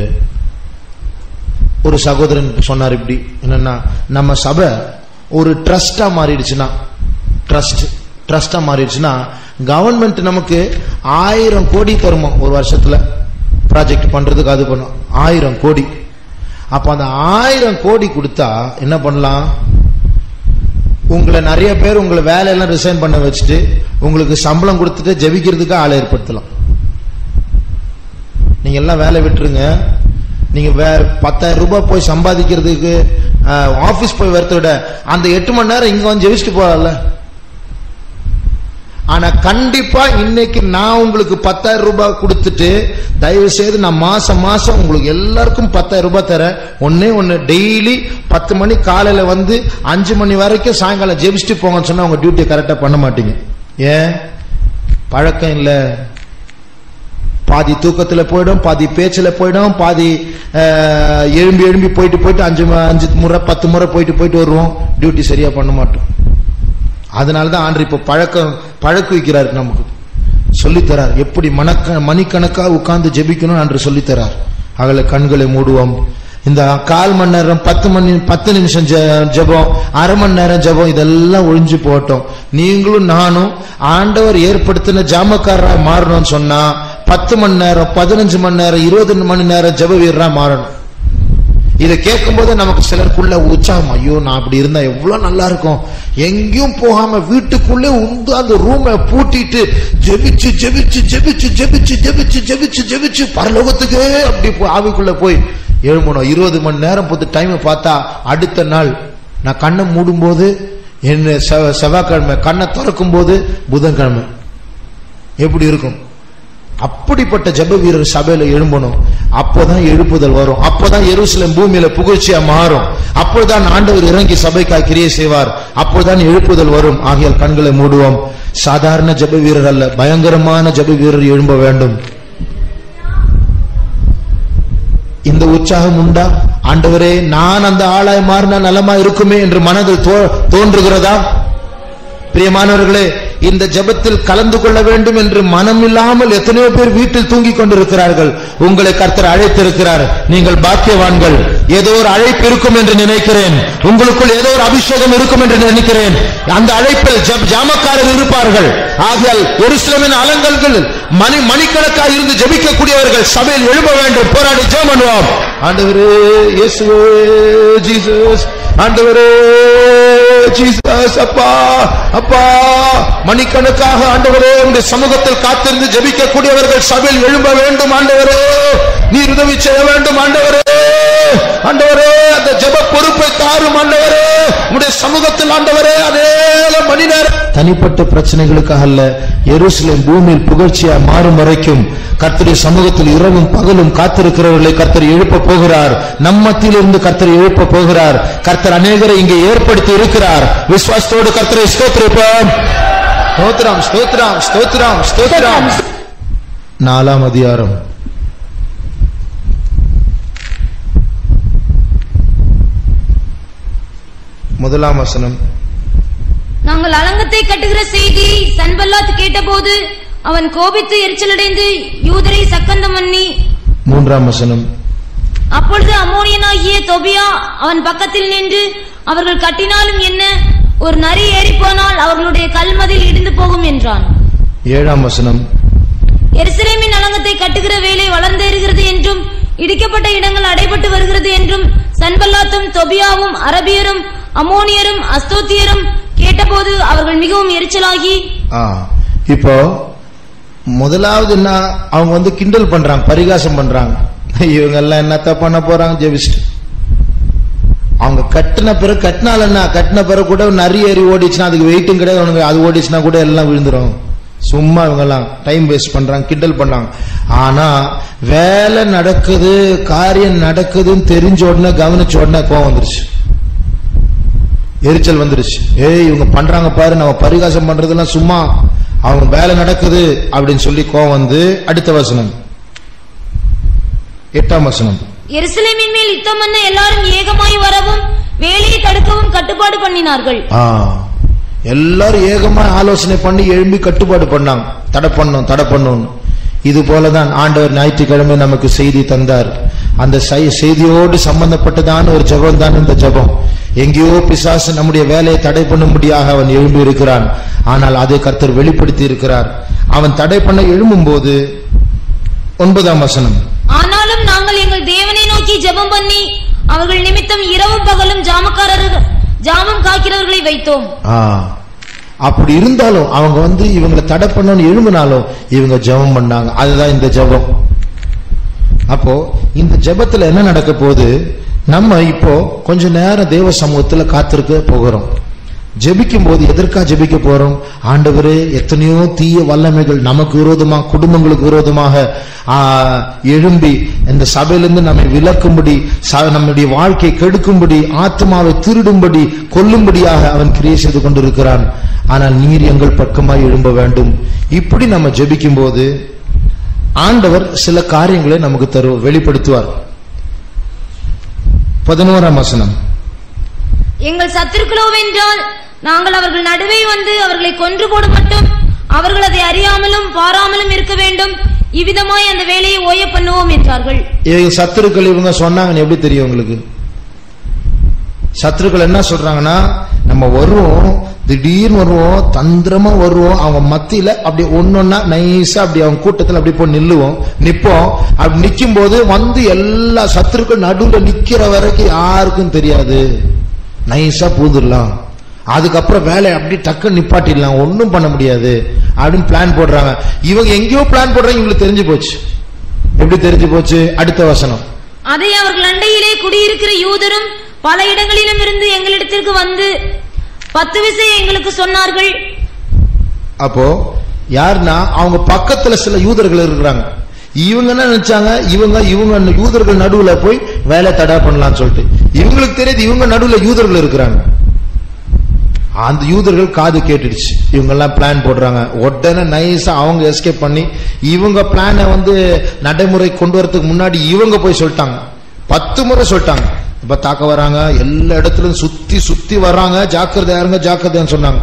ஒரு சகோதரன் சொன்னார் இப்படி என்னன்னா நம்ம சபை ஒரு ட்ரஸ்டா மாறிடுச்சுன்னா ட்ரஸ்ட் ட்ரஸ்டா மாறிடுச்சுன்னா கவர்மெண்ட் நமக்கு ஆயிரம் கோடி தருமா ஒரு வருஷத்துல ப்ராஜெக்ட் பண்றதுக்கு அது பண்ணும் ஆயிரம் கோடி அப்ப அந்த ஆயிரம் கோடி கொடுத்தா என்ன பண்ணலாம் உங்களை நிறைய பேர் உங்களை வேலையெல்லாம் ரிசைன் பண்ண வச்சுட்டு உங்களுக்கு சம்பளம் கொடுத்துட்டு ஜெபிக்கிறதுக்கு ஆளை ஏற்படுத்தலாம் நீங்க எல்லாம் வேலை விட்டுருங்க நீங்க வேற பத்தாயிரம் ரூபாய் போய் சம்பாதிக்கிறதுக்கு ஆபீஸ் போய் வரத விட அந்த எட்டு மணி நேரம் இங்க வந்து ஜெபிச்சுட்டு போகல ஆனா கண்டிப்பா இன்னைக்கு நான் உங்களுக்கு பத்தாயிரம் ரூபாய் கொடுத்துட்டு தயவு செய்து நான் மாசம் மாசம் உங்களுக்கு எல்லாருக்கும் பத்தாயிரம் ரூபாய் தரேன் ஒன்னே ஒன்னு டெய்லி பத்து மணி காலையில வந்து அஞ்சு மணி வரைக்கும் சாயங்காலம் ஜெபிச்சுட்டு போங்கன்னு சொன்னா உங்க டியூட்டியை கரெக்டா பண்ண மாட்டீங்க ஏன் பழக்கம் இல்ல பாதி தூக்கத்துல போயிடும் பாதி பேச்சுல போயிடும் பாதி அஹ், எழும்பி எழும்பி போயிட்டு போயிட்டு அஞ்சு ம- அஞ்சு முறை பத்து முறை போயிட்டு போயிட்டு வருவோம் டியூட்டி சரியா பண்ண மாட்டோம் அதனால தான் ஆண்டு இப்ப பழக்கம் பழக்க வைக்கிறார் நமக்கு சொல்லித்தரார் எப்படி மணக்க மணிக்கணக்கா உட்கார்ந்து ஜெபிக்கணும் என்று சொல்லித்தரார் அகல கண்களை மூடுவோம் இந்த கால் மணி நேரம் பத்து மணி பத்து நிமிஷம் ஜெ- ஜெபம் அரை மணி நேரம் ஜெபம் இதெல்லாம் ஒழிஞ்சு போட்டோம் நீங்களும் நானும் ஆண்டவர் ஏற்படுத்தின ஜாமக்காரரா மாறணும்னு சொன்னா பத்து மணி நேரம் பதினஞ்சு மணி நேரம் இருபது மணி நேரம் ஜெப வீரரா மாறணும் இதை கேட்கும்போது நமக்கு சிலருக்குள்ள உற்சாகம் ஐயோ நான் அப்படி இருந்தா எவ்வளவு நல்லா இருக்கும் எங்கேயும் போகாம வீட்டுக்குள்ளே உண்டு அந்த ரூமை பூட்டிட்டு ஜெபிச்சு ஜெபிச்சு ஜெபிச்சு ஜெபிச்சு ஜெபிச்சு ஜெபிச்சு ஜெபிச்சு பரலோகத்துக்கே அப்படி போ- ஆவிக்குள்ள போய் எழும்பணும் இருபது மணி நேரம் பொறுத்து டைம் பார்த்தா அடுத்த நாள் நான் கண்ணை மூடும்போது என்ன செவ- செவ்வாய்க்கிழமை கண்ணை திறக்கும் போது புதன்கிழமை எப்படி இருக்கும் அப்படிப்பட்ட ஜெப வீரர் சபையில எழும்பணும் அப்போதான் எழுப்புதல் வரும் அப்போதான் எருசலேம் பூமியில புகழ்ச்சியா மாறும் அப்போதான் ஆண்டவர் இறங்கி சபைக்காய் கிரியை செய்வார் அப்போதான் எழுப்புதல் வரும் ஆகியால் கண்களை மூடுவோம் சாதாரண ஜெப வீரர் அல்ல பயங்கரமான ஜெப வீரர் எழும்ப வேண்டும் இந்த உற்சாகம் உண்டா ஆண்டவரே நான் அந்த ஆளாய் மாறினா நலமா இருக்குமே என்று மனதில் தோ- தோன்றுகிறதா பிரியமானவர்களே இந்த ஜெபத்தில் கலந்து கொள்ள வேண்டும் என்று மனம் இல்லாமல் எத்தனையோ பேர் வீட்டில் தூங்கிக் கொண்டிருக்கிறார்கள் உங்களை கர்த்தர் அழைத்திருக்கிறார் நீங்கள் பாக்கியவான்கள் ஏதோ ஒரு அழைப்பு இருக்கும் என்று நினைக்கிறேன் உங்களுக்குள் ஏதோ ஒரு அபிஷேகம் இருக்கும் என்று நினைக்கிறேன் அந்த அழைப்பில் ஜெப- ஜாமக்காரர் இருப்பார்கள் ஆகையால் எருசலேமின் அலங்கல்கள் மணி மணிக்கணக்காக இருந்து ஜெபிக்கக்கூடியவர்கள் சபையில் எழும்ப வேண்டும் போராடி ஜெபம் பண்ணுவோம் ஆண்டவரே இயேசுவே ஜீசஸ் ஆண்டவரே ஜீசஸ் அப்பா அப்பா மணிக்கணக்காக ஆண்டவரே உடைய சமூகத்தில் காத்திருந்து ஜெபிக்கக்கூடியவர்கள் சபையில் எழும்ப வேண்டும் ஆண்டவரே நீர் உதவி செய்ய வேண்டும் ஆண்டவரே ஆண்டவரே அந்த ஜெப பொறுப்பை தாரும் ஆண்டவரே உடைய சமூகத்தில் ஆண்டவரே அநேக மணி நேரம் தனிப்பட்ட பிரச்சனைகளுக்காக அல்ல எருசலேம் பூமியில் புகழ்ச்சியா மாறும் வரைக்கும் கர்த்தருடைய சமூகத்தில் இரவும் பகலும் காத்திருக்கிறவர்களை கர்த்தர் எழுப்ப போகிறார் நம் மத்தியிலிருந்து கர்த்தர் எழுப்ப போகிறார் கர்த்தர் அநேகரை இங்கே ஏற்படுத்தி இருக்கிறார் விசுவாசத்தோடு கர்த்தரை ஸ்தோத்திரிப்போம் ஸ்தோத்திரம் ஸ்தோத்திரம் ஸ்தோத்திரம் ஸ்தோத்திரம் நாலாம் அதிகாரம் முதலாம் வசனம் நாங்கள் அலங்கத்தை கட்டுகிற செய்தி சன்பல்லாத் கேட்டபோது அவன் கோபித்து எரிச்சலடைந்து யூதரை சக்கந்தம் பண்ணி மூன்றாம் வசனம் அப்பொழுது அம்மோனியனாகிய தொபியா அவன் பக்கத்தில் நின்று அவர்கள் கட்டினாலும் என்ன ஒரு நரி ஏறிப் போனால் அவர்களுடைய கல்மதில் இடிந்து போகும் என்றான் ஏழாம் வசனம் எருசலேமின் அலங்கத்தை கட்டுகிற வேலை வளர்ந்தேறுகிறது என்றும் இடிக்கப்பட்ட இடங்கள் அடைபட்டு வருகிறது என்றும் சன்பல்லாத்தும் தொபியாவும் அரபியரும் அம்மோனியரும் அஸ்தோத்தியரும் கேட்டபோது அவர்கள் மிகவும் எரிச்சலாகி ஆ, இப்போ முதலாவது என்ன அவங்க வந்து கிண்டல் பண்றாங்க பரிகாசம் பண்றாங்க இவங்க எல்லாம் என்னத்த பண்ண போறாங்க ஜெபிச்சுட்டு அவங்க கட்டின பிறகு கட்டினால என்ன கட்டின பிறகு கூட நிறைய ஏறி ஓடிச்சுன்னா அதுக்கு வெயிட்டும் கிடையாது அவனுங்க அது ஓடிச்சுன்னா கூட எல்லாம் விழுந்துரும் சும்மா இவங்க எல்லாம் டைம் வேஸ்ட் பண்றாங்க கிண்டல் பண்றாங்க ஆனா வேலை நடக்குது காரியம் நடக்குதுன்னு தெரிஞ்ச உடனே கவனிச்ச உடனே கோவம் வந்துருச்சு எரிச்சல் வந்துருச்சு ஏய் இவங்க பண்றாங்க பாரு நம்ம பரிகாசம் பண்றதெல்லாம் சும்மா அவங்க வேலை நடக்குது அப்படின்னு சொல்லி கோவம் வந்து அடுத்த வசனம் எட்டாம் வசனம் எருசலேமின் மேல் யுத்தம் பண்ண எல்லாரும் ஏகமாய் வரவும் வேலையை தடுக்கவும் கட்டுப்பாடு பண்ணினார்கள் ஆ எல்லாரும் ஏகமா ஆலோசனை பண்ணி எழும்பி கட்டுப்பாடு பண்ணாங்க தடை பண்ணும் தடை பண்ணும் இது போலதான் ஆண்டவர் ஞாயிற்றுக்கிழமை நமக்கு செய்தி தந்தார் அந்த செய்- செய்தியோடு சம்பந்தப்பட்டதான ஒரு ஜெபம் தான் இந்த ஜெபம் எங்கேயோ பிசாசு நம்முடைய வேலையை தடை பண்ணும்படியாக அவன் எழும்பி இருக்கிறான் ஆனால் அதை கர்த்தர் வெளிப்படுத்தி இருக்கிறார் அவன் தடை பண்ண எழும்பும் போது ஒன்பதாம் வசனம் ஆனாலும் நாங்கள் எங்கள் தேவனை நோக்கி ஜெபம் பண்ணி அவர்கள் நிமித்தம் இரவும் பகலும் ஜாமக்காரர்கள் ஜாமம் காக்கிறவர்களை வைத்தோம் ஆ அப்படி இருந்தாலும் அவங்க வந்து இவங்களை தடை பண்ணணும்னு எழும்பினாலும் இவங்க ஜெபம் பண்ணாங்க அதுதான் இந்த ஜெபம் அப்போ இந்த ஜெபத்துல என்ன நடக்க போகுது நம்ம இப்போ கொஞ்ச நேரம் தேவ சமூகத்துல காத்திருக்க போகிறோம் ஜெபிக்கும் போது எதற்கா ஜெபிக்க போறோம் ஆண்டவரே எத்தனையோ தீய வல்லமைகள் நமக்கு விரோதமாக குடும்பங்களுக்கு விரோதமாக ஆ, எழும்பி இந்த சபையிலிருந்து நம்மை விலக்கும்படி ச- நம்முடைய வாழ்க்கையை கெடுக்கும்படி ஆத்மாவை திருடும்படி கொல்லும்படியாக அவன் கிரியை செய்து கொண்டிருக்கிறான் ஆனால் நீர் எங்கள் பக்கமாய் எழும்ப வேண்டும் இப்படி நம்ம ஜெபிக்கும் போது ஆண்டவர் சில காரியங்களை நமக்கு தரு வெளிப்படுத்துவார் பதினோராம் வசனம் எங்கள் சத்துருக்களோவென்றால் நாங்கள் அவர்கள் நடுவே வந்து அவர்களை கொன்று போட மட்டும் அவர்கள் அதை அறியாமலும் பாராமலும் இருக்க வேண்டும் இவ்விதமாய் அந்த வேலையை ஓய பண்ணுவோம் என்றார்கள் இவங்க சத்துருக்கள் இவங்க சொன்னாங்கன்னு எப்படி தெரியும் உங்களுக்கு சத்துருக்கள் என்ன சொல்றாங்கன்னா நம்ம வருவோம் திடீர்னு வருவோம் தந்திரமா வருவோம் அவங்க மத்தியில அப்படி ஒன்னொன்னா நைஸா அப்படி அவங்க கூட்டத்துல அப்படி போய் நில்லுவோம் நிப்போம் அப்படி நிக்கும் போது வந்து எல்லா சத்துருக்கள் நடுவுல நிக்கிற வரைக்கும் யாருக்கும் தெரியாது நைஸா பூந்துடலாம் அதுக்கப்புறம் வேலையை அப்படி டக்கு நிப்பாட்டிடலாம் ஒன்றும் பண்ண முடியாது அப்படின்னு பிளான் போடுறாங்க இவங்க எங்கேயோ பிளான் போடுறாங்க இவங்களுக்கு தெரிஞ்சு போச்சு எப்படி தெரிஞ்சு போச்சு அடுத்த வசனம் அதை அவர்கள் அண்டையிலே குடியிருக்கிற யூதரும் பல இடங்களிலும் இருந்து எங்களிடத்திற்கு வந்து பத்து விசை எங்களுக்கு சொன்னார்கள் அப்போ யாருன்னா அவங்க பக்கத்துல சில யூதர்கள் இருக்கிறாங்க இவங்க என்ன நினைச்சாங்க இவங்க இவங்க யூதர்கள் நடுவுல போய் வேலை தடா பண்ணலாம்னு சொல்லிட்டு இவங்களுக்கு தெரியுது இவங்க நடுவுல யூதர்கள் இருக்கிறாங்க அந்த யூதர்கள் காது கேட்டுடுச்சு இவங்க எல்லாம் பிளான் போடுறாங்க உடனே நைஸா அவங்க எஸ்கேப் பண்ணி இவங்க பிளானை வந்து நடைமுறை கொண்டு வரதுக்கு முன்னாடி இவங்க போய் சொல்லிட்டாங்க பத்து முறை சொல்லிட்டாங்க இப்ப தாக்க வராங்க எல்லா இடத்துலயும் சுத்தி சுத்தி வர்றாங்க ஜாக்கிரதையா இருங்க ஜாக்கிரதையான்னு சொன்னாங்க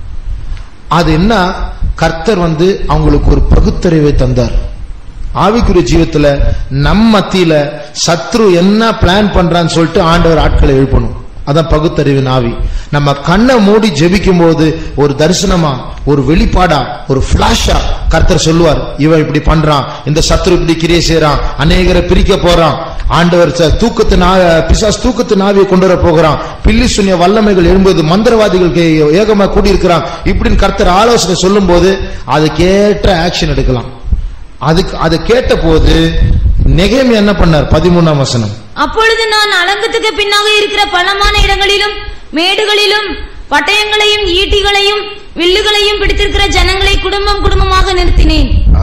அது என்ன கர்த்தர் வந்து அவங்களுக்கு ஒரு பகுத்தறிவை தந்தார் ஆவிக்குரிய ஜீவத்துல நம் மத்தியில சத்ரு என்ன பிளான் பண்றான்னு சொல்லிட்டு ஆண்டவர் ஆட்களை எழுப்பணும் அதான் பகுத்தறிவின் ஆவி நம்ம கண்ணை மூடி ஜெபிக்கும் போது ஒரு தரிசனமா ஒரு வெளிப்பாடா ஒரு பிளாஷா கர்த்தர் சொல்லுவார் இவன் இப்படி பண்றான் இந்த சத்ரு இப்படி கிரியை செய்யறான் அநேகரை பிரிக்க போறான் ஆண்டவர் ச- தூக்கத்து நா பிசாஸ் தூக்கத்து நாவியை கொண்டு வர போகிறான் பில்லி சுனிய வல்லமைகள் எழும்போது மந்திரவாதிகளுக்கு ஏகமா கூடியிருக்கிறான் இப்படின்னு கர்த்தர் ஆலோசனை சொல்லும் போது அதுக்கேற்ற ஆக்ஷன் எடுக்கலாம் அதுக்கு அதை கேட்ட போது நெகேமி என்ன பண்ணார் பதிமூணாம் வசனம் அப்பொழுது நான் அலங்கத்துக்கு பின்னாக இருக்கிற பள்ளமான இடங்களிலும் மேடுகளிலும் பட்டயங்களையும் ஈட்டிகளையும் வில்லுகளையும் பிடித்திருக்கிற ஜனங்களை குடும்பம் குடும்பமாக நிறுத்தினேன் ஆ.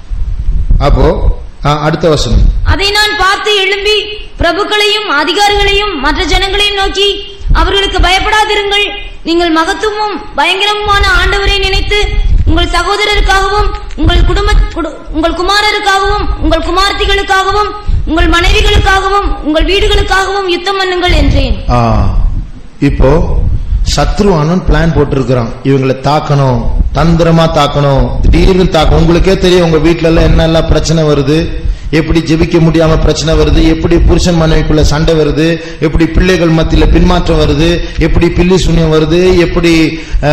அப்போ ஆ, அடுத்த வசனம் அதை நான் பார்த்து எழும்பி பிரபுக்களையும் அதிகாரிகளையும் மற்ற ஜனங்களையும் நோக்கி அவர்களுக்கு பயப்படாதிருங்கள் நீங்கள் மகத்துவமும் பயங்கரமுமான ஆண்டவரை நினைத்து உங்கள் சகோதரருக்காகவும் உங்கள் குடும்ப குடு- உங்கள் குமாரருக்காகவும் உங்கள் குமார்த்திகளுக்காகவும் உங்கள் மனைவிகளுக்காகவும் உங்கள் வீடுகளுக்காகவும் யுத்தம் பண்ணுங்கள் என்றேன் ஆ, இப்போ சத்ருவானன் பிளான் போட்டிருக்கிறான் இவங்களை தாக்கணும் தந்திரமா தாக்கணும் திடீர்னு தாக்க உங்களுக்கே தெரியும் உங்க வீட்ல எல்லாம் என்னெல்லாம் பிரச்சனை வருது எப்படி ஜெபிக்க முடியாம பிரச்சனை வருது எப்படி புருஷன் மனைவிக்குள்ள சண்டை வருது எப்படி பிள்ளைகள் மத்தியில பின்மாற்றம் வருது எப்படி பில்லி சுனியம் வருது எப்படி ஆ,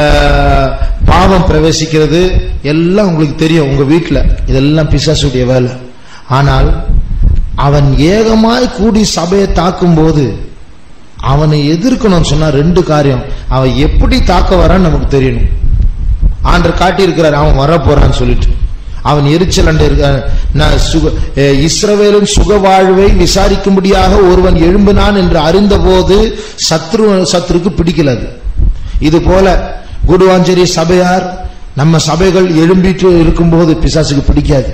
பாவம் பிரவேசிக்கிறது எல்லாம் உங்களுக்கு தெரியும் உங்க வீட்ல இதெல்லாம் பிசாசுடைய வேலை ஆனால் அவன் ஏகமாய் கூடி சபையை தாக்கும் போது அவனை எதிர்க்கணும்னு சொன்னா ரெண்டு காரியம் அவன் எப்படி தாக்க வரான்னு நமக்கு தெரியணும் ஆண்டர் காட்டி இருக்கிறார் அவன் வர போறான்னு சொல்லிட்டு அவன் எரிச்சல் அண்ட இருக்க நான் சுக அஹ் இஸ்ரவேலின் சுக வாழ்வை விசாரிக்கும்படியாக ஒருவன் எழும்பினான் என்று அறிந்தபோது சத்ரு சத்ருக்கு பிடிக்கல அது இது போல குடுவாஞ்சேரி சபையார் நம்ம சபைகள் எழும்பிட்டு இருக்கும்போது பிசாசுக்கு பிடிக்காது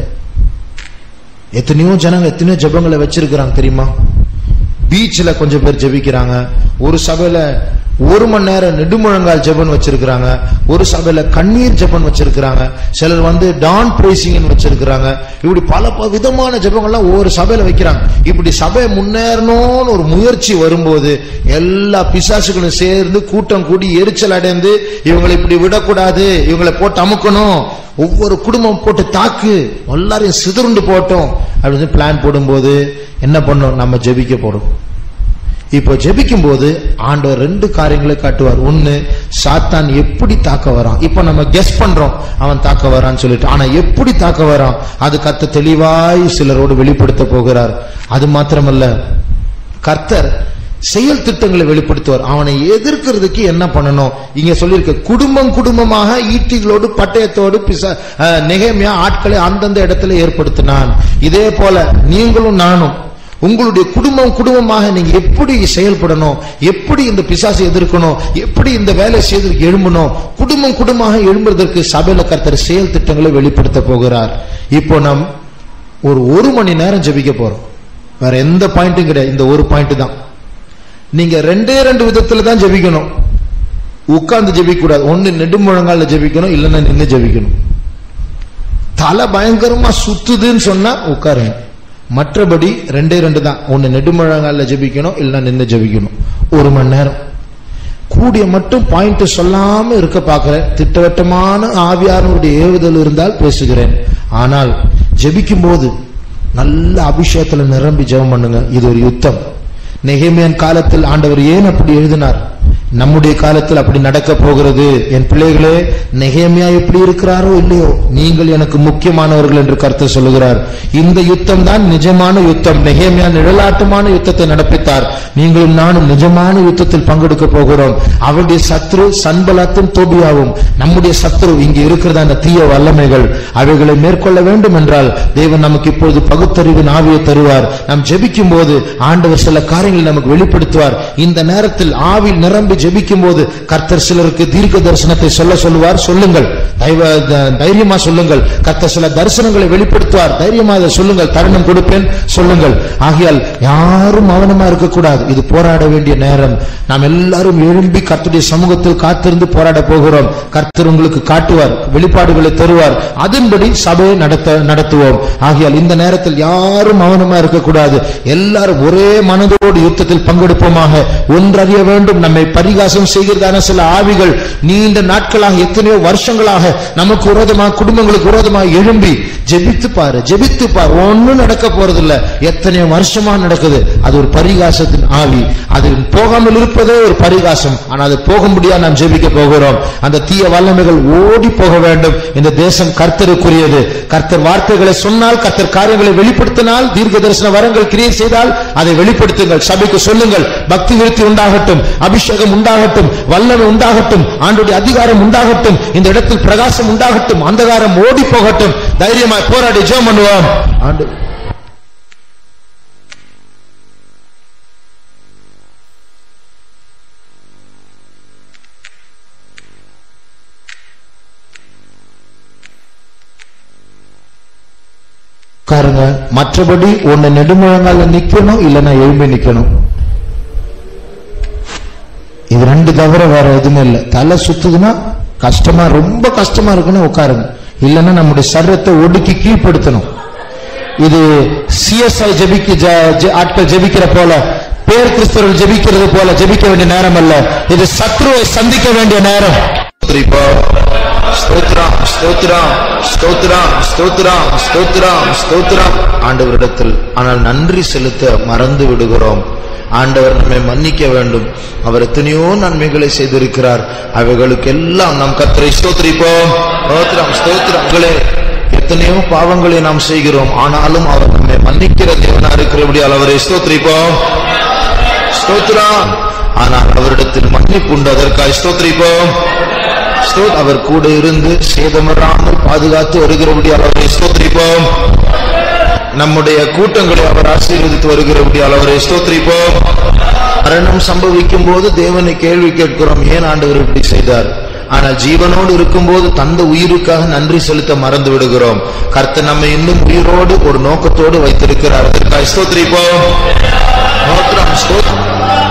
எத்தனையோ ஜனங்க எத்தனையோ ஜெபங்களை வச்சிருக்கிறாங்க தெரியுமா பீச்ல கொஞ்சம் பேர் ஜெபிக்கிறாங்க ஒரு சபையில ஒரு மணி நேரம் நெடுமுழங்கால் ஜெபன் வச்சிருக்கிறாங்க ஒரு சபையில கண்ணீர் ஜெபன் வச்சிருக்கிறாங்க சிலர் வந்து டான் பிரேசிங் வச்சிருக்கிறாங்க இப்படி பல பல விதமான ஜெபங்கள்லாம் ஒவ்வொரு சபையில வைக்கிறாங்க இப்படி சபை முன்னேறணும்னு ஒரு முயற்சி வரும்போது எல்லா பிசாசுகளும் சேர்ந்து கூட்டம் கூடி எரிச்சல் அடைந்து இவங்களை இப்படி விடக்கூடாது இவங்களை போட்டு அமுக்கணும் ஒவ்வொரு குடும்பம் போட்டு தாக்கு எல்லாரையும் சிதறுண்டு போட்டோம் அப்படின்னு பிளான் போடும்போது என்ன பண்ணோம் நம்ம ஜெபிக்க போடும் இப்போ ஜெபிக்கும் போது ஆண்டவர் ரெண்டு காரியங்களை காட்டுவார் ஒன்னு சாத்தான் எப்படி தாக்க வரான் இப்போ நம்ம கெஸ் பண்றோம் அவன் தாக்க வரான்னு சொல்லிட்டு ஆனா எப்படி தாக்க வரான் அது கத்த தெளிவாய் சிலரோடு வெளிப்படுத்த போகிறார் அது மாத்திரமல்ல கர்த்தர் செயல் திட்டங்களை வெளிப்படுத்துவார் அவனை எதிர்க்கிறதுக்கு என்ன பண்ணணும் இங்க சொல்லியிருக்க குடும்பம் குடும்பமாக ஈட்டிகளோடு பட்டயத்தோடு பிச அஹ், நெகேமியா ஆட்களை அந்தந்த இடத்துல ஏற்படுத்தினான் இதே போல நீங்களும் நானும் உங்களுடைய குடும்பம் குடும்பமாக நீங்க எப்படி செயல்படணும் எப்படி இந்த பிசாசை எதிர்க்கணும் எப்படி இந்த வேலை செய்து எழும்பணும் குடும்பம் குடும்பமாக எழும்புவதற்கு சபையில கர்த்தர் செயல் திட்டங்களை வெளிப்படுத்த போகிறார் இப்போ நாம் ஒரு ஒரு மணி நேரம் ஜெபிக்க போறோம் வேற எந்த பாயிண்ட்டும் கிடையாது இந்த ஒரு பாயிண்ட் தான் நீங்க ரெண்டே ரெண்டு விதத்துல தான் ஜெபிக்கணும் உட்கார்ந்து ஜெபிக்க கூடாது ஒண்ணு நெடுமுழங்கால ஜெபிக்கணும் இல்லைன்னா நின்னு ஜெபிக்கணும் தலை பயங்கரமா சுத்துதுன்னு சொன்னா உட்காருங்க மற்றபடி ரெண்டே ரெண்டு தான் ஒன்னு நெடுமுழங்கால ஜெபிக்கணும் இல்லைன்னா நின்னு ஜெபிக்கணும் ஒரு மணி நேரம் கூடிய மட்டும் பாயிண்ட் சொல்லாம இருக்க பார்க்கிறேன் திட்டவட்டமான ஆவியாரனுடைய ஏவுதல் இருந்தால் பேசுகிறேன் ஆனால் ஜெபிக்கும் போது நல்ல அபிஷேகத்துல நிரம்பி ஜெபம் பண்ணுங்க இது ஒரு யுத்தம் நெகேமியன் காலத்தில் ஆண்டவர் ஏன் அப்படி எழுதினார் நம்முடைய காலத்தில் அப்படி நடக்க போகிறது என் பிள்ளைகளே நெகேமியா எப்படி இருக்கிறாரோ இல்லையோ நீங்கள் எனக்கு முக்கியமானவர்கள் என்று கருத்து சொல்லுகிறார் இந்த யுத்தம் தான் நிஜமான யுத்தம் நெகேமியா நிழலாட்டமான யுத்தத்தை நடப்பித்தார் நீங்களும் நானும் நிஜமான யுத்தத்தில் பங்கெடுக்க போகிறோம் அவருடைய சத்ரு சன்பலத்தும் தோபியாவும் நம்முடைய சத்ரு இங்கே இருக்கிறது அந்த தீய வல்லமைகள் அவைகளை மேற்கொள்ள வேண்டும் என்றால் தேவன் நமக்கு இப்பொழுது பகுத்தறிவின் ஆவியை தருவார் நாம் ஜெபிக்கும் போது ஆண்டவர் சில காரியங்களை நமக்கு வெளிப்படுத்துவார் இந்த நேரத்தில் ஆவில் நிரம்பி ஜெபிக்கும் போது கர்த்தர் சிலருக்கு தீர்க்க தரிசனத்தை சொல்ல சொல்லுவார் சொல்லுங்கள் தயவ- த- தைரியமா சொல்லுங்கள் கர்த்தர் சில தரிசனங்களை வெளிப்படுத்துவார் தைரியமா அதை சொல்லுங்கள் தருணம் கொடுப்பேன் சொல்லுங்கள் ஆகையால் யாரும் மௌனமா இருக்கக்கூடாது இது போராட வேண்டிய நேரம் நாம் எல்லாரும் எழும்பி கர்த்தருடைய சமூகத்தில் காத்திருந்து போராட போகிறோம் கர்த்தர் உங்களுக்கு காட்டுவார் வெளிப்பாடுகளை தருவார் அதன்படி சபையை நடத்த நடத்துவோம் ஆகையால் இந்த நேரத்தில் யாரும் மௌனமா இருக்கக்கூடாது எல்லாரும் ஒரே மனதோடு யுத்தத்தில் பங்கெடுப்போமாக ஒன்றறிய வேண்டும் நம்மை பரிகாசம் செய்கிறதான சில ஆவிகள் நீண்ட நாட்களாக எத்தனையோ வருஷங்களாக நமக்கு விரோதமாக குடும்பங்களுக்கு விரோதமாக எழும்பி ஜெபித்து பாரு ஜெபித்து பாரு ஒண்ணும் நடக்க போறதில்ல எத்தனையோ வருஷமா நடக்குது அது ஒரு பரிகாசத்தின் ஆவி அது போகாமல் இருப்பதே ஒரு பரிகாசம் ஆனா அது போக முடியாது நாம் ஜெபிக்க போகிறோம் அந்த தீய வல்லமைகள் ஓடி போக வேண்டும் இந்த தேசம் கர்த்தருக்குரியது கர்த்தர் வார்த்தைகளை சொன்னால் கர்த்தர் காரியங்களை வெளிப்படுத்தினால் தீர்க்க தரிசன வரங்கள் கிரியை செய்தால் அதை வெளிப்படுத்துங்கள் சபைக்கு சொல்லுங்கள் பக்தி விருத்தி உண்டாகட்டும் அபிஷேகம் உண்டாகட்டும் வல்லமை உண்டாகட்டும் ஆண்டுடைய அதிகாரம் உண்டாகட்டும் இந்த இடத்தில் பிரகாசம் உண்டாகட்டும் அந்தகாரம் ஓடி போகட்டும் தைரியமாய் போராடி ஜெபம் பண்ணுவோம் ஆண்டு உட்காருங்க மற்றபடி ஒன்னு நெடுமுழங்கால நிக்கணும் இல்லைன்னா எழும்பி நிக்கணும் இது ரெண்டு தவிர வேற எதுவுமே இல்லை தலை சுத்துதுன்னா கஷ்டமா ரொம்ப கஷ்டமா இருக்குன்னு உட்காருங்க இல்லைன்னா நம்முடைய சரீரத்தை ஒடுக்கி கீழ்ப்படுத்தணும் இது சிஎஸ்ஐ ஜெபிக்க ஜ- ஜ- ஆட்கள் ஜெபிக்கிற போல பேர் கிறிஸ்தவர்கள் ஜெபிக்கிறது போல ஜெபிக்க வேண்டிய நேரம் அல்ல இது சத்ருவை சந்திக்க வேண்டிய நேரம் ஸ்தோத்ரம் ஸ்தோத்ரம் ஸ்தோத்ரம் ஸ்தோத்ரம் ஸ்தோத்ரம் ஸ்தோத்ரம் ஆண்டவரிடத்தில் ஆனால் நன்றி செலுத்த மறந்து விடுகிறோம் ஆண்டவர் நம்மை மன்னிக்க வேண்டும் அவர் எத்தனையோ நன்மைகளை செய்திருக்கிறார் அவைகளுக்கெல்லாம் நாம் கத்தரை ஸ்தோத்திரிப்போம் ஸ்தோத்திரம் ஸ்தோத்திரம் உங்களே எத்தனையோ பாவங்களை நாம் செய்கிறோம் ஆனாலும் அவர் நம்மை மன்னிக்கிற தேவனா இருக்கிறபடியால் அவரை ஸ்தோத்திரிப்போம் ஸ்தோத்திரம் ஆனால் அவரிடத்தில் மன்னிப்பு உண்டு அதற்காக ஸ்தோத்திரிப்போம் ஸ்தோத் அவர் கூட இருந்து சேதமில்லாமல் பாதுகாத்து வருகிறபடியால் அவரை ஸ்தோத்திரிப்போம் நம்முடைய கூட்டங்களை அவர் ஆசீர்வதித்து வருகிறபடியால் அவரை ஸ்தோத்திரிப்போம் மரணம் சம்பவிக்கும் போது தேவனை கேள்வி கேட்கிறோம் ஏன் ஆண்டவர் இப்படி செய்தார் ஆனால் ஜீவனோடு இருக்கும்போது தந்த உயிருக்காக நன்றி செலுத்த மறந்து விடுகிறோம் கர்த்தர் நம்மை இன்னும் உயிரோடு ஒரு நோக்கத்தோடு வைத்திருக்கிறார் அதற்காக ஸ்தோத்திரிப்போம் ஸ்தோத்திரம், ஸ்தோத்திரம்.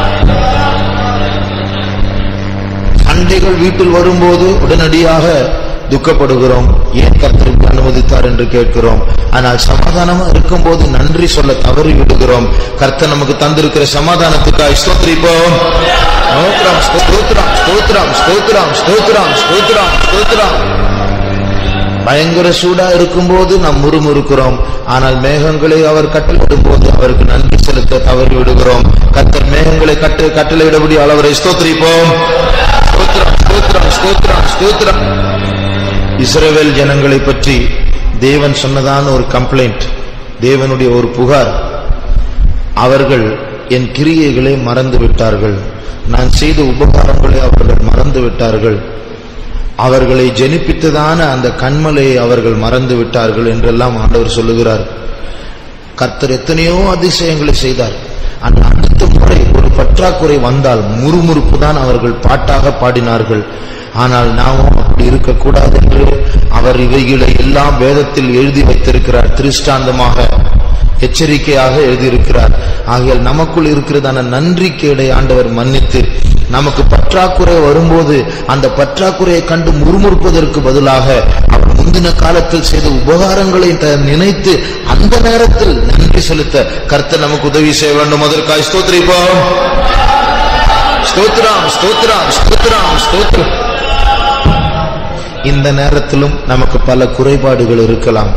சண்டைகள் வீட்டில் வரும்போது உடனடியாக துக்கப்படுகிறோம் ஏன் கர்த்தர் இப்படி அனுமதித்தார் என்று கேட்கிறோம் ஆனால் சமாதானமா இருக்கும்போது நன்றி சொல்ல தவறி விடுகிறோம் கர்த்தர் நமக்கு தந்திருக்கிற சமாதானத்துக்காக ஸ்தோத்திரிப்போம் ஸ்தோத்திரம், ஸ்தோத்திரம், ஸ்தோத்திரம், ஸ்தோத்திரம், ஸ்தோத்திரம், ஸ்தோத்திரம், ஸ்தோத்திரம். பயங்கர சூடா இருக்கும்போது நாம் முறுமுறுக்கிறோம் ஆனால் மேகங்களை அவர் கட்டளையிடும் போது அவருக்கு நன்றி செலுத்த தவறி விடுகிறோம் கர்த்தர் மேகங்களை கட்டு கட்டளையிடபடி அவரை ஸ்தோத்திரிப்போம் ஸ்தோத்திரம், ஸ்தோத்திரம், ஸ்தோத்திரம், ஸ்தோத்திரம். இஸ்ரவேல் ஜனங்களை பற்றி தேவன் சொன்னதான ஒரு கம்ப்ளைண்ட் தேவனுடைய ஒரு புகார் அவர்கள் என் கிரியைகளை மறந்து விட்டார்கள் நான் செய்த உபகாரங்களை அவர்கள் மறந்து விட்டார்கள் அவர்களை ஜெனிப்பித்ததான அந்த கண்மலையை அவர்கள் மறந்து விட்டார்கள் என்றெல்லாம் ஆண்டவர் சொல்லுகிறார் கர்த்தர் எத்தனையோ அதிசயங்களை செய்தார் அந்த அடுத்த முறை ஒரு பற்றாக்குறை வந்தால் முறுமுறுப்பு தான் அவர்கள் பாட்டாக பாடினார்கள் ஆனால் நாமும் அப்படி இருக்கக்கூடாது என்று அவர் இவைகளை எல்லாம் வேதத்தில் எழுதி வைத்திருக்கிறார் திருஷ்டாந்தமாக எச்சரிக்கையாக எழுதியிருக்கிறார் ஆகையால் நமக்குள் இருக்கிறதான நன்றிக்கேடை ஆண்டவர் மன்னித்து நமக்கு பற்றாக்குறை வரும்போது அந்த பற்றாக்குறையை கண்டு முறுமுறுப்பதற்கு பதிலாக அவர் முந்தின காலத்தில் செய்த உபகாரங்களை த- நினைத்து அந்த நேரத்தில் நன்றி செலுத்த கர்த்தர் நமக்கு உதவி செய்ய வேண்டும் அதற்காக ஸ்தோத்திரிப்போம் ஸ்தோத்திரம் ஸ்தோத்திரம் ஸ்தோத்திரம் ஸ்தோத்திரம் இந்த நேரத்திலும் நமக்கு பல குறைபாடுகள் இருக்கலாம்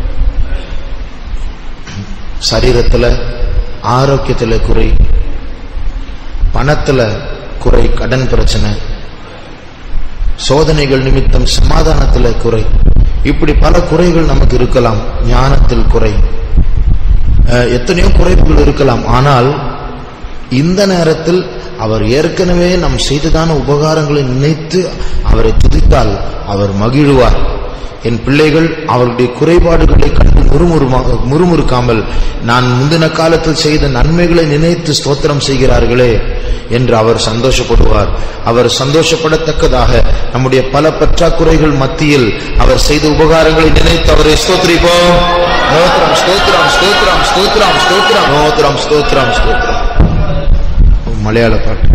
சரீரத்துல ஆரோக்கியத்துல குறை பணத்துல குறை கடன் பிரச்சனை சோதனைகள் நிமித்தம் சமாதானத்துல குறை இப்படி பல குறைகள் நமக்கு இருக்கலாம் ஞானத்தில் குறை அஹ், எத்தனையோ குறைப்புகள் இருக்கலாம் ஆனால் இந்த நேரத்தில் அவர் ஏற்கனவே நாம் செய்ததான உபகாரங்களை நினைத்து அவரை துதித்தால் அவர் மகிழுவார் என் பிள்ளைகள் அவருடைய குறைபாடுகளை கண்டு முறுமுறுமா முறுமுறுக்காமல் நான் முந்தின காலத்தில் செய்த நன்மைகளை நினைத்து ஸ்தோத்திரம் செய்கிறார்களே என்று அவர் சந்தோஷப்படுவார் அவர் சந்தோஷப்படத்தக்கதாக நம்முடைய பல பற்றாக்குறைகள் மத்தியில் அவர் செய்த உபகாரங்களை நினைத்து அவரை ஸ்தோத்திரிப்போம் ஸ்தோத்திரம் ஸ்தோத்திரம் ஸ்தோத்திரம் ஸ்தோத்திரம் ஸ்தோத்திரம் ஸ்தோத்திரம் ஸ்தோத்திரம் ஸ்தோத்திரம் மலையாள பாட்டு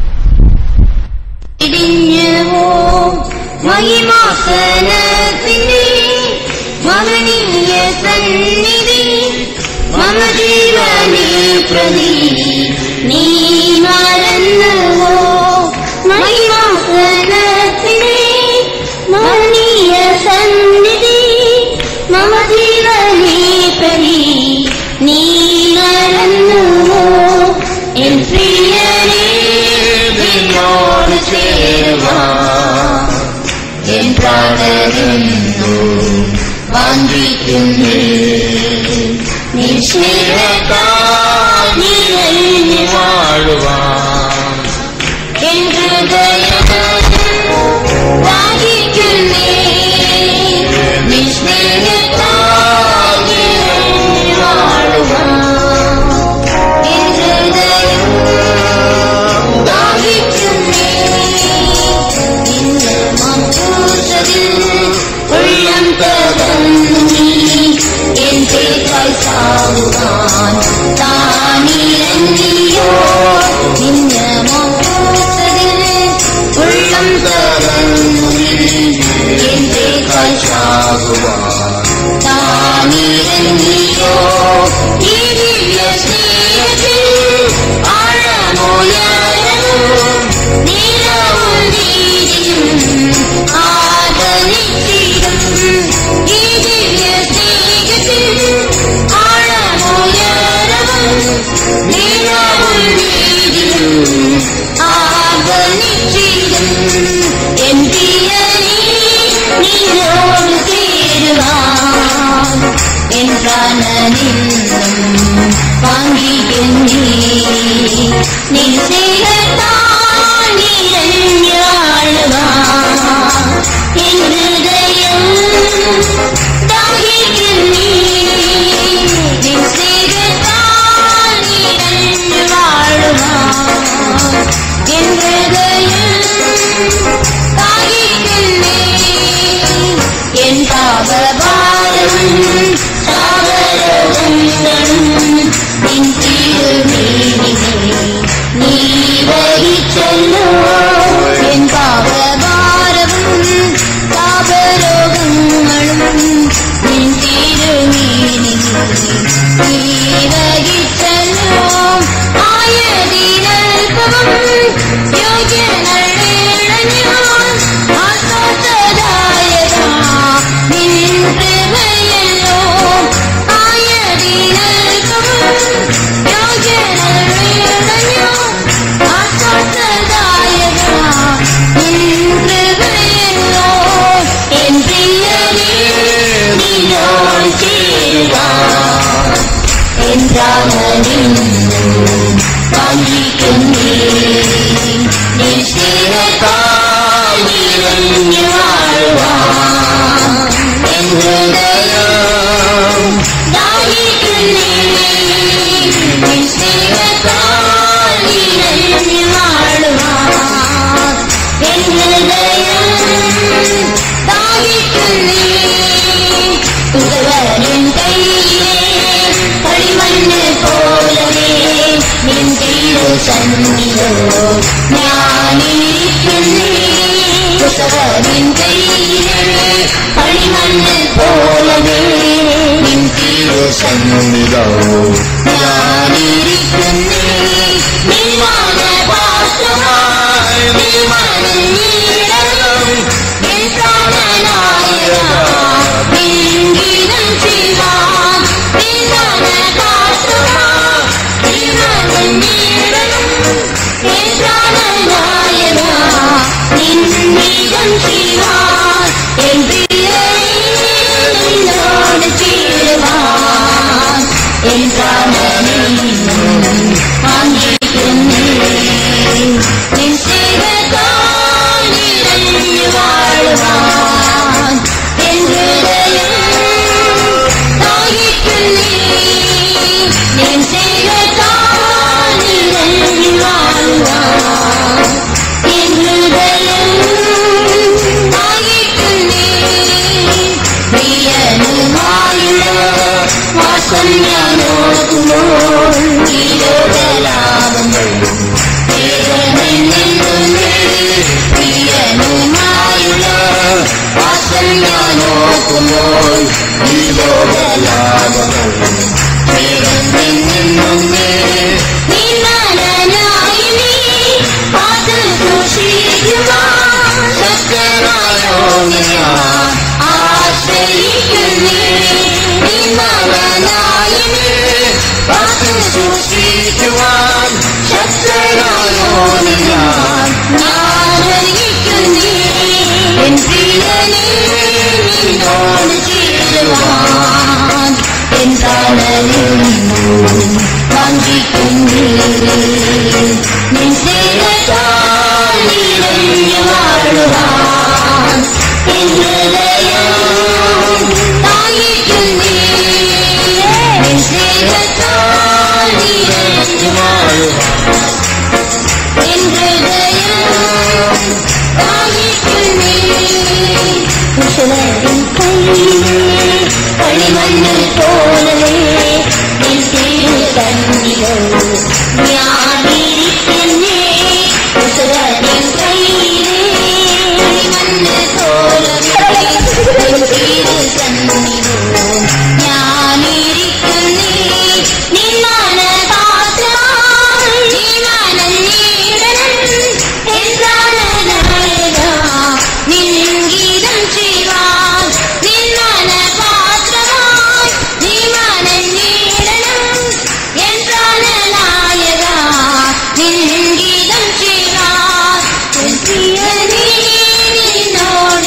ഇടിഞ്ഞവോ മഹിമാസനത്തിന്റെ മഹനീയ സന്നിധി മമ ജീവനെ പ്രതി നീ മറന്നുവോ മഹിമാസനത്തിന്റെ മഹനീയ സന്നിധി മമ ജീവനെ പ്രതി നീ മറന്നുവോ എൻ പ്രിയനേ നിന്നോട് ചേരുവാൻ എൻ പ്രാണനെന്നു വന്ദിക്കുന്നേ നിശ്ചയത്താൽ നിറഞ്ഞു വാഴുവാൻ എൻ ഹൃദയം ദാഹിക്കുന്നേ നിശ്ചയത്താൽ നിറഞ്ഞു വാഴുവാൻ എൻ ഹൃദയം ദാഹിക്കുന്നേ നിന്റെ മധുരത്തിൽ ഉള്ളം തകർന്നി എന്റെ കൈസാവുവാൻ താനിരങ്ങിയോ നിന്റെ മധുരത്തിൽ ഉള്ളം തകർന്നി എന്റെ കൈസാവുവാൻ താനിരങ്ങിയോ ഈ ദിവ്യ സ്നേഹത്തിൽ ആഴമോയാലും നിലവും നീതിയും ആദരിച്ചിടും ഈ ദിവ്യ സ്നേഹത്തിൽ ആഴമോയാലും നിലവും നീതിയും ആദരിച്ചിടും എൻ പ്രിയനേ നിന്നോട് ചേരുവാൻ എൻ പ്രാണനിന്നും പങ്കിടുന്നേ നിൻ സ്നേഹത്താൽ നിറഞ്ഞാളുവാൻ എൻ ഹൃദയം ദാഹിക്കുന്നേ നിൻ സ്നേഹത്താൽ നിറഞ്ഞു വാഴുവാൻ എൻ ഹൃദയം ദാഹിക്കുന്നേ എൻ പാപഭാരം പാപരോഗങ്ങളും നിൻ തിരുമേനിയെ നീ വഹിച്ചല്ലോ എൻ പാപഭാരവും പാപരോഗങ്ങളും നിൻ തിരുമേനിയെ നീ വഹിച്ചല്ലോ ആയതിനൽപ്പവും യോഗ്യനള്ളേണ ഞാൻ ആസ്വാദദായക നിൻ കൃപയല്ലോ ആയതിനൽപ്പവും യോഗ്യനള്ളേണ ഞാൻ ആസ്വാദദായക നിൻ കൃപയല്ലോ എൻ പ്രിയനേ നിന്നോട് ചേരുവാൻ എന്താണെന്നും വന്ദിക്കുന്നേ നിശ്ചയത്താൽ നിറഞ്ഞു വാഴുവാൻ എൻ ഹൃദയം ദാഹിക്കുന്നേ നിശ്ചയത്താൽ നിറഞ്ഞു വാഴുവാൻ എൻ ഹൃദയം ദാഹിക്കുന്നേ പുതുവരൻ കയ്യിലെ കളിമണ്ണ് പോലവേ നിൻ തിരു സന്നിധോ ഞാൻ ഞാനിരിക്കുന്നേ കുശവനിൻ കയ്യിലെ കളിമണ്ണ് പോലവേ നിൻ തിരുസന്നിധവും ഞാനിരിക്കുന്നേ നിൽവാന പാത്രമായി നിൽമണ്ണീടലും നിൻ പ്രാണനായക നിൻഗീതം ചെയ്യുവാൻ നിൽവാന പാത്രമായി നിൽമണ്ണീടലും നിൻ പ്രാണനായക നിൻഗീതം ചെയ്യുവാൻ എൻ പ്രിയനോട് ചേരുവാൻ എൻ പ്രാണനെയും വാങ്ങിക്കുന്നേ നിൻ സേവകാൽ നിറഞ്ഞു വാഴുവാൻ എൻ ഹൃദയം ദാഹിക്കുന്നേ നിൻ സേവകാൽ നിറഞ്ഞു വാഴുവാൻ എൻ ഹൃദയം ദാഹിക്കുന്നേ പ്രിയനുമായുള്ള വാസം ഞാൻ ഓർക്കുമ്പോൾ ഈ ലോകലാഭങ്ങൾ ഏകമെന്നെന്നുമേ പ്രിയനുമായുള്ള വാസം ഞാൻ ഓർക്കുമ്പോൾ ഈ ലോകലാഭങ്ങൾ ഏകമെന്നെന്നുമേ നിന്നാനായി നീ പാത്ത് സൂക്ഷിക്കുവാൻ ശക്തനായോ ഞാൻ ആശ്രയിക്കുന്നേ നിന്നാനായി നീ പാത്ത് സൂക്ഷിക്കുവാൻ ശക്തനായോ ഞാൻ ആശ്രയിക്കുന്നേ എൻ പ്രിയനേ നിന്നോട് ചേരുവാൻ എൻ പ്രാണനെന്നും വാഞ്ചിക്കുന്നേ നിൻ സ്നേഹത്താൽ നിറഞ്ഞു വാഴുവാൻ എൻ ഹൃദയം ദാഹിക്കുന്നേ നിൻ സ്നേഹത്താൽ നിറഞ്ഞു വാഴുവാൻ എൻ ഹൃദയം ദാഹിക്കുന്നേ കുശലൻ കയ്യിലെ കളിമണ്ണിൽ പോലവേ നിൻ തിരുസന്നിധോ ഞാനിരിക്കുന്നേ കുശലൻ കയ്യിലെ കളിമണ്ണിൽ പോലവേ നിൻ തിരുസന്നിധോ ഞാനിരിക്കുന്നേ നിന്നാന പാത്രമായി ജീവനീടനം എന്താണനായക നിൻ ഗീതം ചെയ്യുവാൻ നിന്നാന പാത്രമായി ജീവനീടനം എന്താണനായക നിൻ ഗീതം ചെയ്യുവാൻ എൻ പ്രിയനേ നിന്നോട്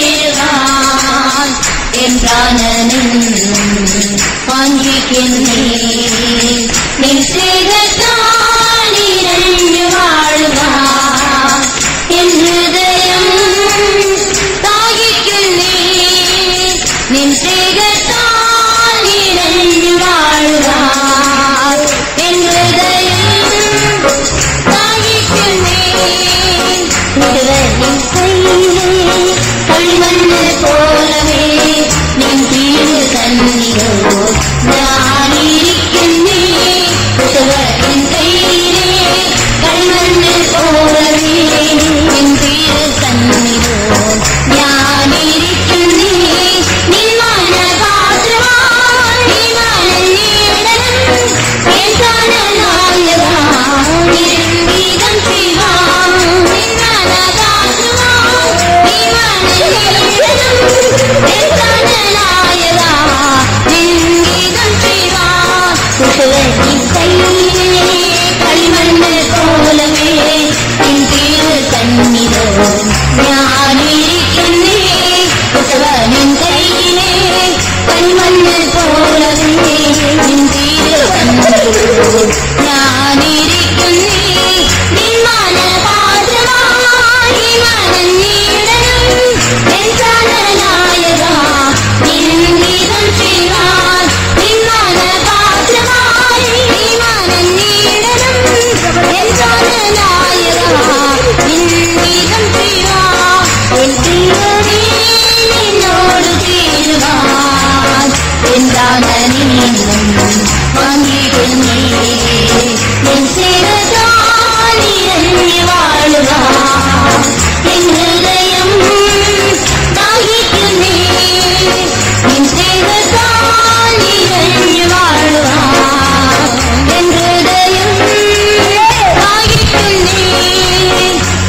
ചേരുവാൻ എൻ പ്രാണനും വാഞ്ചിക്കുന്നേ നിൻ സ്നേഹത്താൽ നിറഞ്ഞു വാഴുവാൻ എൻ ഹൃദയം ദാഹിക്കുന്നേ നിൻ സ്നേഹത്താൽ നിറഞ്ഞു വാഴുവാൻ എൻ ഹൃദയം ദാഹിക്കുന്നേ മുഴുവനും കയ്യിലെ കളിമണ്ണ് പോലവേ നിൻ തിരുസന്നിധോ ഞാനിരിക്കുന്നേ കുശവൻ കയ്യിലെ കളിമണ്ണ് പോലവേ നിൻ തിരുസന്നിധോ ഞാനിരിക്കുന്നേ നിന്മാന പാത്രമായി നിന്മാനീടനം എന്താനായക നിരംഗീതം ചെയ്യുവാൻ നിന്മാന പാത്രമായി നിന്മാനീടനം എന്താനായക നിരംഗീതം ചെയ്യുവാൻ കുശവൻ കയ്യിലെ കളിമണ്ണ് പോലവേ നിൻ തിരുസന്നിധോ ഞാനിരിക്കുന്നേ കുശവനിൻ കയ്യിലെ കളിമണ്ണ് പോലവേ നിൻ തിരുസന്നിധോ ഞാനിരിക്കുന്നേ നിന്മാന പാത്രമായി മനന്നീടനം എന്താനായക നിൻഗീതം ചെയ്യുവാൻ നിന്മാന പാത്രമായി മനന്നീടനം എന്താനായക നിൻഗീതം ചെയ്യുവാൻ എൻ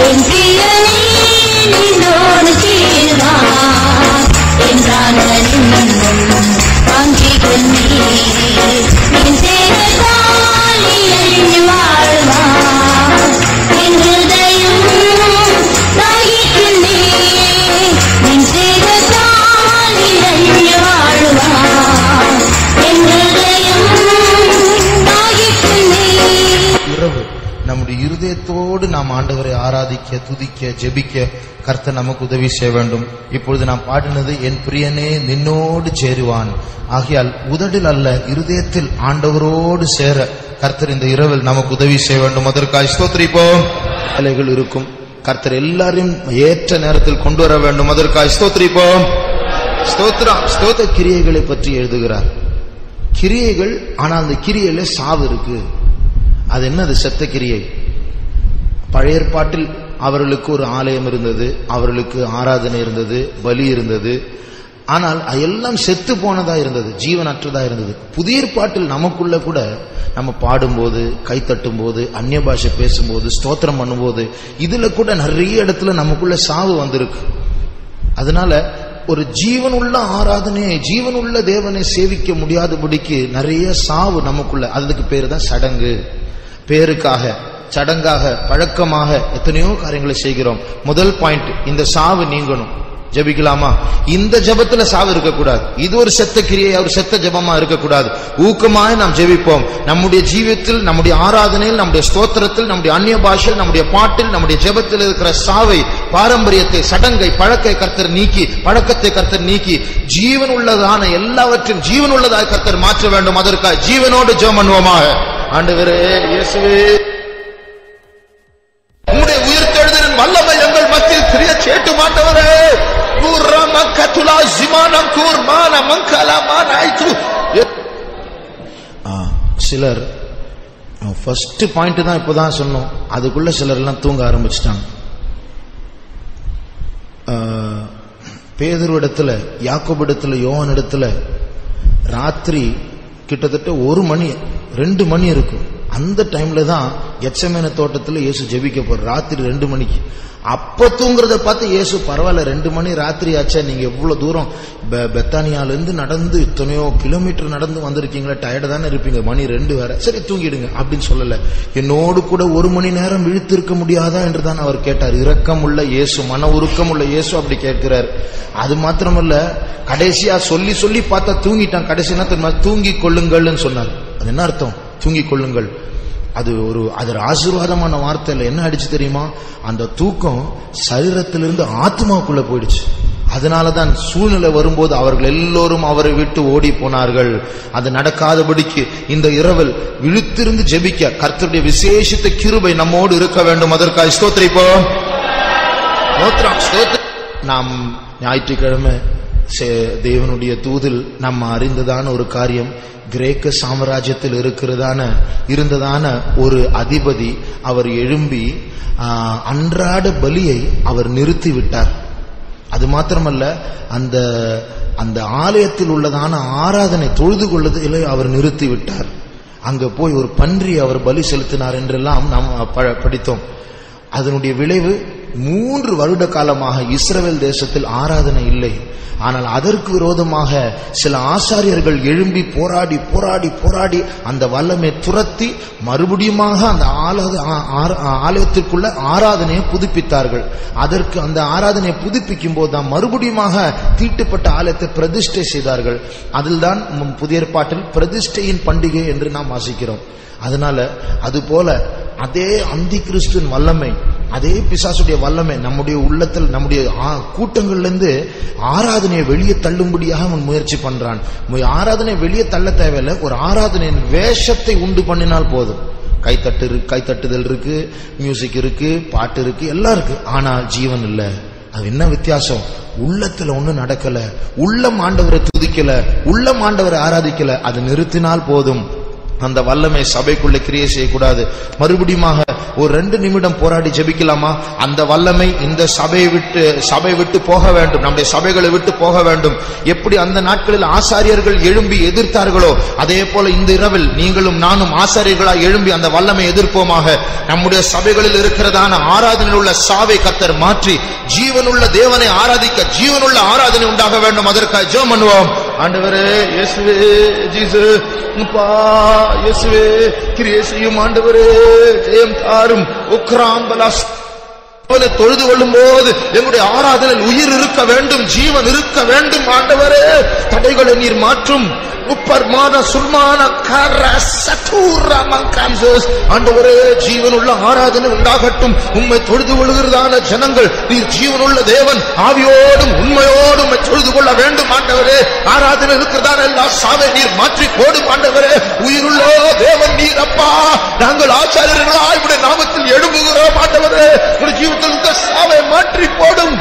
என் பிரியனே நின்னோடு சேர்வார் என்றான் வாஞ்சிகள் நீ என் சேரத்தால் நீ அழிஞ்சு வாழ்வார் என் ஹிருதயம் தாகிக்கின்றே என் சேரத்தால் நீ அழிஞ்சு வாழ்வார் என் ஹிருதயம் தாகிக்கின்றே இரவு நம்முடைய இருதயத்தோடு நாம் ஆண்டவரை ஆராதிக்க துதிக்க ஜெபிக்க கர்த்தர் நமக்கு உதவி செய்ய வேண்டும் இப்பொழுது நாம் பாடினது என் பிரியனே நின்னோடு சேருவான் ஆகையால் உதடில் அல்ல இருதயத்தில் ஆண்டவரோடு சேர கர்த்தர் இந்த இரவில் நமக்கு உதவி செய்ய வேண்டும் அதற்காக ஸ்தோத்திரிப்போம் வேலைகள் இருக்கும் கர்த்தர் எல்லாரையும் ஏற்ற நேரத்தில் கொண்டு வர வேண்டும் அதற்காக ஸ்தோத்திரிப்போம் ஸ்தோத்திரம் ஸ்தோத்திர கிரியைகளை பற்றி எழுதுகிறார் கிரியைகள் ஆனா அந்த கிரியையில சாவு இருக்கு அது என்னது செத்த கிரியை பழைய ஏற்பாட்டில் அவர்களுக்கு ஒரு ஆலயம் இருந்தது அவர்களுக்கு ஆராதனை இருந்தது பலி இருந்தது ஆனால் எல்லாம் செத்து போனதா இருந்தது ஜீவனற்றதா இருந்தது புதிய ஏற்பாட்டில் நமக்குள்ள கூட நம்ம பாடும்போது கை தட்டும் போது அந்நிய பாஷை பேசும்போது ஸ்தோத்திரம் பண்ணும்போது இதுல கூட நிறைய இடத்துல நமக்குள்ள சாவு வந்திருக்கு அதனால ஒரு ஜீவனுள்ள ஆராதனையை ஜீவனுள்ள தேவனை சேவிக்க முடியாதபடிக்கு நிறைய சாவு நமக்குள்ள அதுக்கு பேரு தான் சடங்கு பேருக்காக சடங்காக பழக்கமாக எத்தனையோ காரியங்களை செய்கிறோம் முதல் பாயிண்ட் இந்த சாவு நீங்கணும் ஜெபிக்கலாமா இந்த ஜெபத்துல சாவு இருக்கக்கூடாது இது ஒரு செத்த கிரியை ஒரு செத்த ஜெபமா இருக்கக்கூடாது ஊக்கமாய் நாம் ஜெபிப்போம் நம்முடைய ஜீவியத்தில் நம்முடைய ஆராதனையில் நம்முடைய ஸ்தோத்திரத்தில் நம்முடைய அந்நிய பாஷையில் நம்முடைய பாட்டில் நம்முடைய ஜெபத்தில் இருக்கிற சாவை பாரம்பரியத்தை சடங்கை பழக்கை கர்த்தர் நீக்கி பழக்கத்தை கர்த்தர் நீக்கி ஜீவன் உள்ளதான எல்லாவற்றையும் ஜீவன் உள்ளதாய் கர்த்தர் மாற்ற வேண்டும் அதற்காக ஜீவனோடு ஜெபம் பண்ணுவோமாக ஆண்டவரே இயேசுவே உம்முடைய உயிர்த்தெழுதலின் வல்லமை எங்கள் மத்தியில் கிரிய சேட்டு மாட்டவரே கூர்ரம கத்துலா ஜிமானம் கூர்மான மங்கலமான ஆயிற்று சிலர் ஃபர்ஸ்ட் பாயிண்ட் தான் இப்பதான் சொன்னோம் அதுக்குள்ள சிலர் எல்லாம் தூங்க ஆரம்பிச்சிட்டாங்க பேதர் இடத்துல யாக்கோபு இடத்துல யோவான் இடத்துல ராத்திரி கிட்டத்தட்ட ஒரு மணி ரெண்டு மணி இருக்கும் அந்த டைம்ல தான் எச்சமேன தோட்டத்துல இயேசு ஜெபிக்க போற ராத்திரி ரெண்டு மணிக்கு அப்ப தூங்குறத பார்த்து இயேசு பரவாயில்ல ரெண்டு மணி ராத்திரி ஆச்சா நீங்க எவ்வளவு தூரம் பெ- பெத்தானியால இருந்து நடந்து இத்தனையோ கிலோமீட்டர் நடந்து வந்திருக்கீங்களா டயர்டு தானே இருப்பீங்க மணி ரெண்டு வேற சரி தூங்கிடுங்க அப்படின்னு சொல்லல என்னோடு கூட ஒரு மணி நேரம் விழித்திருக்க முடியாதா என்று தான் அவர் கேட்டார் இரக்கம் உள்ள இயேசு மன உருக்கம் உள்ள இயேசு அப்படி கேட்கிறார் அது மாத்திரமல்ல கடைசியா சொல்லி சொல்லி பார்த்தா தூங்கிட்டான் கடைசி என்ன தெரியுமா தூங்கி கொள்ளுங்கள்னு சொன்னார் அது என்ன அர்த்தம் தூங்கிக் கொள்ளுங்கள் அது ஒரு அது ஒரு ஆசீர்வாதமான வார்த்தை இல்லை என்ன அடிச்சு தெரியுமா அந்த தூக்கம் சரீரத்திலிருந்து ஆத்மாவுக்குள்ள போயிடுச்சு அதனாலதான் சூழ்நிலை வரும்போது அவர்கள் எல்லோரும் அவரை விட்டு ஓடி போனார்கள் அது நடக்காதபடிக்கு இந்த இரவில் விழித்திருந்து ஜெபிக்க கர்த்தருடைய விசேஷித்த கிருபை நம்மோடு இருக்க வேண்டும் அதற்காக ஸ்தோத்திரிப்போம் ஸ்தோத்திரம், ஸ்தோத்திரம். நாம் ஞாயிற்றுக்கிழமை சே- தேவனுடைய தூதில் நம்ம அறிந்ததான ஒரு காரியம் கிரேக்க சாம்ராஜ்யத்தில் இருக்கிறதான இருந்ததான ஒரு அதிபதி அவர் எழும்பி ஆ, அன்றாட பலியை அவர் நிறுத்தி விட்டார் அது மாத்திரமல்ல அந்த அந்த ஆலயத்தில் உள்ளதான ஆராதனை தொழுது கொள்ளுதலை அவர் நிறுத்தி விட்டார் அங்க போய் ஒரு பன்றி அவர் பலி செலுத்தினார் என்றெல்லாம் நாம் ப- படித்தோம் அதனுடைய விளைவு மூன்று வருட காலமாக இஸ்ரவேல் தேசத்தில் ஆராதனை இல்லை ஆனால் அதற்கு விரோதமாக சில ஆசாரியர்கள் எழும்பி போராடி போராடி போராடி அந்த வல்லமை துரத்தி மறுபடியுமாக அந்த ஆலா- ஆ- ஆ- ஆலயத்திற்குள்ள ஆராதனையை புதுப்பித்தார்கள் அதற்கு அந்த ஆராதனையை புதுப்பிக்கும் போது தான் மறுபடியுமாக தீட்டுப்பட்ட ஆலயத்தை பிரதிஷ்டை செய்தார்கள் அதில்தான் முன் புதிய ஏற்பாட்டில் பிரதிஷ்டையின் பண்டிகை என்று நாம் வாசிக்கிறோம் அதனால அது போல அதே அந்தி கிறிஸ்துவின் வல்லமை அதே பிசாசுடைய வல்லமை நம்முடைய உள்ளத்தில் நம்முடைய ஆ- கூட்டங்கள்ல இருந்து ஆராதனையை வெளியே தள்ளும்படியாக அவன் முயற்சி பண்றான் மு- ஆராதனை வெளியே தள்ள தேவையில்லை ஒரு ஆராதனையின் வேஷத்தை உண்டு பண்ணினால் போதும் கைத்தட்டு இருக்கு கைத்தட்டுதல் இருக்கு மியூசிக் இருக்கு பாட்டு இருக்கு எல்லாம் இருக்கு ஆனா ஜீவன் இல்ல அது என்ன வித்தியாசம் உள்ளத்துல ஒண்ணு நடக்கல உள்ளம் ஆண்டவரை துதிக்கல உள்ளம் ஆண்டவரை ஆராதிக்கல அது நிறுத்தினால் போதும் அந்த வல்லமை சபைக்குள்ள கிரியை செய்யக்கூடாது மறுபடியுமாக ஒரு ரெண்டு நிமிடம் போராடி ஜெபிக்கலாமா அந்த வல்லமை இந்த சபையை விட்டு சபை விட்டு போக வேண்டும் நம்முடைய சபைகளை விட்டு போக வேண்டும் எப்படி அந்த நாட்களில் ஆசாரியர்கள் எழும்பி எதிர்த்தார்களோ அதே போல இந்த இரவில் நீங்களும் நானும் ஆசாரியர்களாய் எழும்பி அந்த வல்லமை எதிர்ப்போமாக நம்முடைய சபைகளில் இருக்கிறதான ஆராதனையில் உள்ள சாவை கத்தர் மாற்றி ஜீவனுள்ள தேவனை ஆராதிக்க ஜீவனுள்ள ஆராதனை உண்டாக வேண்டும் அதற்காக ஜெபம் பண்ணுவோம் ஆண்டவரே இயேசுவே ஜீசு அப்பா இயேசுவே கிரியை செய்யும் ஆண்டவரே ஜெயம் தாரும் உக்ராம்பலாஸ் அவனை தொழுது கொள்ளும் போது எங்களுடைய ஆராதனையில் உயிர் இருக்க வேண்டும் ஜீவன் இருக்க வேண்டும் ஆண்டவரே தடைகளை நீர் மாற்றும் உப்பர்மான சுல்மான கர சட்டூர மங்காம்சஸ் ஆண்டவரே ஜீவனுள்ள ஆராதனை உண்டாகட்டும் உம்மை தொழுது கொள்கிறதான ஜனங்கள் நீர் ஜீவனுள்ள தேவன் ஆவியோடும் உண்மையோடும் உம்மை தொழுது கொள்ள வேண்டும் ஆண்டவரே ஆராதனை இருக்கிறதான எல்லா சாவை நீர் மாற்றி போடும் ஆண்டவரே உயிருள்ள தேவன் நீர் அப்பா நாங்கள் ஆச்சாரியர்களாய் உடைய நாமத்தில் எழும்புகிறோம் ஆண்டவரே உடைய ஜீவிதத்தில் இந்த சாவை மாற்றி போடும்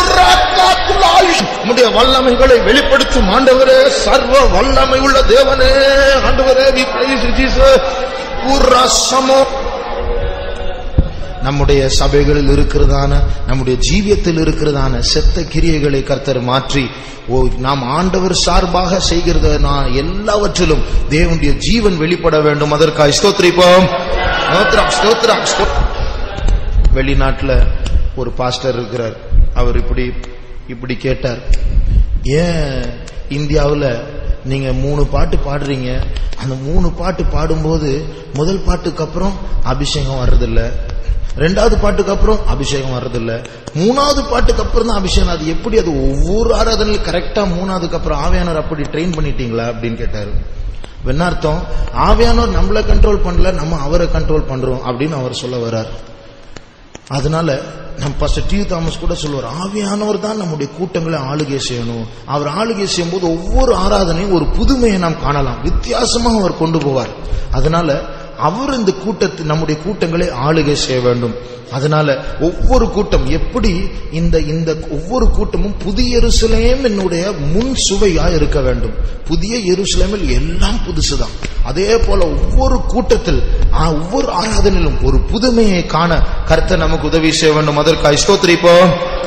உடைய வல்லமைகளை வெளிப்படுத்தும் ஆண்டவரே சர்வ வல்லமை உள்ள தேவனே ஆண்டவரே we praise you, Jesus. உரசமோ நம்முடைய சபைகளில் இருக்கிறதான நம்முடைய ஜீவியத்தில் இருக்கிறதான செத்த கிரியைகளை கர்த்தர் மாற்றி ஓ நாம் ஆண்டவர் சார்பாக செய்கிறத நான் எல்லாவற்றிலும் தேவனுடைய ஜீவன் வெளிப்பட வேண்டும் அதற்காக ஸ்தோத்திரிப்போம் ஸ்தோத்திரம் ஸ்தோத்திரம் ஸ்தோத்திரம். வெளிநாட்டுல ஒரு பாஸ்டர் இருக்கிறார் அவர் இப்படி இப்படி கேட்டார் ஏன் இந்தியாவுல நீங்க மூணு பாட்டு பாடுறீங்க அந்த மூணு பாட்டு பாடும்போது முதல் பாட்டுக்கு அப்புறம் அபிஷேகம் வர்றதில்ல ரெண்டாவது பாட்டுக்கு அப்புறம் அபிஷேகம் வர்றதில்ல மூணாவது பாட்டுக்கு அப்புறம் தான் அபிஷேகம் அது எப்படி அது ஒவ்வொரு ஆராதனையும் கரெக்டா மூணாவதுக்கு அப்புறம் ஆவியானவர் அப்படி ட்ரெயின் பண்ணிட்டீங்களா அப்படின்னு கேட்டாரு என்ன அர்த்தம் ஆவியானவர் நம்மள கண்ட்ரோல் பண்ணல நம்ம அவரை கண்ட்ரோல் பண்றோம் அப்படின்னு அவர் சொல்ல வர்றார் அதனால நம்ம பாஸ்டர் டி தாமஸ் கூட சொல்லுவார் ஆவியானவர் தான் நம்முடைய கூட்டங்களை ஆளுகை செய்யணும் அவர் ஆளுகை செய்யும்போது ஒவ்வொரு ஆராதனையும் ஒரு புதுமையை நாம் காணலாம் வித்தியாசமாக அவர் கொண்டு போவார் அதனால அவர் இந்த கூட்டத்தை நம்முடைய கூட்டங்களை ஆளுகை செய்ய வேண்டும் அதனால ஒவ்வொரு கூட்டம் எப்படி இந்த இந்த ஒவ்வொரு கூட்டமும் புதிய எருசலேம் என்னுடைய முன் சுவையா இருக்க வேண்டும் புதிய எருசலேமில் எல்லாம் புதுசுதான் அதே போல ஒவ்வொரு கூட்டத்தில் ஆ, ஒவ்வொரு ஆராதனையிலும் ஒரு புதுமையை காண கர்த்தர் நமக்கு உதவி செய்ய வேண்டும் அதற்காக ஸ்தோத்திரிப்போம்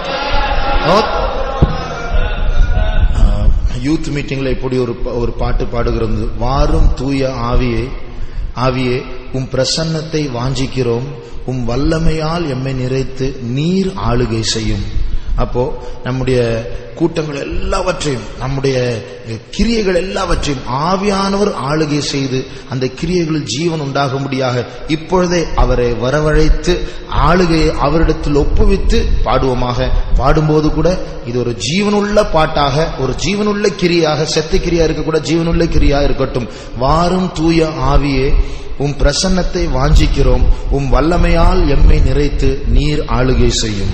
யூத் மீட்டிங்ல இப்படி ஒரு ப- ஒரு பாட்டு பாடுகிறது வாரும் தூய ஆவியே ஆவியே உம் பிரசன்னத்தை வாஞ்சிக்கிறோம் உம் வல்லமையால் எம்மை நிறைத்து நீர் ஆளுகை செய்யும் அப்போ நம்முடைய கூட்டங்கள் எல்லாவற்றையும் நம்முடைய அஹ், கிரியைகள் எல்லாவற்றையும் ஆவியானவர் ஆளுகை செய்து அந்த கிரியைகளில் ஜீவன் உண்டாகும்படியாக இப்பொழுதே அவரை வரவழைத்து ஆளுகையை அவரிடத்தில் ஒப்புவித்து பாடுவோமாக பாடும்போது கூட இது ஒரு ஜீவனுள்ள பாட்டாக ஒரு ஜீவனுள்ள கிரியாக செத்த கிரியா இருக்க கூட ஜீவனுள்ள கிரியா இருக்கட்டும் வாரும் தூய ஆவியே உம் பிரசன்னத்தை வாஞ்சிக்கிறோம் உம் வல்லமையால் எம்மை நிறைத்து நீர் ஆளுகை செய்யும்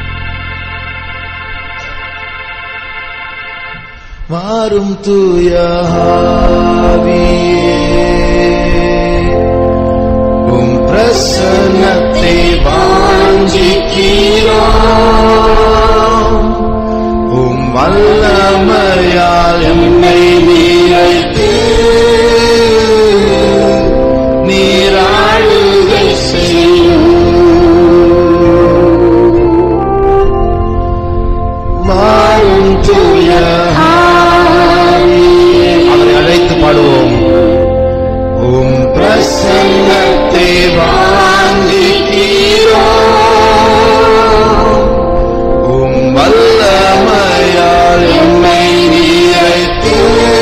வாரும் தூய ஆவியே உம் பிரசன்னத்தை வாஞ்சிக்கிறோம் உம் வல்லமையால் எம்மை நீரைத்து நீராளுகை செய்யும் வாரும் தூய ஆவியே. அவரை அழைத்து பாடுவோம் உம் பிரசன்னத்தை வாங்கிக்கிறோம் உம் வல்லமையால் என்னை நீரைத்து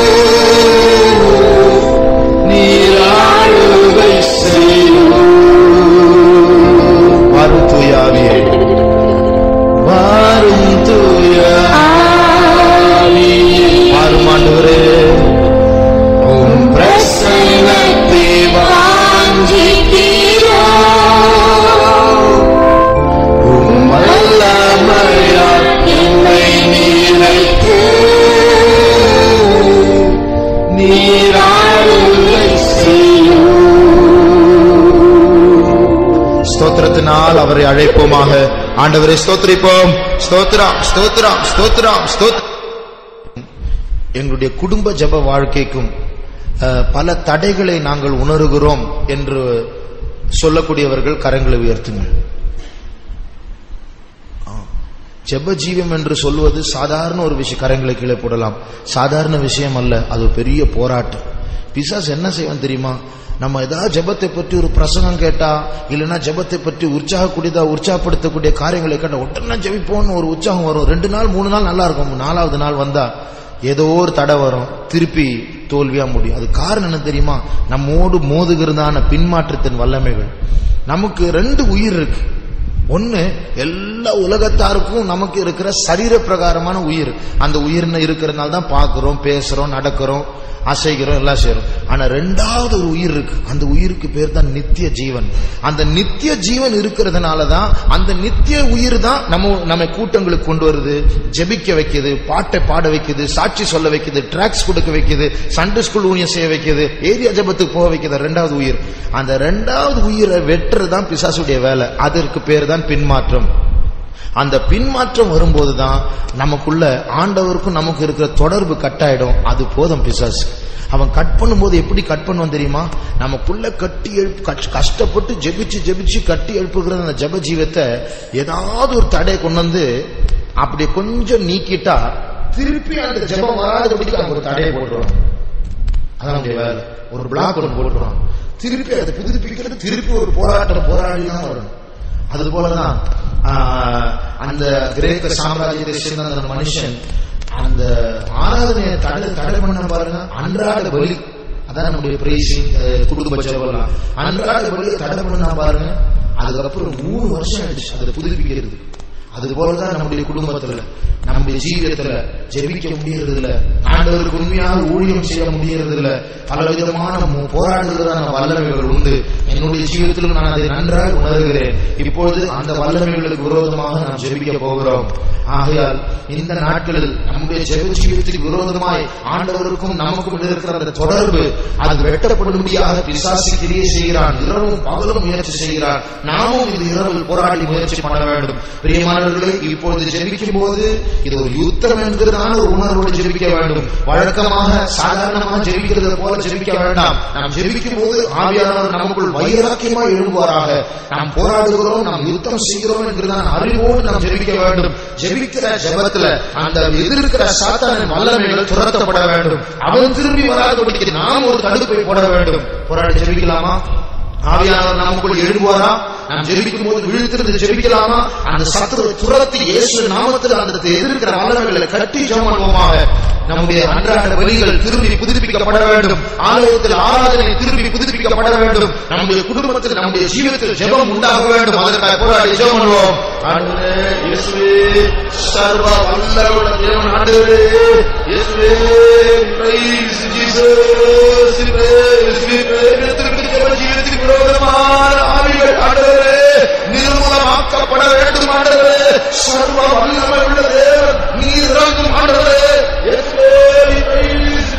நீராளுகை செய்யும் வாரும் தூய ஆவியே வாரும் தூய ஆவியே. வாரும் ஆண்டவரே உம் பிரசன்னத்தை வாஞ்சிக்கிறோம். உம் வல்லமையால் என்னை நீரைத்து நீராளுகை செய்யும். ஸ்தோத்திரத்தினால் அவரை அழைப்போமாக ஆண்டவரை ஸ்தோத்திரிப்போம் ஸ்தோத்திரம் ஸ்தோத்திரம் ஸ்தோத்திரம் ஸ்தோத்திரம் எங்களுடைய குடும்ப ஜெப வாழ்க்கைக்கும் அஹ், பல தடைகளை நாங்கள் உணர்கிறோம் என்று சொல்லக்கூடியவர்கள் கரங்களை உயர்த்துங்கள் ஆ. ஜெப ஜீவம் என்று சொல்வது சாதாரண ஒரு விஷயம் கரங்களை கீழே போடலாம் சாதாரண விஷயம் அல்ல அது ஒரு பெரிய போராட்டம் பிசாஸ் என்ன செய்வான் தெரியுமா நம்ம ஏதாவது ஜெபத்தை பற்றி ஒரு பிரசங்கம் கேட்டா இல்லைன்னா ஜெபத்தை பற்றி உற்சாகக்கூடியதா உற்சாகப்படுத்தக்கூடிய காரியங்களை கேட்டா உடனே ஜெபிப்போம்னு ஒரு உற்சாகம் வரும் ரெண்டு நாள் மூணு நாள் நல்லா இருக்கும் நாலாவது நாள் வந்தா ஏதோ ஒரு தடை வரும் திருப்பி தோல்வியா முடியும் அது காரணம் என்ன தெரியுமா நம்மோடு மோதுகிறதான பின்மாற்றத்தின் வல்லமைகள் நமக்கு ரெண்டு உயிர் இருக்கு ஒண்ணு எல்லா உலகத்தாருக்கும் நமக்கு இருக்கிற சரீர பிரகாரமான உயிர் அந்த உயிர்னு இருக்கிறதுனால தான் பார்க்கிறோம் பேசுறோம் நடக்கிறோம் அசைக்கிறோம் எல்லாம் செய்றோம் ஆனா ரெண்டாவது ஒரு உயிர் இருக்கு அந்த உயிருக்கு பேர் தான் நித்திய ஜீவன் அந்த நித்திய ஜீவன் இருக்கிறதுனால தான் அந்த நித்திய உயிர் தான் நம்ம நம்ம கூட்டங்களுக்கு கொண்டு வருது ஜெபிக்க வைக்குது பாட்டை பாட வைக்குது சாட்சி சொல்ல வைக்குது ட்ராக்ஸ் கொடுக்க வைக்குது சண்டே ஸ்கூல் ஊழியம் செய்ய வைக்குது ஏரியா ஜெபத்துக்கு போக வைக்குது ரெண்டாவது உயிர் அந்த ரெண்டாவது உயிரை வெட்டுறது தான் பிசாசுடைய வேலை அதற்கு பேர் தான் பின்மாற்றம் அந்த பின்மாற்றம் வரும்போது தான் நமக்குள்ள ஆண்டவருக்கும் நமக்கு இருக்கிற தொடர்பு கட்டாயிடும் அது போதும் பிசாசு அவன் கட் பண்ணும்போது எப்படி கட் பண்ணுவான் தெரியுமா நமக்குள்ள கட்டி எழுப்பு கஷ்ட- கஷ்டப்பட்டு ஜெபிச்சு ஜெபிச்சு கட்டி எழுப்புகிற அந்த ஜெப ஜீவத்தை ஏதாவது ஒரு தடையை கொண்டு வந்து அப்படி கொஞ்சம் நீக்கிட்டா திருப்பி அந்த ஜெபம் வராதபடிக்கு அவங்க ஒரு தடையை போட்டுருவாங்க அதான் நம்முடைய வேலை ஒரு பிளாக் ஒன்று போட்டுருவாங்க திருப்பி அதை புதுப்பிக்கிறது திருப்பி ஒரு போராட்டம் போராடி தான் வரணும் அது போலதான் ஆஹ், அந்த கிரேக்க சாம்ராஜ்யத்தை சேர்ந்த அந்த மனுஷன் அந்த ஆராதனையை தடை தடை பண்ண பாருங்க அன்றாட பலி அதான் நம்முடைய பிரைசிங் குடும்ப செலவெல்லாம் அன்றாட பலியை தடை பண்ணா பாருங்க அதுக்கப்புறம் மூணு வருஷம் ஆயிடுச்சு அதை புதுப்பிக்கிறது அது போலதான் நம்முடைய குடும்பத்துல நம்முடைய ஜீவியத்துல ஜெபிக்க முடியறது இல்ல ஆண்டவருக்கு உண்மையாக ஊழியம் செய்ய முடியறது இல்ல பல விதமான மு- போராடுகிறதான வல்லமைகள் உண்டு என்னுடைய ஜீவியத்திலும் நான் அதை நன்றாக உணர்கிறேன் இப்பொழுது அந்த வல்லமைகளுக்கு விரோதமாக நாம் ஜெபிக்க போகிறோம் ஆகையால் இந்த நாட்களில் நம்முடைய ஜெப ஜீவியத்துக்கு விரோதமாய் ஆண்டவருக்கும் நமக்கும் இருக்கிற அந்த தொடர்பு அது வெட்டப்படும்படியாக பிசாசி கிரியை செய்கிறான் இரவும் பகலும் முயற்சி செய்கிறான் நாமும் இது இரவில் போராடி முயற்சி பண்ண வேண்டும் பிரியமானவர்களே இப்பொழுது ஜெபிக்கும் போது இது ஒரு யுத்தம் என்கிறதான ஒரு உணர்வோடு ஜெபிக்க வேண்டும் வழக்கமாக சாதாரணமாக ஜெபிக்கிறது போல ஜெபிக்க வேண்டாம் நாம் ஜெபிக்கும் போது ஆவியானவர் நமக்குள் வைராக்கியமாக எழும்புவாராக நாம் போராடுகிறோம் நாம் யுத்தம் செய்கிறோம் என்கிறதான அறிவோடு நாம் ஜெபிக்க வேண்டும் ஜெபிக்கிற ஜெபத்துல அந்த எதிர்க்கிற சாத்தானின் வல்லமைகள் துரத்தப்பட வேண்டும் அவன் திரும்பி வராதபடிக்கு நாம் ஒரு தடுப்பை போட வேண்டும் போராடி ஜெபிக்கலாமா ஆவியானவர் நமக்குள் எழுதுவாரா நாம் ஜெபிக்கும் போது விழுத்திருந்து ஜெபிக்கலாமா அந்த சத்துரு துரத்தி இயேசு நாமத்தில் அந்த எதிர்க்கிற வல்லமைகளை கட்டி ஜெபம் பண்ணுவோமாக நம்முடைய அன்றாட வழிகள் திரும்பி புதுப்பிக்கப்பட வேண்டும் ஆலயத்தில் ஆராதனை திரும்பி புதுப்பிக்கப்பட வேண்டும் நம்முடைய குடும்பத்தில் நம்முடைய ஜீவிதத்தில் ஜெபம் உண்டாக வேண்டும் அதற்காக போராடி ஜெபம் பண்ணுவோம் ஆண்டவரே இயேசுவே சர்வ வல்லவருள்ள தேவன் ஆண்டவரே இயேசுவே praise Jesus இயேசுவே இயேசுவே ஜெப ஜீவிதத்துக்கு விரோதமான ஆவிகள் ஆண்டவரே நிர்மூலமாக்கப்பட வேண்டும் ஆண்டவரே சர்வ வல்லமை உள்ள தேவன் நீர் இறங்கும் ஆண்டவரே இயேசுவே praise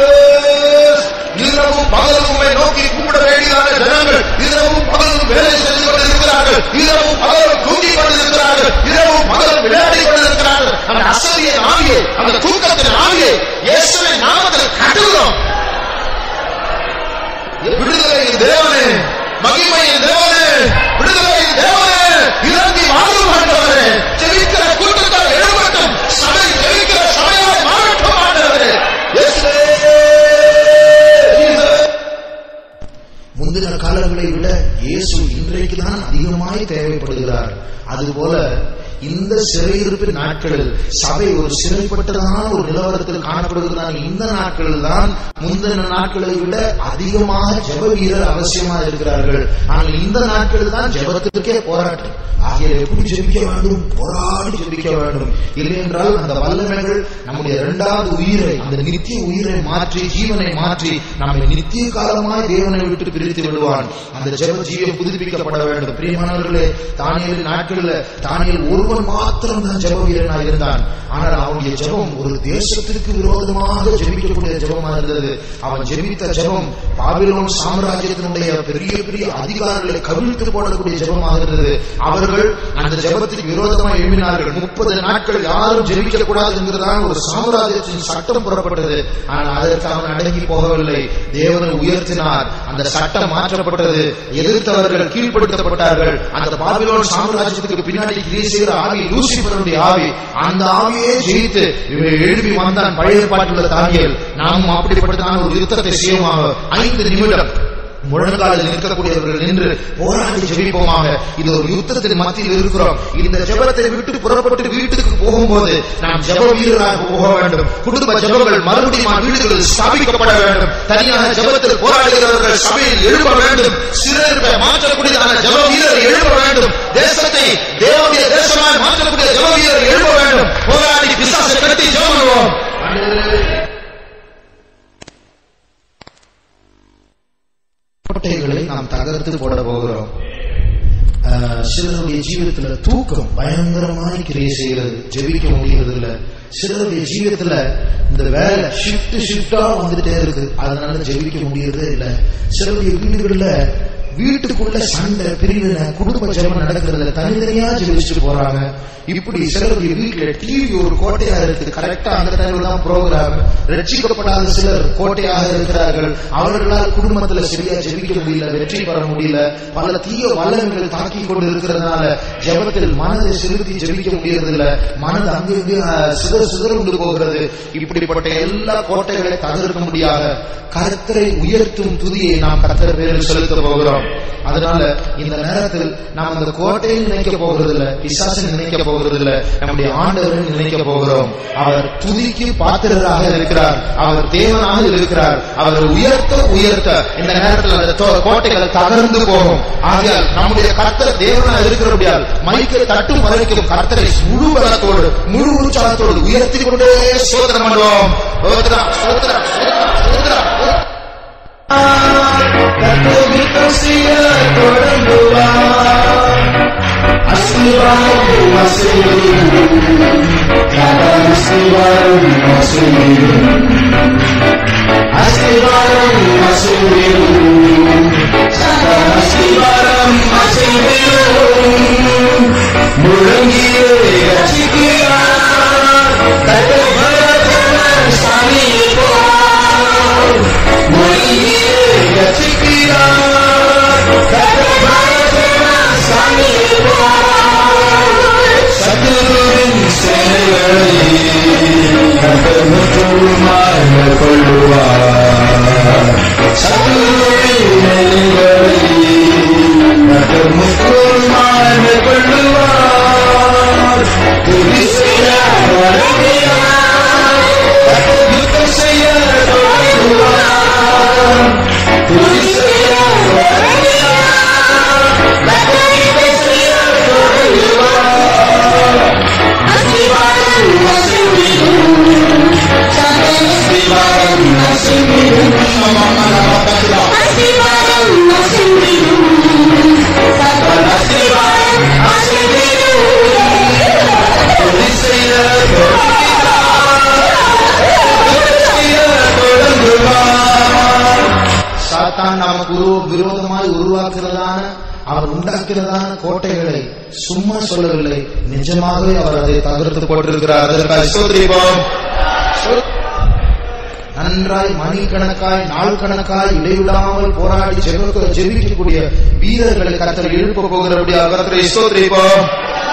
Jesus இரவும் பகலும் உம்மை நோக்கி கூப்பிட வேண்டியதான ஜனங்கள் இரவும் பகலும் வேலை செய்து கொண்டிருக்கிறார்கள் இரவும் பகலும் தூங்கிக் கொண்டிருக்கிறார்கள் இரவும் பகலும் விளையாடி கொண்டிருக்கிறார்கள் அந்த அசதிய ஆவியை அந்த தூக்கத்தின் ஆவியை இயேசுவின் நாமத்தில் கட்டுகிறோம் விடுதலையின் தேவனே மகிமையின் தேவனே விடுதலையின் தேவனே இறங்கி வாழும் ஆண்டவரே ஜெயிக்கிற கூட்டத்தால் எழுமட்டும் சபை ஜெயிக்கிற சபையாய் மாறட்டும் ஆண்டவரே இயேசுவே Jesus. முந்தின காலங்களை விட இயேசு இன்றைக்கு தான் அதிகமாய் தேவைப்படுகிறார் அதுபோல இந்த சிறையிருப்பின் நாட்களில் சபை ஒரு சிறைப்பட்டதான ஒரு நிலவரத்தில் காணப்படுகிறார் இந்த நாட்களில் தான் முந்தின நாட்களை விட அதிகமாக ஜெப வீரர் அவசியமாக இருக்கிறார்கள் ஆனால் இந்த நாட்களில் தான் ஜெபத்திற்கே போராட்டம் ஆகிய எப்படி ஜெபிக்க வேண்டும் போராடி ஜெபிக்க வேண்டும் இல்லை என்றால் அந்த வல்லமைகள் நம்முடைய இரண்டாவது உயிரை அந்த நித்திய உயிரை மாற்றி ஜீவனை மாற்றி நம்மை நித்திய காலமாய் தேவனை விட்டு பிரித்து விடுவான் அந்த ஜெப ஜீவம் புதுப்பிக்கப்பட வேண்டும் பிரியமானவர்களே தானியல் நாட்களில் தானியல் ஒருவன் மாத்திரம் தான் ஜெப வீரனாக இருந்தான் ஆனால் அவனுடைய ஜெபம் ஒரு தேசத்திற்கு விரோதமாக ஜெபிக்கக்கூடிய ஜெபமாக இருந்தது அவன் ஜெபித்த ஜெபம் பாபிலோன் சாம்ராஜ்யத்தினுடைய பெரிய பெரிய அதிகாரிகளை கவிழ்த்து போடக்கூடிய ஜெபமாக இருந்தது அவர்கள் அந்த ஜெபத்துக்கு விரோதமாக எழுப்பினார்கள் முப்பது நாட்கள் யாரும் ஜெபிக்க கூடாது என்கிறதான ஒரு சாம்ராஜ்யத்தின் சட்டம் புறப்பட்டது ஆனால் அதற்கு அவன் அடங்கி போகவில்லை தேவனை உயர்த்தினார் அந்த சட்டம் மாற்றப்பட்டது எதிர்த்தவர்கள் கீழ்ப்படுத்தப்பட்டார்கள் அந்த பாபிலோன் சாம்ராஜ்யத்துக்கு பின்னாடி கிரியை செய்கிற ஆவி லூசிபருடைய ஆவி அந்த ஆவியே ஜெயித்து இவன் எழுப்பி வந்தான் பழைய பாட்டுள்ள தானியல் நாமும் அப்படிப்பட்டதான ஒரு யுத்தத்தை செய்வோமாக ஐந்து நிமிடம் முழங்காலில் நிற்கக்கூடியவர்கள் நின்று போராடி ஜெபிப்போமாக இது ஒரு யுத்தத்தின் மத்தியில் இருக்கிறோம் இந்த ஜெபத்தை விட்டு புறப்பட்டு வீட்டுக்கு போகும்போது நாம் ஜெப வீரராக போக வேண்டும் குடும்ப ஜெபங்கள் மறுபடியும் வீடுகளில் ஸ்தாபிக்கப்பட வேண்டும் தனியான ஜெபத்தில் போராடுகிறவர்கள் சபையில் எழுப்ப வேண்டும் சிலரை மாற்றக்கூடியதான ஜெப வீரர் எழுப்ப வேண்டும் தேசத்தை தேவனுடைய தேசமாய் மாற்றக்கூடிய ஜெப வீரர் எழுப்ப வேண்டும் போராடி பிசாசை கட்டி ஜெபம் பண்ணுவோம் கோட்டைகளை நாம் தகர்த்து போட போகிறோம் ஆஹ் சிலருடைய ஜீவிதத்துல தூக்கம் பயங்கரமான கிரியை செய்கிறது ஜெபிக்க முடியறது இல்ல சிலருடைய ஜீவிதத்துல இந்த வேலை ஷிஃப்ட் ஷிஃப்டா வந்துட்டே இருக்கு அதனால ஜெபிக்க முடியறதே இல்ல சிலருடைய வீடுகள்ல வீட்டுக்குள்ள சண்டை பிரிவினை குடும்ப ஜெபம் நடக்கிறதுல தனித்தனியா ஜெபிச்சுட்டு போறாங்க இப்படி சிலருடைய வீட்டுல டிவி ஒரு கோட்டையா இருக்கு கரெக்டா அந்த டைம்ல தான் ப்ரோக்ராம் ரட்சிக்கப்படாத சிலர் கோட்டையாக இருக்கிறார்கள் அவர்களால் குடும்பத்துல சரியா ஜெபிக்க முடியல வெற்றி பெற முடியல பல தீய வல்லங்கள் தாக்கி கொண்டு இருக்கிறதுனால ஜெபத்தில் மனதை செலுத்தி ஜெபிக்க முடியறதில்ல மனது அங்கங்கே அஹ், சிதற சிதற கொண்டு போகிறது இப்படிப்பட்ட எல்லா கோட்டைகளை தகர்க்க முடியாத கர்த்தரை உயர்த்தும் துதியை நாம் கர்த்தர் பேரில் செலுத்த போகிறோம் அதனால இந்த நேரத்தில் நாம் அந்த கோட்டையை நினைக்க போகிறதில்ல பிசாசை நினைக்க போகிறதில்ல நம்முடைய ஆண்டவரை நினைக்க போகிறோம் அவர் துதிக்கு பாத்திரராக இருக்கிறார் அவர் தேவனாக இருக்கிறார் அவர் உயர்த்த உயர்த்த இந்த நேரத்தில் அந்த தோ- கோட்டைகள் தகர்ந்து போகும் ஆகையால் நம்முடைய கர்த்தர் தேவனாக இருக்கிறபடியால் மைக்கை தட்டும் வரைக்கும் கர்த்தரை முழு பலத்தோடு முழு உற்சாகத்தோடு உயர்த்தி கொண்டே சோதனை பண்ணுவோம் சோதரா, சோதரா, சோதரா, சோதரா. சாத்தான் நமக்கு உரு- விரோதமாய் உருவாக்குறதான அவர் உண்டாக்குறதான கோட்டைகளை சும்மா சொல்லவில்லை நிஜமாகவே அவர் அதை தகர்த்து போட்டிருக்கிறார் அதற்காக ஸ்தோத்திரிப்போம். ஸ்தோ- நன்றாய் மணிக்கணக்காய் நாள் கணக்காய் இடைவிடாமல் போராடி ஜெபிக்க ஜெபிக்கக்கூடிய வீரர்களை கத்தர் எழுப்ப போகிறபடியா கத்தரை ஸ்தோத்திரிப்போம்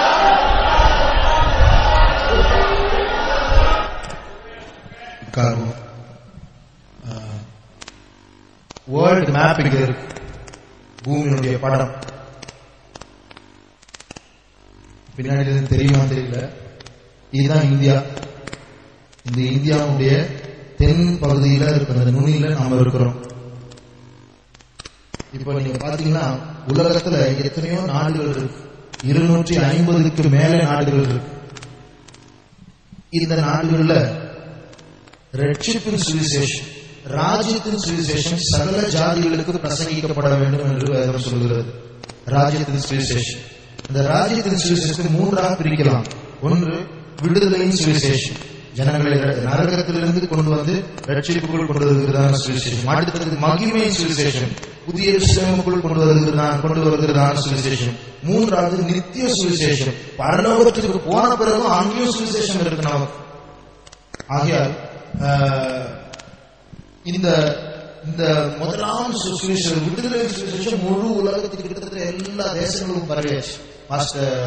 உட்காருவோம் வேர்ல்டு மேப் இங்க இருக்கு பூமியினுடைய படம் பின்னாடி இருந்து தெரியுமா தெரியல இதுதான் இந்தியா இந்த இந்தியாவுடைய தென் பகுதியில இருக்கிற அந்த நுனியில நாம இருக்கிறோம் இப்போ நீங்க பாத்தீங்கன்னா உலகத்துல எத்தனையோ நாடுகள் இருக்கு இருநூற்றி ஐம்பதுக்கு மேல நாடுகள் இருக்கு இந்த நாடுகள்ல ரட்சிப்பின் சுவிசேஷம் ராஜ்யத்தின் சுவிசேஷம் சகல ஜாதிகளுக்கு பிரசங்கிக்கப்பட வேண்டும் என்று வேதம் சொல்கிறது ராஜ்யத்தின் சுவிசேஷம் இந்த ராஜ்யத்தின் சுவிசேஷத்தை மூன்றாக பிரிக்கலாம் ஒன்று விடுதலையின் சுவிசேஷம் ஜனங்களை நரகத்திலிருந்து கொண்டு வந்து ரட்சிப்புக்குள் கொண்டு வருகிறதான சுவிசேஷம் அடுத்தது மகிமையின் சுவிசேஷம் புதிய விஷயமுக்குள் கொண்டு வருகிறதான கொண்டு வருகிறதான சுவிசேஷம் மூன்றாவது நித்திய சுவிசேஷம் பரலோகத்திற்கு போன பிறகும் அங்கேயும் சுவிசேஷம் இருக்கு நமக்கு ஆகையால் ஆஹ், இந்த இந்த முதலாம் சு- சுவிசேஷம் விடுதலை சுவிசேஷம் முழு உலகத்துக்கு கிட்டத்தட்ட எல்லா தேசங்களுக்கும் பரவியாச்சு பாஸ்டர்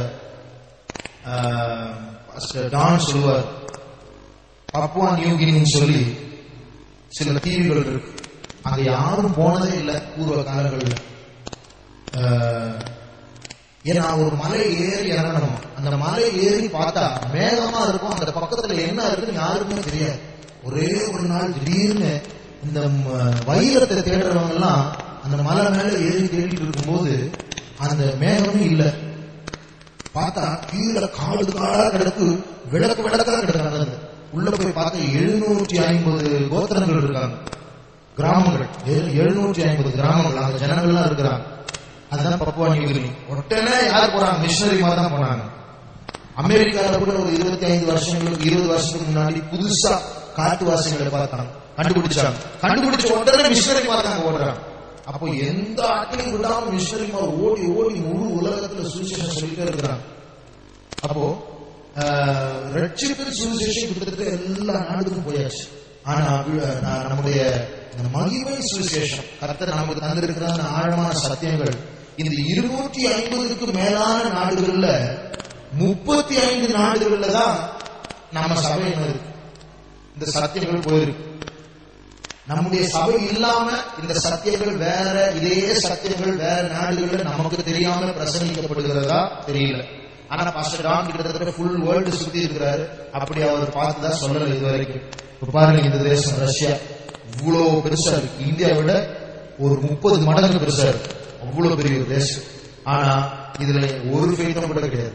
ஆஹ், பாஸ்டர் டான் சொல்லுவார் பப்புவா நியூகினின்னு சொல்லி சில தீவுகள் இருக்கு அங்க யாரும் போனதே இல்லை பூர்வ காலங்களில் ஆஹ், ஏன்னா ஒரு மலை ஏறி இறங்கணும் அந்த மலை ஏறி பார்த்தா மேகமா இருக்கும் அந்த பக்கத்துல என்ன இருக்குன்னு யாருக்குமே தெரியாது ஒரே ஒரு நாள் திடீர்னு இந்த ம- வைரத்தை தேடுறவங்க எல்லாம் அந்த மலை மேல ஏறி தேடிட்டு இருக்கும்போது அந்த மேகமே இல்ல பார்த்தா கீழே காடு காடா கிடக்கு விளக்கு விளக்கா கிடக்காங்க உள்ள போய் பார்த்தா எழுநூற்றி ஐம்பது கோத்திரங்கள் இருக்காங்க கிராமங்கள் எழு- எழுநூற்றி ஐம்பது கிராமங்கள் அந்த ஜனங்கள்லாம் இருக்கிறாங்க அதுதான் பப்புவா நியூகினி உடனே யார் போறாங்க மிஷினரி மாதிரி தான் போனாங்க அமெரிக்கால கூட ஒரு இருபத்தி ஐந்து வருஷங்களுக்கு இருபது வருஷத்துக்கு முன்னாடி புதுசா காட்டுவாசிகளை பார்த்தாங்க கண்டுபிடிச்சாங்க கண்டுபிடிச்ச உடனே மிஷினரி மாதிரி தான் ஓடுறாங்க அப்போ எந்த ஆட்களையும் விடாம மிஷினரி மாதிரி ஓடி ஓடி முழு உலகத்துல சுவிசேஷம் சொல்லிட்டே இருக்கிறாங்க அப்போ ஆஹ், ரட்சிப்பின் சுவிசேஷம் கிட்டத்தட்ட எல்லா நாடுக்கும் போயாச்சு ஆனா வி- நா- நம்முடைய இந்த மகிமை சுவிசேஷம் கர்த்தர் நமக்கு தந்திருக்கிற அந்த ஆழமான சத்தியங்கள் இந்த இருநூற்றி ஐம்பதுக்கு மேலான நாடுகள்ல முப்பத்தி ஐந்து நாடுகள்ல தான் நம்ம சபையினர் இருக்கு இந்த சத்தியங்கள் போயிருக்கு நம்முடைய சபை இல்லாம இந்த சத்தியங்கள் வேற இதே சத்தியங்கள் வேற நாடுகள்ல நமக்கு தெரியாம பிரசங்கிக்கப்படுகிறதா தெரியல ஆனா பாஸ்டர் டான் கிட்டத்தட்ட ஃபுல் வேர்ல்டு சுத்தி இருக்கிறாரு அப்படி அவர் பார்த்துதான் சொல்லல இது வரைக்கும் இப்ப பாருங்க இந்த தேசம் ரஷ்யா இவ்வளவு பெருசா இருக்கு இந்தியாவை விட ஒரு முப்பது மடங்கு பெருசா இருக்கு அவ்வளவு பெரிய ஒரு தேசம் ஆனா இதுல ஒரு ஃபெய்தம் கூட கிடையாது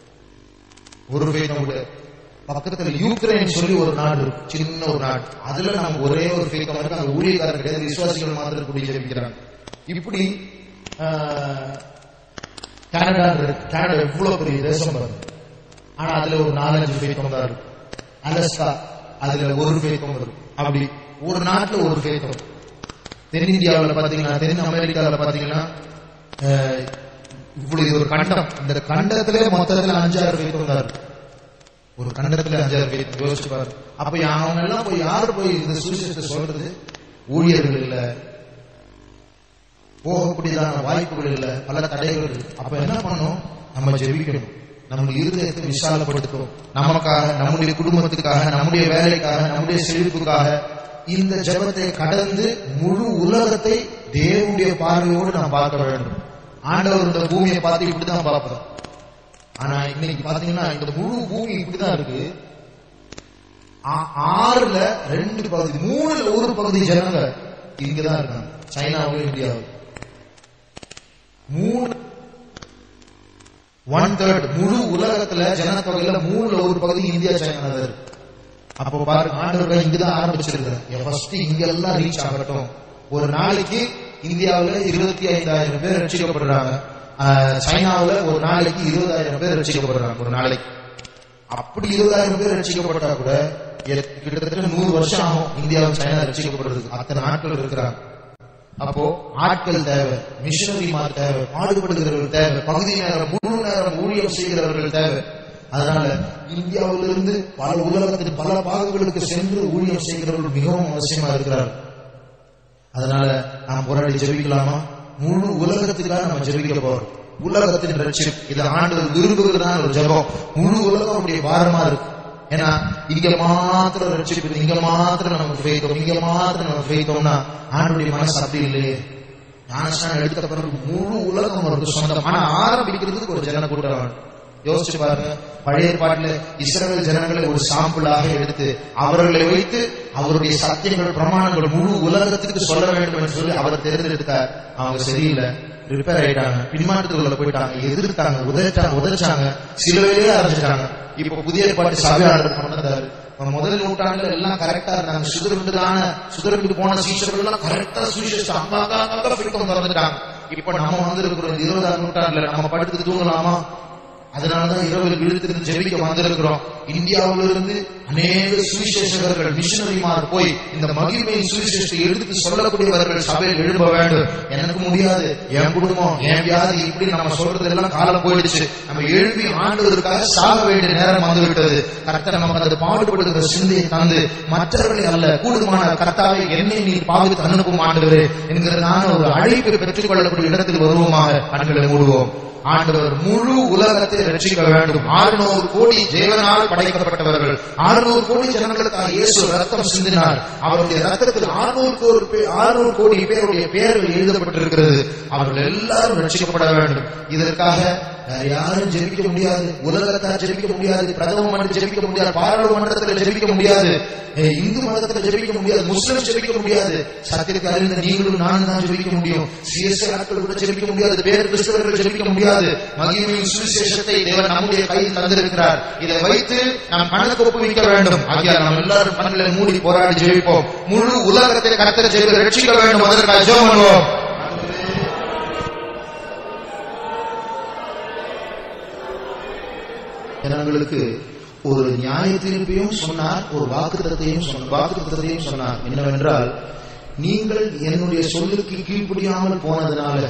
ஒரு ஃபெய்தம் கூட பக்கத்துல யூக்ரைன் சொல்லி ஒரு நாடு இருக்கு சின்ன ஒரு நாடு அதுல நம்ம ஒரே ஒரு ஃபெய்தம் இருக்கு அங்க ஊழியக்காரர் கிடையாது விசுவாசிகள் மாத்திரம் கூடி ஜெபிக்கிறாங்க இப்படி ஆஹ், கனடா இருக்கு கனடா எவ்வளவு பெரிய தேசம் பாருங்க ஆனா அதுல ஒரு நாலஞ்சு ஃபெய்தம் தான் இருக்கு அலஸ்கா அதுல ஒரு ஃபெய்தம் இருக்கு அப்படி ஒரு நாட்டுல ஒரு ஃபெய்தம் தென்னிந்தியாவுல பாத்தீங்கன்னா தென் அமெரிக்காவுல பாத்தீங்கன்னா அஹ், இவ்வளவு இது ஒரு கண்டம் இந்த கண்டத்திலே மொத்தத்துல அஞ்சாறு ஃபெய்தம் தான் இருக்கு ஒரு கண்டத்துல அஞ்சாறு ஃபெய்தம் யோசிச்சு பாரு அப்ப அவங்க எல்லாம் போய் யாரு போய் இந்த சுவிசேஷத்தை சொல்றது ஊழியர்கள் இல்ல போகக்கூடியதான வாய்ப்புகள் இல்ல பல தடைகள் இருக்கு அப்ப என்ன பண்ணணும் நம்ம ஜெபிக்கணும் நம்ம இருதயத்தை விசாலப்படுத்தும் நமக்காக நம்முடைய குடும்பத்துக்காக நம்முடைய வேலைக்காக நம்முடைய செழிப்புக்காக இந்த ஜெபத்தை கடந்து முழு உலகத்தை தேவனுடைய பார்வையோடு நாம் பார்க்க வேண்டும் ஆண்டவர் இந்த பூமியை பார்த்து இப்படிதான் பார்ப்போம் ஆனா இன்னைக்கு பாத்தீங்கன்னா இந்த முழு பூமி இப்படிதான் இருக்கு ஆ- ஆறுல ரெண்டு பகுதி மூணுல ஒரு பகுதி ஜனங்க இங்கதான் இருக்காங்க சைனாவும் இந்தியாவும் மூணு ஒன் தேர்ட் முழு உலகத்துல ஜனத்தொகையில மூணுல ஒரு பகுதி இந்தியா சைனா தான் இருக்கு அப்போ பாருங்க ஆண்டவர்கள் இங்கதான் ஆரம்பிச்சிருக்கிறேன் ஃபர்ஸ்ட் இங்க எல்லாம் ரீச் ஆகட்டும் ஒரு நாளைக்கு இந்தியாவுல இருபத்தி ஐந்தாயிரம் பேர் ரட்சிக்கப்படுறாங்க ஆஹ், சைனாவுல ஒரு நாளைக்கு இருபதாயிரம் பேர் ரட்சிக்கப்படுறாங்க ஒரு நாளைக்கு அப்படி இருபதாயிரம் பேர் ரட்சிக்கப்பட்டா கூட எ- கிட்டத்தட்ட நூறு வருஷம் ஆகும் இந்தியாவும் சைனா ரட்சிக்கப்படுறதுக்கு அத்தனை நாட்கள் இருக்கிறாங்க அப்போ ஆட்கள் தேவை மிஷனரிமார் தேவை பாடுபடுகிறவர்கள் தேவை பகுதி நேரம் முழு நேரம் ஊழியம் செய்கிறவர்கள் தேவை அதனால இந்தியாவிலிருந்து பல உலகத்தின் பல பாகங்களுக்கு சென்று ஊழியம் செய்கிறவர்கள் மிகவும் அவசியமா இருக்கிறார்கள் அதனால நாம் போராடி ஜெபிக்கலாமா முழு உலகத்துக்காக நம்ம ஜெபிக்க போறோம் உலகத்தின் ரட்சிப் இதை ஆண்டு விரும்புகிறதான ஒரு ஜெபம் முழு உலகம் அப்படியே பாரமா இருக்கு ஏன்னா இங்க மாத்திரம் ரட்சிப்பு இங்க மாத்திரம் நமக்கு ஃபெய்த்தோம் இங்க மாத்திரம் நமக்கு ஃபெய்த்தோம்னா ஆண்டுடைய மனசு அப்படி இல்லையே ஞானஸ்தானம் எடுத்த பிறகு முழு உலகம் அவருக்கு சொந்தம் ஆனா ஆரம்பிக்கிறதுக்கு ஒரு ஜன கூட்டம் வேணும். யோசிச்சு பாருங்க பழைய ஏற்பாட்டுல இஸ்ரவேல் ஜனங்களை ஒரு சாம்பிளாக எடுத்து அவர்களை வைத்து அவருடைய சத்தியங்கள் பிரமாணங்கள் முழு உலகத்துக்கு சொல்ல வேண்டும் என்று சொல்லி அவர் தேர்ந்தெடுத்தார் அவங்க சரியில்லை ரிப்பேர் ஆயிட்டாங்க பின்மாற்றத்துக்குள்ள போயிட்டாங்க எதிர்த்தாங்க உதச்சாங்க உதச்சாங்க சிலுவையிலே அரைஞ்சிட்டாங்க இப்ப புதிய ஏற்பாட்டு சபையாளர் கொண்டு வந்தாரு அவன் முதல் நூற்றாண்டுல எல்லாம் கரெக்டா இருந்தாங்க சுதரவிட்டுதான சுதரவிட்டு போன சீசர்கள் எல்லாம் கரெக்டா சுவிசேஷம் அங்க அங்க அங்க ஃபிரிக்கம் திறந்துட்டாங்க இப்ப நம்ம வந்திருக்கிறோம் இந்த இருபதாம் நூற்றாண்டுல நம்ம படுத்து தூங்கலாமா அதனாலதான் இரவில் விழுத்திருந்து ஜெபிக்க வந்திருக்கிறோம் இந்தியாவிலிருந்து அநேக சுவிசேஷகர்கள் மிஷனரிமார் போய் இந்த மகிமையின் சுவிசேஷத்தை எடுத்து சொல்லக்கூடியவர்கள் சபையில் எழும்ப வேண்டும் எனக்கு முடியாது என் குடும்பம் என் வியாதி இப்படி நம்ம சொல்றது எல்லாம் காலம் போயிடுச்சு நம்ம எழுப்பி ஆண்டவருக்காக சாக வேண்டிய நேரம் வந்துவிட்டது கர்த்தர் நமக்கு அது பாடுபடுகிற சிந்தையை தந்து மற்றவர்களை அல்ல கூடுமான கர்த்தாவை என்னை நீ பாவித்து அனுப்பும் ஆண்டவரே என்கிறதான ஒரு அழைப்பை பெற்றுக் கொள்ளக்கூடிய இடத்தில் வருவோமாக கண்களை மூடுவோம் ஆண்டவர் முழு உலகத்தை ரட்சிக்க வேண்டும் ஆறுநூறு கோடி தேவனால் படைக்கப்பட்டவர்கள் ஆறுநூறு கோடி ஜனங்களுக்காக இயேசு ரத்தம் சிந்தினார் அவருடைய ரத்தத்தில் ஆறுநூறு கோடி பேர் ஆறுநூறு கோடி பேருடைய பெயர்கள் எழுதப்பட்டிருக்கிறது அவர்கள் எல்லாரும் ரட்சிக்கப்பட வேண்டும் இதற்காக வேற யாரும் ஜெபிக்க முடியாது உலகத்தார் ஜெபிக்க முடியாது பிரதம மன்றம் ஜெபிக்க முடியாது பாராளுமன்றத்தில் ஜெபிக்க முடியாது ஏய், இந்து மதத்தில் ஜெபிக்க முடியாது முஸ்லிம் ஜெபிக்க முடியாது சத்தியத்தை அறிந்த நீங்களும் நானும் தான் ஜெபிக்க முடியும் சிஎஸ்ஐ ஆட்கள் கூட ஜெபிக்க முடியாது பேர் கிறிஸ்தவர்கள் ஜெபிக்க முடியாது மகிமையின் சுவிசேஷத்தை தேவன் நம்முடைய கையில் தந்திருக்கிறார் இதை வைத்து நாம் கணக்கு ஒப்புவிக்க வேண்டும் ஆகியால் நாம் எல்லாரும் கண்களை மூடி போராடி ஜெபிப்போம் முழு உலகத்தை கருத்தில் ஜெயித்து ரட்சிக்க வேண்டும் அதற்காக ஜெபம் பண்ணுவோம் ஜனங்களுக்கு ஒரு நியாய தீர்ப்பையும் சொன்னார் ஒரு வாக்குத்தத்தையும் சொன்னார் வாக்குத்தத்தையும் சொன்னார் என்னவென்றால் நீங்கள் என்னுடைய சொல்லுக்கு கீழ்ப்படியாமல் போனதுனால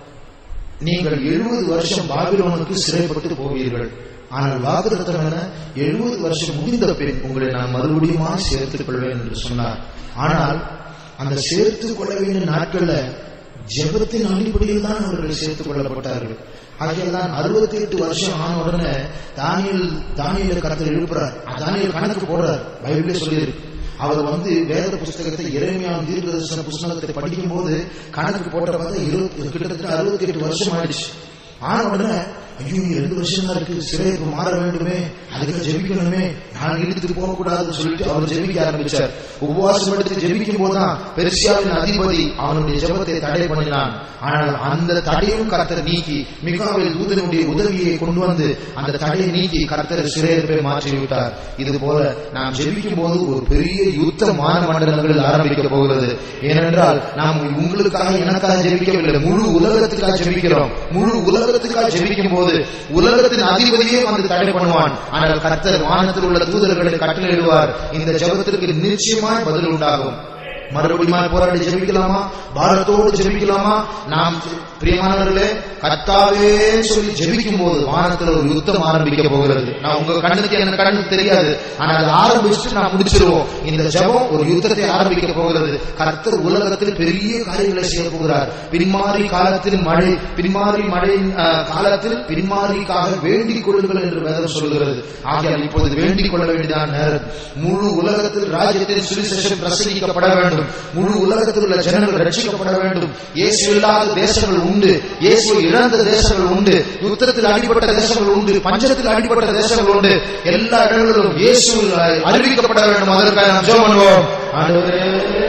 நீங்கள் எழுபது வருஷம் பாபிலோனுக்கு சிறைப்பட்டு போவீர்கள் ஆனால் வாக்குத்தத்தம் என எழுபது வருஷம் முடிந்த பின் உங்களை நான் மறுபடியும் சேர்த்துக் கொள்வேன் என்று சொன்னார் ஆனால் அந்த சேர்த்துக் கொள்ள வேண்டிய நாட்கள்ல ஜெபத்தின் அடிப்படையில் தான் அவர்கள் சேர்த்துக் கொள்ளப்பட்டார்கள் ஆகையால் தான் அறுபத்தி எட்டு வருஷம் ஆன உடனே தானியல் தானியல் கணக்கில் எழுப்புறார் தானியல் கணக்கு போடுறார் பைபிளே சொல்லியிருக்கு அவர் வந்து வேத புஸ்தகத்தை இறைமையான தீர்க்கதரிசன புஸ்தகத்தை படிக்கும் போது கணக்கு போட்ட பார்த்தா இருபத்தி கிட்டத்தட்ட அறுபத்தி எட்டு வருஷம் ஆயிடுச்சு ஆன உடனே ஐயோ இனி ரெண்டு வருஷம் தான் இருக்கு சிறைப்பு மாற வேண்டுமே அதுக்கு ஜெபிக்கணுமே நான் இழுத்துட்டு போக கூடாதுன்னு சொல்லிட்டு அவர் ஜெபிக்க ஆரம்பிச்சார் உபவாசம் எடுத்து ஜெபிக்கும் போதுதான் பெருசியாவின் அதிபதி அவனுடைய ஜெபத்தை தடை பண்ணினான் ஆனால் அந்த தடையும் கர்த்தர் நீக்கி மிகாவில் தூதனுடைய உதவியை கொண்டு வந்து அந்த தடையை நீக்கி கர்த்தர் சிறையிருப்பை மாற்றி விட்டார் இது போல நாம் ஜெபிக்கும் போது ஒரு பெரிய யுத்த மான மண்டலங்கள் ஆரம்பிக்க போகிறது ஏனென்றால் நாம் உங்களுக்காக எனக்காக ஜெபிக்கவில்லை முழு உலகத்துக்காக ஜெபிக்கிறோம் முழு உலகத்துக்காக ஜெபிக்கும் போது உலகத்தின் அதிபதியே வந்து தடை பண்ணுவான் ஆனால் கர்த்தர் வானத்தில் உள்ள தூதர்களை கட்டளையிடுவார் இந்த ஜெபத்திற்கு நிச்சயமாய் பதில் உண்டாகும் மறுபடியும் போராடி ஜெபிக்கலாமா பாரத்தோடு ஜெபிக்கலாமா நாம் பிரியமானவர்களே கர்த்தாவே சொல்லி ஜெபிக்கும் போது வானத்தில் ஒரு யுத்தம் ஆரம்பிக்க போகிறது நான் உங்க கண்ணுக்கு எனக்கு கண்ணுக்கு தெரியாது ஆனால் அதை ஆரம்பிச்சுட்டு நான் முடிச்சிருவோம் இந்த ஜெபம் ஒரு யுத்தத்தை ஆரம்பிக்க போகிறது கர்த்தர் உலகத்தில் பெரிய காரியங்களை செய்ய போகிறார் பின்மாறி காலத்தில் மழை பின்மாறி மழை அஹ், காலத்தில் பின்மாரிக்காக வேண்டிக் கொள்ளுங்கள் என்று வேதம் சொல்கிறது ஆகையால் இப்பொழுது வேண்டிக் கொள்ள வேண்டியதான நேரம் முழு உலகத்தில் ராஜ்யத்தின் சுவிசேஷம் பிரசங்கிக்கப்பட வேண்டும் முழு உலகத்தில் உள்ள ஜனங்கள் ரட்சிக்கப்பட வேண்டும் இயேசு இல்லாத தேசங்கள் உண்டு இயேசு இழந்த தேசங்கள் உண்டு யுத்தத்தில் அடிபட்ட தேசங்கள் உண்டு பஞ்சத்தில் அடிபட்ட தேசங்கள் உண்டு எல்லா இடங்களிலும் இயேசு அறிவிக்கப்பட வேண்டும் அதற்காக நாம் ஜெபம் பண்ணுவோம் ஆண்டவரே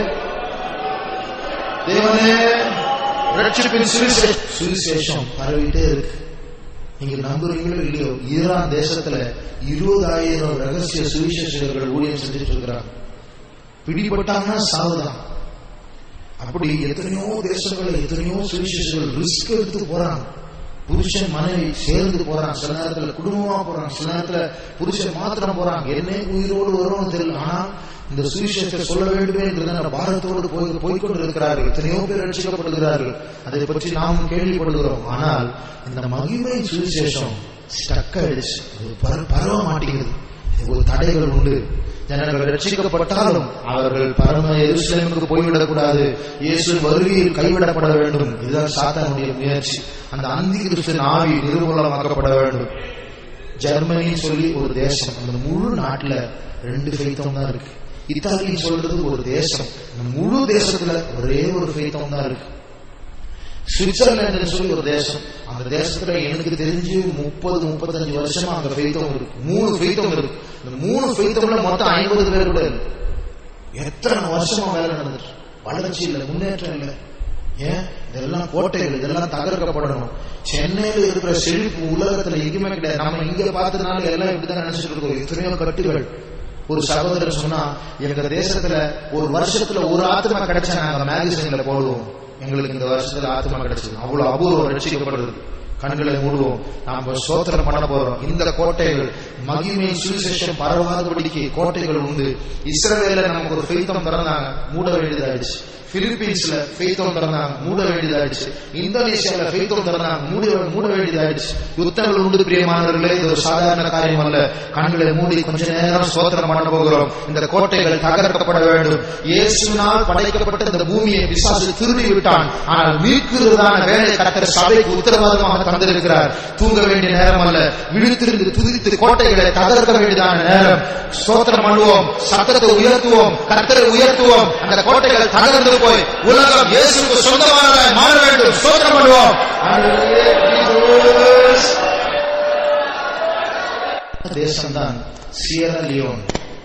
தேவனே ரட்சிப்பின் சுவிசேஷம் சுவிசேஷம் பரவிட்டே இருக்கு நீங்க நம்புறீங்களோ இல்லையோ ஈரான் தேசத்துல இருபதாயிரம் ரகசிய சுவிசேஷகர்கள் ஊழியம் செஞ்சுட்டு இருக்கிறாங்க பிடிபட்டாங்கன்னா சாவுதான் அப்படி எத்தனையோ தேசங்கள்ல எத்தனையோ சுவிசேஷர்கள் ரிஸ்க் எடுத்து போறாங்க புருஷன் மனைவி சேர்ந்து போறாங்க சில நேரத்துல குடும்பமா போறாங்க சில நேரத்துல புருஷன் மாத்திரம் போறாங்க என்ன உயிரோடு வரும்னு தெரியல ஆனா இந்த சுவிசேஷத்தை சொல்ல வேண்டுமே என்கிற பாரத்தோடு போய் போய்கொண்டு இருக்கிறார்கள் எத்தனையோ பேர் ரட்சிக்கப்படுகிறார்கள் அதை பற்றி நாம் கேள்விப்படுகிறோம் ஆனால் இந்த மகிமை சுவிசேஷம் ஸ்டக் ஆயிடுச்சு அது பர- பரவ மாட்டேங்குது இது ஒரு தடைகள் உண்டு ஜனங்கள் ரட்சிக்கப்பட்டாலும் அவர்கள் பரம எருசலேமுக்கு போய்விடக்கூடாது இயேசு வருகையில் கைவிடப்பட வேண்டும் இதுதான் சாத்தானுடைய முயற்சி அந்த அந்தி கிறிஸ்தன் ஆவி நிர்மூலமாக்கப்பட வேண்டும் ஜெர்மனின்னு சொல்லி ஒரு தேசம் அந்த முழு நாட்டுல ரெண்டு ஃபெய்த்தம் தான் இருக்கு இத்தாலின்னு சொல்றது ஒரு தேசம் அந்த முழு தேசத்துல ஒரே ஒரு ஃபெய்த்தம் தான் இருக்கு சுவிட்சர்லாந்து சொல்லி ஒரு தேசம் அந்த தேசத்துல எனக்கு தெரிஞ்சு முப்பது முப்பத்தஞ்சு வருஷமா அங்க ஃபெய்த்தம் இருக்கு மூணு ஃபெய்த்தம் இருக்கு இந்த மூணு ஃபெய்த்தம்ல மொத்தம் ஐம்பது பேர் கூட இருக்கு எத்தனை வருஷமா வேலை நடந்துட்டு வளர்ச்சி இல்லை முன்னேற்றம் இல்லை ஏன் இதெல்லாம் கோட்டைகள் இதெல்லாம் தகர்க்கப்படணும் சென்னையில இருக்கிற செழிப்பு உலகத்துல எங்கேயுமே கிடையாது நம்ம இங்க பார்த்ததுனால எல்லாம் இப்படிதான் நினைச்சிட்டு இருக்கோம் எத்தனையோ கட்டுகள் ஒரு சகோதரர் சொன்னா எங்க தேசத்துல ஒரு வருஷத்துல ஒரு ஆத்திரமா கிடைச்சா நாங்க மேகசின்ல போடுவோம் எங்களுக்கு இந்த வருஷத்துல ஆத்மா கிடைச்சது அவ்வளவு அபூர்வம் ரட்சிக்கப்படுறது கண்களை மூடுவோம் நாம சோத்திரம் பண்ண போறோம் இந்த கோட்டைகள் மகிமை சுவிசேஷம் பரவாதபடிக்கு கோட்டைகள் உண்டு இஸ்ரவேல நமக்கு ஒரு ஃபெய்த்தம் திறந்தாங்க மூட வேண்டியதாயிடுச்சு பிலிப்பீன்ஸ்ல ஃபெய்த்தம் திறந்தாங்க மூட வேண்டியதாயிடுச்சு இந்தோனேஷியால ஃபெய்த்தம் திறந்தாங்க மூட மூட வேண்டியதாயிடுச்சு யுத்தங்கள் உண்டு பிரியமானவர்களே இது ஒரு சாதாரண காரியம் அல்ல கண்களை மூடி கொஞ்ச நேரம் சோத்திரம் பண்ண போகிறோம் இந்த கோட்டைகள் தகர்க்கப்பட வேண்டும் இயேசுனால் படைக்கப்பட்ட இந்த பூமியை விசாசி திருடி விட்டான் ஆனால் மீட்கிறதான வேலை கர்த்தர் சபைக்கு உத்தரவாதமாக தந்திருக்கிறார் தூங்க வேண்டிய நேரம் அல்ல விழித்திருந்து துதித்து கோட்டைகளை தகர்க்க வேண்டியதான நேரம் சோத்திரம் பண்ணுவோம் சத்தத்தை உயர்த்துவோம் கர்த்தரை உயர்த்துவோம் அந்த கோட்டைகள் தகர்ந்து போய் உலகம் இயேசுக்கு சொந்தமானதாய் மாற வேண்டும் சோத்திரம் பண்ணுவோம் தேசம்தான் சியரா லியோன்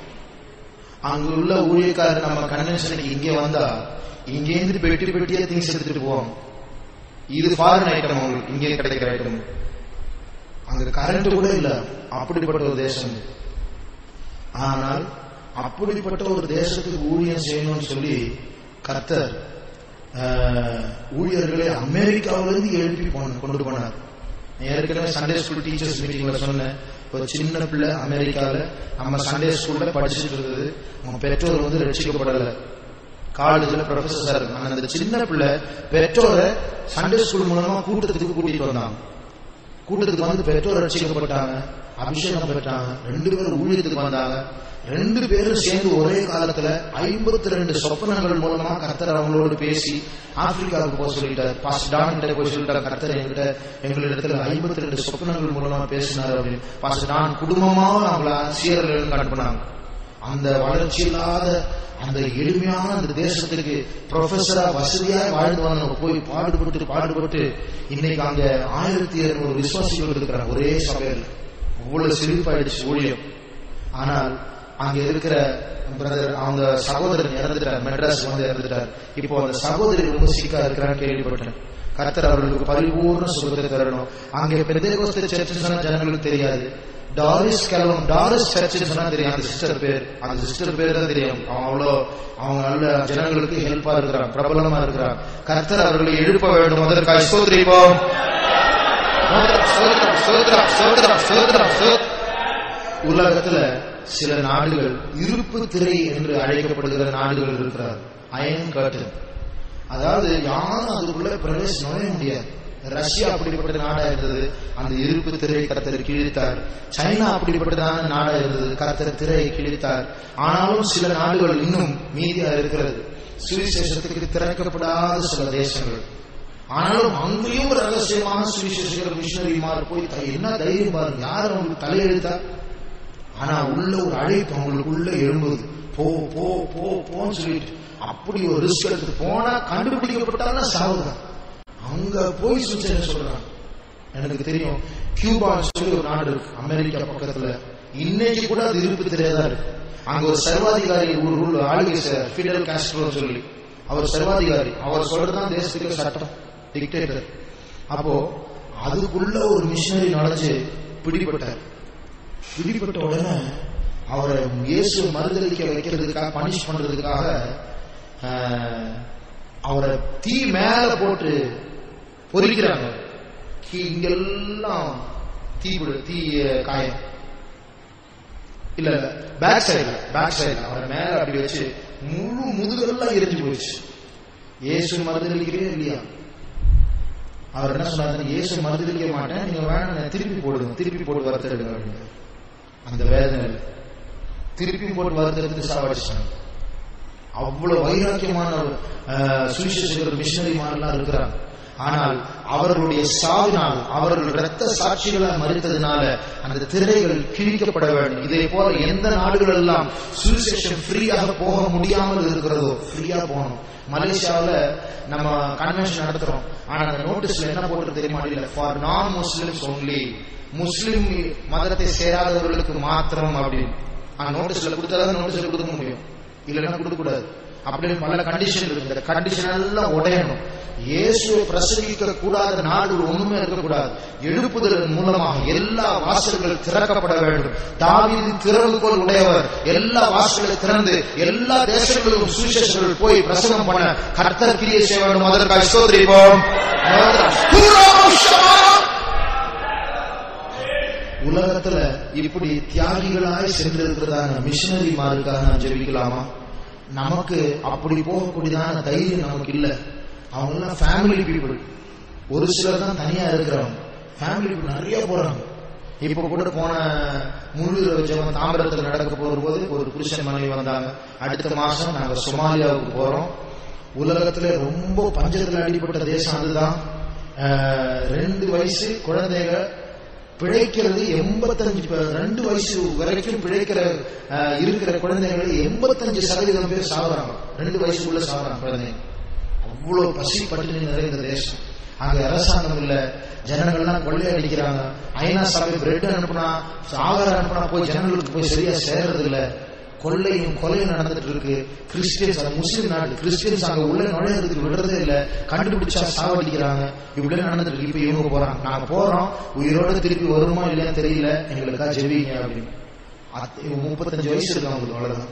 அங்குள்ள ஊழியக்காரர் நம்ம கன்வென்ஷனுக்கு இங்கே வந்தா இங்கேருந்து பெட்டி பெட்டியா திங்ஸ் எடுத்துட்டு போவோம் இது ஃபாரின் ஐட்டம் உங்களுக்கு இங்கே கிடைக்கிற ஐட்டம் அங்க கரண்ட் கூட இல்ல அப்படிப்பட்ட ஒரு தேசம் இது. ஆனால் அப்படிப்பட்ட ஒரு தேசத்துக்கு ஊழியம் செய்யணும்னு சொல்லி கர்த்தர் ஆஹ், ஊழியர்களை அமெரிக்காவிலிருந்து எழுப்பி போன கொண்டு போனார் ஏற்கனவே சண்டே ஸ்கூல் டீச்சர்ஸ் மீட்டிங்ல சொன்னேன் ஒரு சின்ன பிள்ளை அமெரிக்கால நம்ம சண்டே ஸ்கூல்ல படிச்சுட்டு இருந்தது அவங்க பெற்றோர் வந்து ரட்சிக்கப்படல காலேஜ்ல ப்ரொஃபசர் இருக்கு ஆனா அந்த சின்ன பிள்ளை பெற்றோரை சண்டே ஸ்கூல் மூலமா கூட்டத்துக்கு கூட்டிட்டு வந்தாங்க கூட்டத்துக்கு வந்து பெற்றோர் ரட்சிக்கப்பட்டாங்க அபிஷேகம் பெற்றாங்க ரெண்டு பேரும் ஊழியத்துக்கு வந்தாங்க ரெண்டு பேரும் சேர்ந்து ஒரே காலத்துல ஐம்பத்தி ரெண்டு சொப்பனங்கள் மூலமா கர்த்தர் அவங்களோடு பேசி ஆப்பிரிக்காவுக்கு போக சொல்லிட்டார் பாஸ் டான் கிட்ட போய் சொல்லிட்டார் கர்த்தர் என்கிட்ட எங்களிடத்துல ஐம்பத்தி ரெண்டு சொப்பனங்கள் மூலமா பேசினார் அப்படின்னு பாஸ் டான் குடும்பமா அவங்கள சீரர்கள் அனுப்புனாங்க அந்த வளர்ச்சி இல்லாத அந்த எளிமையான அந்த தேசத்துக்கு ப்ரொஃபஸரா வசதியா வாழ்ந்து வந்தவங்க போய் பாடுபட்டு பாடுபட்டு இன்னைக்கு அங்க ஆயிரத்தி இருநூறு விசுவாசிகள் இருக்கிறாங்க ஒரே சபையில் அவ்வளவு செழிப்பாயிடுச்சு ஊழியம் ஆனால் அங்க இருக்கிற பிரதர் அவங்க சகோதரன் இறந்துட்டார் மெட்ராஸ் வந்து இறந்துட்டார் இப்போ அந்த சகோதரி ரொம்ப சிக்கா இருக்கிறான்னு கேள்விப்பட்டேன் கர்த்தர் அவர்களுக்கு பரிபூர்ண சுகத்தை தரணும் அங்கே பெந்தேகோஸ்தே சர்ச் சொன்னா ஜனங்களுக்கு தெரியாது டாரிஸ் கெலவம் டாரிஸ் சர்ச் சொன்னா தெரியும் அந்த சிஸ்டர் பேர் அந்த சிஸ்டர் பேர் தான் தெரியும் அவங்க அவ்வளோ அவங்க நல்ல ஜனங்களுக்கு ஹெல்ப்பா இருக்கிறாங்க பிரபலமா இருக்கிறாங்க கர்த்தர் அவர்களை எழுப்ப வேண்டும் அதற்காக சோதரிப்போம் சோதரம் சோதரம் சோதரம் சோதரம் சோதரம் உலகத்துல சில நாடுகள் இருப்பு திரை என்று அழைக்கப்படுகிற நாடுகள் இருக்கிறார் அயன் கர்டன் அதாவது யாரும் அதுக்குள்ள பிரவேசம் நுழைய முடியாது ரஷ்யா அப்படிப்பட்ட நாடா இருந்தது அந்த இருப்பு திரையை கர்த்தர் கிழித்தார் சைனா அப்படிப்பட்டதான நாடா இருந்தது கர்த்தர் திரையை கிழித்தார் ஆனாலும் சில நாடுகள் இன்னும் மீதியா இருக்கிறது சுவிசேஷத்துக்கு திறக்கப்படாத சில தேசங்கள் ஆனாலும் அங்கேயும் ரகசியமான சுவிசேஷகர் மிஷினரிமார் போய் த- என்ன தைரியம் பாருங்க யார் அவங்களுக்கு தலையெழுத்தா ஆனா உள்ள ஒரு அழைப்பு அவங்களுக்குள்ள எழும்புது போ போ போ போன்னு சொல்லிட்டு அப்படி ஒரு ரிஸ்க் எடுத்து போனா கண்டுபிடிக்கப்பட்டாலும் சாவுதான் அங்க போய் சுவிசேஷம் சொல்றாங்க எனக்கு தெரியும் கியூபான்னு சொல்லி ஒரு நாடு இருக்கு அமெரிக்கா பக்கத்துல இன்னைக்கு கூட அது இருப்பு தெரியாதா இருக்கு அங்க ஒரு சர்வாதிகாரி ஒரு ரூல் ஆளுகை சார் ஃபிடல் காஸ்ட்ரோ சொல்லி அவர் சர்வாதிகாரி அவர் சொல்றதுதான் தேசத்துக்கு சட்டம் டிக்டேட்டர் அப்போ அதுக்குள்ள ஒரு மிஷினரி நுழைஞ்சு பிடிபட்டார் பிடிபட்ட உடனே அவரை இயேசு மறுதளிக்க வைக்கிறதுக்காக பனிஷ் பண்றதுக்காக ஆஹ், அவரை தீ மேல போட்டு பொறிக்கிறாங்க கீ- இங்கெல்லாம் தீ பிடி- தீ அஹ், காயம் இல்ல இல்ல பேக் சைடுல பேக் சைடுல அவரை மேல அப்படி வச்சு முழு முதுகெல்லாம் எரிஞ்சு போயிடுச்சு இயேசு மறுதளிக்கிறே இல்லையா அவர் என்ன சொன்னாரு இயேசு மறுதளிக்க மாட்டேன் நீங்க வேணாம் திருப்பி போடுங்க திருப்பி போட்டு வறுத்தெடுங்க அப்படின்னு அந்த வேதனையில் திருப்பி போட்டு வறுத்தெடுத்து சாவடிச்சாங்க அவ்வளவு வைராக்கியமான அஹ், சுவிசேஷகர் மிஷினரிமாரெல்லாம் இருக்கிறாங்க ஆனால் அவர்களுடைய சாவினால் அவர்கள் இரத்த சாட்சிகளால் மறித்ததினால அந்த திரைகள் கிழிக்கப்பட வேண்டும் இதே போல எந்த நாடுகள் எல்லாம் சுவிசேஷம் ஃப்ரீயாக போக முடியாமல் இருக்கிறதோ ஃப்ரீயா போகணும் மலேசியாவுல நம்ம கன்வென்ஷன் நடத்துறோம் ஆனா அந்த நோட்டீஸ்ல என்ன போட்டு தெரியுமா இல்ல ஃபார் நான் முஸ்லிம்ஸ் ஒன்லி முஸ்லிம் மதத்தை சேராதவர்களுக்கு மாத்திரம் அப்படின்னு ஆனா நோட்டீஸ்ல கொடுத்தாதான் நோட்டீஸ்ல கொடுக்க முடியும் இல்லைன்னா கொடுக்க கூடாது அப்படின்னு பல கண்டிஷன் இருக்கு இந்த கண்டிஷன் எல்லாம் உடையணும் இயேசுவை பிரசங்கிக்க கூடாத நாடு ஒண்ணுமே இருக்கக்கூடாது எழுப்புதலின் மூலமாக எல்லா வாசல்கள் திறக்கப்பட வேண்டும் தாவீது திறவுகோல் உடையவர் எல்லா வாசல்களை திறந்து எல்லா தேசங்களிலும் சுவிசேஷர்கள் போய் பிரசங்கம் பண்ண கர்த்தர் கிரியை செய்ய வேண்டும் அதற்காக ஸ்தோத்திரிப்போம் உலகத்துல இப்படி தியாகிகளாய் சென்றிருக்கிறதான மிஷினரிமாருக்காக நாம் ஜெபிக்கலாமா நமக்கு அப்படி போகக்கூடியதான தைரியம் நமக்கு இல்ல அவங்க எல்லாம் ஃபேமிலி பீப்புள் ஒரு சிலர் தான் தனியா இருக்கிறவங்க ஃபேமிலி நிறைய போறாங்க இப்ப கூட போன முழு ஜெபம் தாமிரத்தில் நடக்க போகும்போது ஒரு புருஷன் மனைவி வந்தாங்க அடுத்த மாசம் நாங்க சொமாலியாவுக்கு போறோம் உலகத்துல ரொம்ப பஞ்சத்துல அடிப்பட்ட தேசம் அதுதான் அஹ், ரெண்டு வயசு குழந்தைங்க பிழைக்கிறது எண்பத்தஞ்சு ப- ரெண்டு வயசு வரைக்கும் பிழைக்கிற அஹ், இருக்கிற குழந்தைகள் எண்பத்தஞ்சு சதவீதம் பேர் சாகுறாங்க ரெண்டு வயசுக்குள்ள சாகுறாங்க குழந்தைங்க அவ்வளவு பசி பட்டினி நிறைந்த தேசம் அங்க அரசாங்கம் இல்ல ஜனங்கள்லாம் கொள்ளையடிக்கிறாங்க ஐநா சபை பிரெட் அனுப்புனா ஆகாரம் அனுப்புனா போய் ஜனங்களுக்கு போய் சரியா சேர்றது இல்ல கொள்ளையும் கொலையும் நடந்துட்டு இருக்கு கிறிஸ்டியன்ஸ் அது முஸ்லீம் நாடு கிறிஸ்டியன்ஸ் அங்க உள்ள நுழையறதுக்கு விடுறதே இல்ல கண்டுபிடிச்சா சாவடிக்கிறாங்க இப்படி நடந்துட்டு இருக்கு இப்ப இவங்க போறாங்க நாங்க போறோம் உயிரோட திருப்பி வருமா இல்லையான்னு தெரியல எங்களுக்கா ஜெபிங்க அப்படின்னு அத்~ இவங்க முப்பத்தஞ்சு வயசு இருக்கு அவங்களுக்கு அவ்வளவுதான்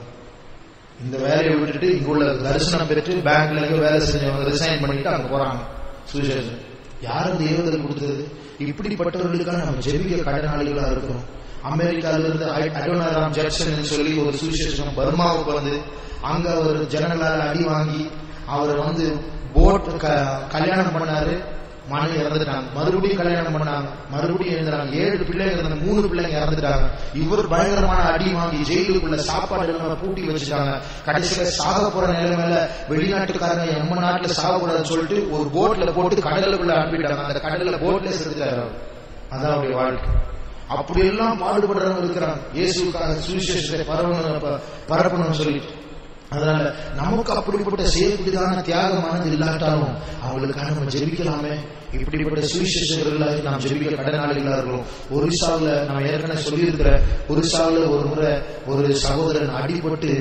இந்த வேலையை விட்டுட்டு இங்க உள்ள தரிசனம் பெற்று பேங்க்ல எங்க வேலை செஞ்சவங்க ரிசைன் பண்ணிட்டு அங்க போறாங்க சுவிசேஷன் யார் அந்த ஏவுதல் கொடுத்தது இப்படிப்பட்டவர்களுக்காக நம்ம ஜெபிக்க கடனாளிகளா இருக்கிறோம் அமெரிக்கால இருந்து அடோனாராம் ஜெக்சன் சொல்லி ஒரு சுவிசேஷம் பர்மாவுக்கு வந்து அங்க ஒரு ஜனங்களால அடி வாங்கி அவர் வந்து போட் கல்யாணம் பண்ணாரு மனைவி இறந்துட்டாங்க மறுபடியும் கல்யாணம் பண்ணாங்க மறுபடியும் எழுந்துறாங்க ஏழு பிள்ளைங்க இருந்த மூணு பிள்ளைங்க இறந்துட்டாங்க இவர் பயங்கரமான அடி வாங்கி ஜெயிலுக்குள்ள சாப்பாடு எல்லாம் பூட்டி வச்சுட்டாங்க கடைசியில சாக போற நிலைமையில வெளிநாட்டுக்காரங்க எம்ம நாட்டுல சாகக்கூடாதுன்னு சொல்லிட்டு ஒரு போட்ல போட்டு கடலுக்குள்ள அனுப்பிட்டாங்க அந்த கடல்ல போட்ல செத்துட்டாரு அவர். அதான் அவருடைய வாழ்க்கை அப்படி எல்லாம் பாடுபடுறவங்க இருக்கிறாங்க இயேசுக்காக சுவிசேஷத்தை பரவணும் ப- பரப்பணும்னு சொல்லிட்டு அதனால நமக்கு அப்படிப்பட்ட செய்யக்கூடியதான தியாகமானது இல்லாட்டாலும் அவங்களுக்காக நம்ம ஜெபிக்கலாமே இப்படிப்பட்ட சுவிசேஷர்களாக நாம் ஜெபிக்க கடனாளிகளா இருக்கிறோம் ஒரிசாவில் நம்ம ஏற்கனவே சொல்லியிருக்கிற ஒரிசாவில் ஒரு முறை ஒரு சகோதரன் அடிபட்டு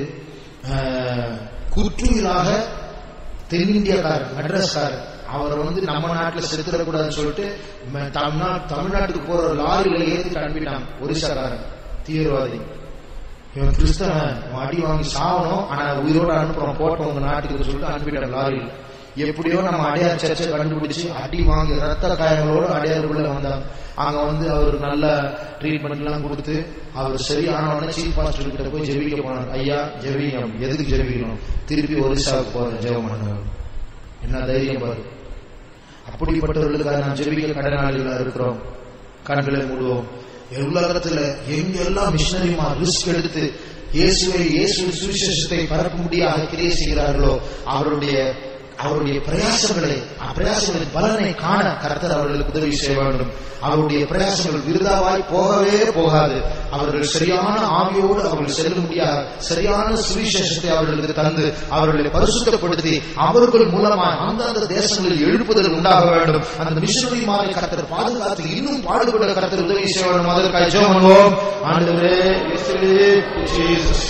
ஆஹ், குற்றுயிராக தென்னிந்தியக்காரர் மெட்ராஸ்காரர் அவர் வந்து நம்ம நாட்டுல செத்துடக்கூடாதுன்னு சொல்லிட்டு ம- தமிழ்நாடு தமிழ்நாட்டுக்கு போற ஒரு லாரியில ஏத்திட்டு அனுப்பிட்டாங்க ஒரிசாக்காரன் தீவிரவாதி இவன் கிறிஸ்தவன் இவன் அடி வாங்கி சாவணும் ஆனா உயிரோட அனுப்புறோம் போட்டோம் உங்க நாட்டுக்கு சொல்லிட்டு அனுப்பிட்டான் லாரியில் எப்படியோ நம்ம அடையார் சர்ச்சை கண்டுபிடிச்சு அடி வாங்கி ரத்த காயங்களோட அடையாறுக்குள்ள வந்தாங்க அங்க வந்து அவர் நல்ல ட்ரீட்மெண்ட் எல்லாம் கொடுத்து அவர் சரியான உடனே சீஃப் பாஸ்டர் கிட்ட போய் ஜெபிக்க போனார் ஐயா ஜெபிங்க எதுக்கு ஜெபிக்கணும் திருப்பி ஒரிசாவுக்கு போறேன் ஜெபம் பண்ணுங்க என்ன தைரியம் பாரு அப்படிப்பட்டவர்களுக்காக நாம் ஜெபிக்க கடனாளிகளா இருக்கிறோம் கண்களை மூடுவோம் உலகத்துல எங்கெல்லாம் மிஷினரிமா ரிஸ்க் எடுத்து இயேசுவை இயேசு சுவிசேஷத்தை பரப்ப முடியாத கிரியை செய்கிறார்களோ அவருடைய அவருடைய பிரயாசங்களை பிரயாசங்களின் பலனை காண கர்த்தர் அவர்களுக்கு உதவி செய்ய வேண்டும் அவருடைய பிரயாசங்கள் விருதாவாய் போகவே போகாது அவர்கள் சரியான ஆவியோடு அவர்கள் செல்ல முடியாது சரியான சுவிசேஷத்தை அவர்களுக்கு தந்து அவர்களை பரிசுத்தப்படுத்தி அவர்கள் மூலமாக அந்தந்த தேசங்களில் எழுப்புதல் உண்டாக வேண்டும் அந்த மிஷனரி மாதிரி கர்த்தர் பாதுகாத்து இன்னும் பாடுபட கர்த்தர் உதவி செய்ய வேண்டும் அதற்காக ஜெபம் பண்ணுவோம் ஆண்டவரே இயேசுவே, ஜீசஸ்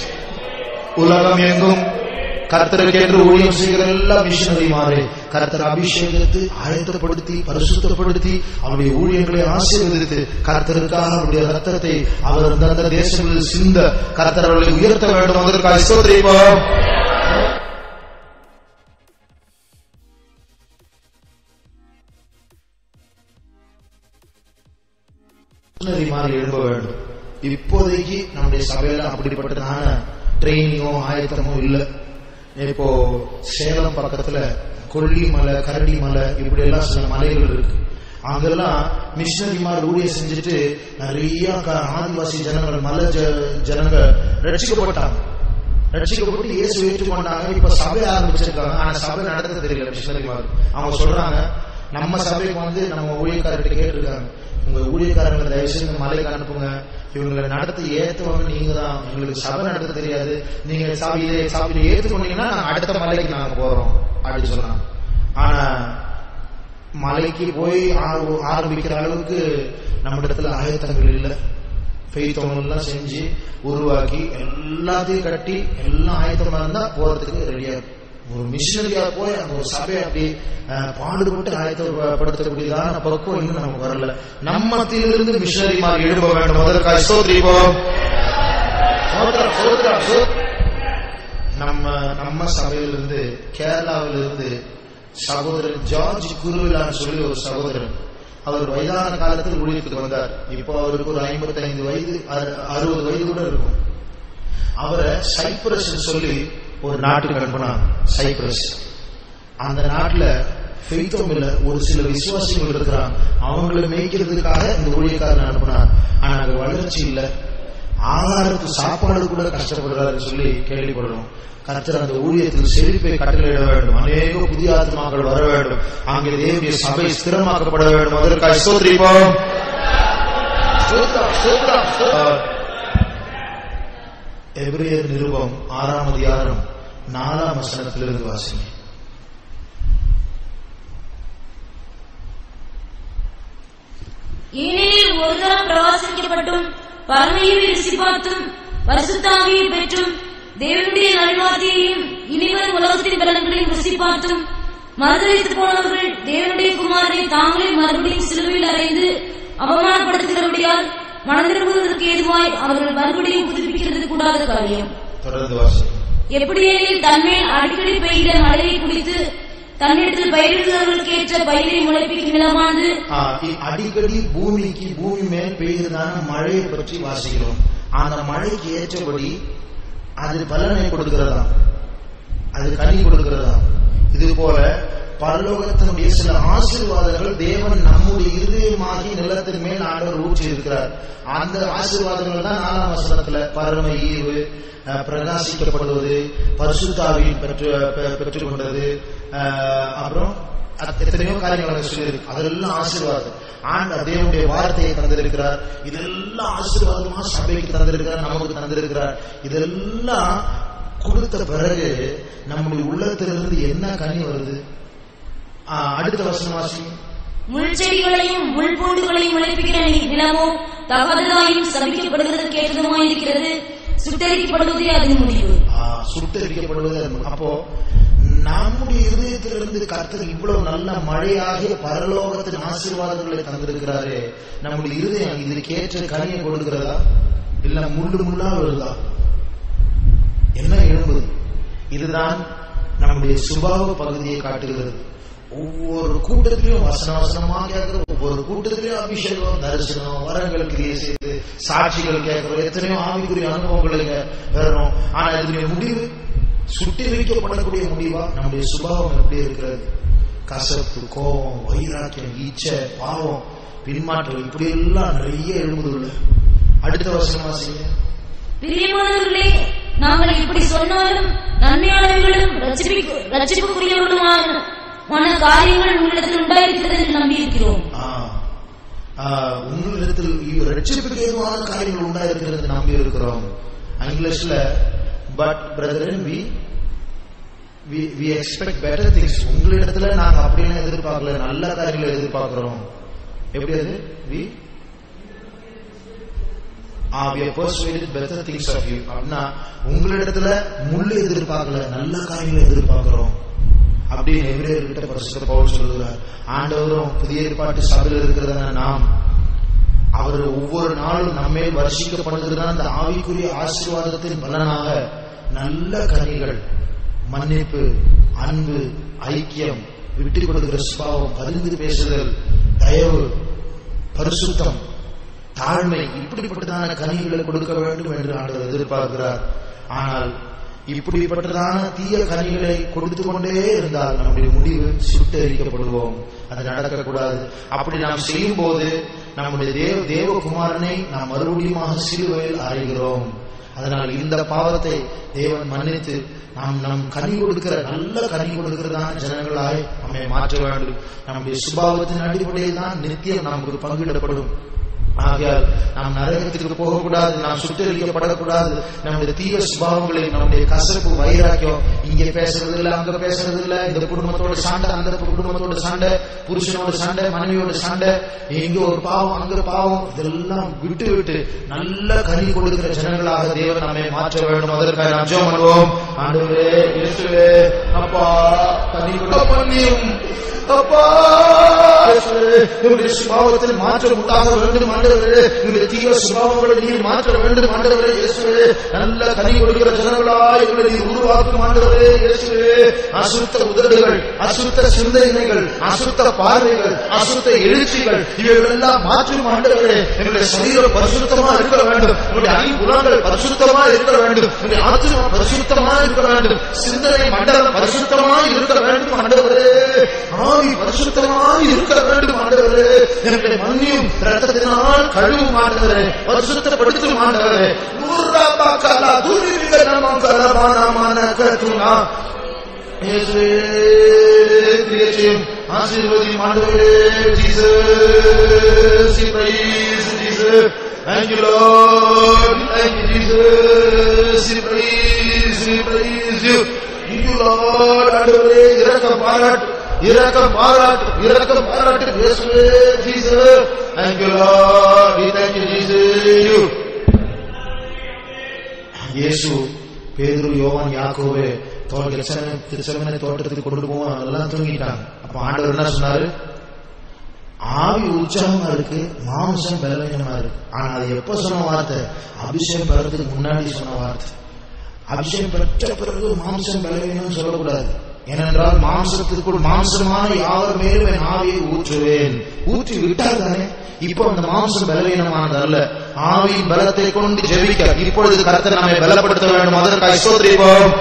உலகம் எங்கும் கர்த்தருக்கு என்று ஊழியம் செய்கிற எல்லா மிஷனரிமாரே கர்த்தர் அபிஷேகத்தை ஆயத்தப்படுத்தி பரிசுத்தப்படுத்தி அவருடைய ஊழியங்களை ஆசீர்வதித்து கர்த்தருக்காக அவருடைய ரத்தத்தை அவர் அந்தந்த தேசங்களில் சிந்த கர்த்தர் அவர்களை உயர்த்த வேண்டும் அதற்காக ஸ்தோத்திரிப்போம் மிஷனரி மாதிரி எழும்ப வேண்டும் இப்போதைக்கு நம்முடைய சபையில அப்படிப்பட்டதான ட்ரைனிங்கோ ஆயத்தமோ இல்லை இப்போ சேலம் பக்கத்துல கொல்லிமலை கரடிமலை இப்படி எல்லாம் சில மலைகள் இருக்கு அங்கெல்லாம் மிஷினரிமார் ஊழியம் செஞ்சுட்டு நிறைய க- ஆதிவாசி ஜனங்கள் மலை ஜ- ஜனங்கள் ரட்சிக்கப்பட்டாங்க ரட்சிக்கப்பட்டு இயேசு ஏற்றுக்கொண்டாங்க இப்ப சபை ஆரம்பிச்சிருக்காங்க ஆனா சபை நடத்த தெரியல மிஷினரிமார் அவங்க சொல்றாங்க நம்ம சபைக்கு வந்து நம்ம ஊழியக்காரர்கிட்ட கேட்டிருக்காங்க உங்க ஊழியக்காரங்களை தயவு செய்து இந்த மலைக்கு அனுப்புங்க இவங்களை நடத்த ஏத்துவாங்க நீங்க தான் எங்களுக்கு சபை நடத்த தெரியாது நீங்க சாவி இதை சாப்பிட்டு ஏத்துக்கொண்டீங்கன்னா நாங்க அடுத்த மலைக்கு நாங்க போறோம் அப்படின்னு சொன்னாங்க ஆனா மலைக்கு போய் ஆர- ஆரம்பிக்கிற அளவுக்கு நம்ம இடத்துல ஆயத்தங்கள் இல்லை ஃபெய்த் எல்லாம் செஞ்சு உருவாக்கி எல்லாத்தையும் கட்டி எல்லாம் ஆயத்தமா இருந்தா போறதுக்கு ரெடியா இருக்கும் ஒரு மிஷினரியா போய் அந்த ஒரு சபையை அப்படி அஹ், பாடுபட்டு ஆயத்தப்படுத்தக்கூடியதான பக்குவம் இன்னும் நமக்கு வரல நம்ம மத்தியிலிருந்து மிஷினரி மாதிரி எழுப்ப வேண்டும் அதற்காக ஸ்தோத்திரிப்போம் சோதரம், சோதரம், சோதரம். நம்ம நம்ம சபையிலிருந்து கேரளாவிலிருந்து சகோதரர் ஜார்ஜ் குருவிலான்னு சொல்லி ஒரு சகோதரன் அவர் வயதான காலத்தில் ஊழியத்துக்கு வந்தார் இப்போ அவருக்கு ஒரு ஐம்பத்தி ஐந்து வயது அறு- அறுபது வயது கூட இருக்கும் அவரை சைப்ரஸ் சொல்லி ஒரு நாட்டுக்கு அனுப்பினாங்க சைப்ரஸ் அந்த நாட்டுல ஃபெய்த்தும் இல்ல ஒரு சில விசுவாசிகள் இருக்கிறாங்க அவங்களை மேய்க்கிறதுக்காக இந்த ஊழியக்காரன் அனுப்பினார் ஆனா அங்க வளர்ச்சி இல்ல ஆகாரத்துக்கு சாப்பாடு கூட கஷ்டப்படுறாரு சொல்லி கேள்விப்படுறோம் கர்த்தர் அந்த ஊழியத்தில் செழிப்பை கட்டளையிட வேண்டும் அநேக புதிய ஆத்மாக்கள் வர வேண்டும் அங்கே தேவனுடைய சபை ஸ்திரமாக்கப்பட வேண்டும் அதற்காக ஸ்தோத்திரிப்போம் ஸ்தோத்திரம், ஸ்தோத்திரம், ஸ்தோத்திரம். எபிரேயர் நிருபம் ஆறாம் அதிகாரம் நாலாம் வசனத்திலிருந்து வாசிங்க ஏனெனில் ஒரு தரம் பிரவாசிக்கப்பட்டும் பரமையை ருசி பார்த்தும் பரிசுத்தாவியை பெற்றும் தேவனுடைய நல்வார்த்தையையும் இனிவரும் உலகத்தின் பலன்களையும் ருசி பார்த்தும் மறுதளித்து போனவர்கள் தேவனுடைய குமாரனை தாங்களே மறுபடியும் சிலுவையில் அறைந்து அவமானப்படுத்துகிறபடியால் மனதிரும்புவதற்கு ஏதுவாய் அவர்கள் மறுபடியும் புதுப்பிக்கிறது கூடாத காரியம் தொடர்ந்து வாசிங்க எப்படியெனில் தன்மேல் அடிக்கடி பெய்கிற மழையை குடித்து தன்னிடத்தில் பயிரிடுகிறவர்களுக்கு ஏற்ற பயிரை முளைப்பிக்கும் நிலமானது ஆ, இ- அடிக்கடி பூமிக்கு பூமி மேல் பெய்கிறதான மழையை பற்றி வாசிக்கிறோம் அந்த மழைக்கு ஏற்றபடி அது பலனை கொடுக்கிறதா அது கனி கொடுக்கிறதா இது போல பரலோகத்தினுடைய சில ஆசீர்வாதங்கள் தேவன் நம்முடைய இருதயமாகி நிலத்தின் மேல் ஆண்டவர் ஊற்றி இருக்கிறார் அந்த ஆசீர்வாதங்கள் தான் நாலாம் வசனத்துல பரம ஈவு அஹ், பிரகாசிக்கப்படுவது பரிசுத்தாவின் பெற்று பெ- பெற்றுக்கொண்டது அஹ், அப்புறம் அத்- எத்தனையோ காரியங்கள் அங்க சொல்லியிருக்கு அதெல்லாம் ஆசீர்வாதம் ஆண்ட தேவனுடைய வார்த்தையை தந்திருக்கிறார் இதெல்லாம் ஆசீர்வாதமா சபைக்கு தந்திருக்கிறார் நமக்கு தந்திருக்கிறார் இதெல்லாம் கொடுத்த பிறகு நம்முடைய உள்ளத்திலிருந்து என்ன கனி வருது ஆ, அடுத்த வசனம் வாசிங்க முள் செடிகளையும் முள் பூண்டுகளையும் முளைப்பிக்கிற நி- நிலமோ தகாததாயும் சபிக்கப்படுகிறது கேட்டதுமாயிருக்கிறது சுட்டரிக்கப்படுவதே அதன் முடிவு ஆ, சுட்டரிக்கப்படுவது அது. அப்போ நம்முடைய இருதயத்திலிருந்து கர்த்தர் இவ்வளவு நல்ல மழையாகிய பரலோகத்தின் ஆசீர்வாதங்களை தந்திருக்கிறாரே நம்முடைய இருதயம் இதுக்கேற்ற கனியை கொடுக்கிறதா இல்ல முள்ளு முள்ளா வருதா என்ன எழும்புது இதுதான் நம்முடைய சுபாவ பகுதியை காட்டுகிறது ஒவ்வொரு கூட்டத்திலையும் வசன வசனமா கேட்கிற ஒவ்வொரு கூட்டத்திலையும் அபிஷேகம் தரிசனம் வரங்கள் கிரியை செய்து சாட்சிகள் கேட்கிறோம் எத்தனையோ ஆவிக்குரிய அனுபவங்களை இங்க பெறணும் ஆனா இதனுடைய முடிவு சுட்டி வைக்கப்படக்கூடிய முடிவா நம்முடைய சுபாவம் எப்படி இருக்கிறது கசப்பு கோபம் வைராக்கியம் ஈச்சை பாவம் பின்மாற்றம் இப்படி எல்லாம் நிறைய எழுபதுள்ள அடுத்த வசனம் வாசிங்க பிரியமானவர்களே நாங்கள் இப்படி சொன்னாலும் நன்மையானவர்களும் ரட்சிப்பு- ரட்சிப்புக்குரியவர்களுமான மன காரியங்கள் உங்களிடத்தில் உண்டாயிருக்கிறது என்று நம்பியிருக்கிறோம் ஆ. ஆ, உங்களிடத்தில் இவ் ரட்சிப்புக்கு ஏதுவான காரியங்கள் உண்டாயிருக்கிறது நம்பி இருக்கிறோம் இங்கிலீஷ்ல but brethren we we expect better things உங்களிடத்துல நாங்க அப்படின்னு எதிர்பார்க்கல நல்ல காரியங்களை எதிர்பார்க்கிறோம் எப்படி அது we uh we are persuaded better things of you அப்படின்னா உங்களிடத்துல முள்ளு எதிர்பார்க்கல நல்ல காரியங்களை எதிர்பார்க்கிறோம் அப்படின்னு எபிரேயர்கிட்ட பரிசுத்த பவுல் சொல்லுகிறார் ஆண்டவரும் புதிய ஏற்பாட்டு சபையில் இருக்கிறதான நாம் அவர் ஒவ்வொரு நாளும் நம்மேல் வருஷிக்கப்படுகிறதான அந்த ஆவிக்குரிய ஆசீர்வாதத்தின் பலனாக நல்ல கனிகள் மன்னிப்பு அன்பு ஐக்கியம் விட்டு கொடுக்கிற சுபாவம் பரிந்து பேசுதல் தயவு பரிசுத்தம் தாழ்மை இப்படிப்பட்டதான கனிகளை கொடுக்க வேண்டும் என்று ஆண்டவர் எதிர்பார்க்கிறார் ஆனால் இப்படிப்பட்டதான தீய கனிகளை கொடுத்து கொண்டே இருந்தால் நம்முடைய முடிவு சுட்டரிக்கப்படுவோம் அது நடக்கக்கூடாது அப்படி நாம் செய்யும் போது நம்முடைய தேவ தேவகுமாரனை நாம் மறுபடியும் சிலுவையில் அறைகிறோம் அதனால் இந்த பாவத்தை தேவன் மன்னித்து நாம் நம் கனி கொடுக்கிற நல்ல கனி கொடுக்கிறதான ஜனங்களாய் நம்மை மாற்ற வேண்டும் நம்முடைய சுபாவத்தின் அடிப்படையில் தான் நித்தியம் நமக்கு பங்கிடப்படும் ஆகையால் நாம் நரகத்திற்கு போகக்கூடாது நாம் சுட்டரிக்கப்படக்கூடாது நம்முடைய தீய சுபாவங்களை நம்முடைய கசப்பு வைராக்கியம் இங்கே பேசுறது இல்ல அங்க பேசுறது இல்ல இந்த குடும்பத்தோட சண்டை அந்த குடும்பத்தோட சண்டை புருஷனோட சண்டை மனைவியோட சண்டை இங்க ஒரு பாவம் அங்க பாவம் இதெல்லாம் விட்டு விட்டு நல்ல கனி கொடுக்கிற ஜனங்களாக தேவன் நம்மை மாற்ற வேண்டும் அதற்காக நாம் ஜெபம் பண்ணுவோம் ஆண்டவரே இயேசுவே அப்பா கனி கொடுக்க பண்ணியும் அப்பா இயேசுவே, எங்களுடைய சுபாவத்தில் மாற்றம் உண்டாக வேண்டும் ஆண்டவரே எங்களுடைய தீய சுபாவங்களை நீர் மாற்ற வேண்டும் ஆண்டவரே இயேசுவே நல்ல கனி கொடுக்கிற ஜனங்களாய் எங்களை நீர் உருவாக்கும் ஆண்டவரே இயேசுவே அசுத்த உதடுகள் அசுத்த சிந்தனைகள் அசுத்த பார்வைகள் அசுத்த எழுச்சிகள் இவைகள் எல்லாம் மாற்றும் ஆண்டவரே எங்களுடைய சரீரம் பரிசுத்தமா இருக்க வேண்டும் எங்களுடைய ஐம்புலங்கள் பரிசுத்தமா இருக்க வேண்டும் எங்களுடைய ஆத்மா பரிசுத்தமா இருக்க வேண்டும் சிந்தனை மண்டலம் பரிசுத்தமா இருக்க வேண்டும் ஆண்டவரே ஆவி பரிசுத்தமா இருக்க வேண்டும் ஆண்டவரே எங்களுடைய மண்ணியும் ரத்தத்தினால் கழுவும் ஆண்டவரே பரிசுத்தப்படுத்தும் ஆண்டவரே நூறா பாக்கலா துரிவிக நமம் கலபானமான கத்துனா இயேசுவே கிரியேஷன் ஆசீர்வதி ஆண்டவரே Jesus praise Jesus Thank you, Lord. Thank you, Jesus. We praise, we praise you. Thank you, Lord. ஆண்டவரே இரக்கம் பாராட்டு இரக்கம் பாராட்டு இரக்கம் பாராட்டு இயேசுவே Jesus Thank you, Lord. We thank you, Jesus. You. இயேசு பேதுரு யோவான் யாக்கோவே தோல் திருச்செவனை தோட்டத்துக்கு கொண்டு போவோம் அதெல்லாம் தூங்கிட்டாங்க அப்ப ஆண்டவர் என்ன சொன்னாரு ஆவி உற்சாகமா இருக்கு மாம்சம் பலவீனமா இருக்கு ஆனா அது எப்ப சொன்ன வார்த்தை அபிஷேகம் பெறதுக்கு முன்னாடி சொன்ன வார்த்தை அபிஷேகம் பெற்ற பிறகு மாம்சம் பலவீனம் சொல்லக்கூடாது ஏனென்றால் மாம்சத்திற்குள் மாம்சமான யாவர் மேலும் என் ஆவியை ஊற்றுவேன் ஊற்றி விட்டால் தானே இப்போ அந்த மாம்சம் பலவீனமானது அல்ல ஆவியின் பலத்தை கொண்டு ஜெபிக்க இப்பொழுது கருத்தை நம்மை பலப்படுத்த வேண்டும் அதற்காக சோதரிப்போம்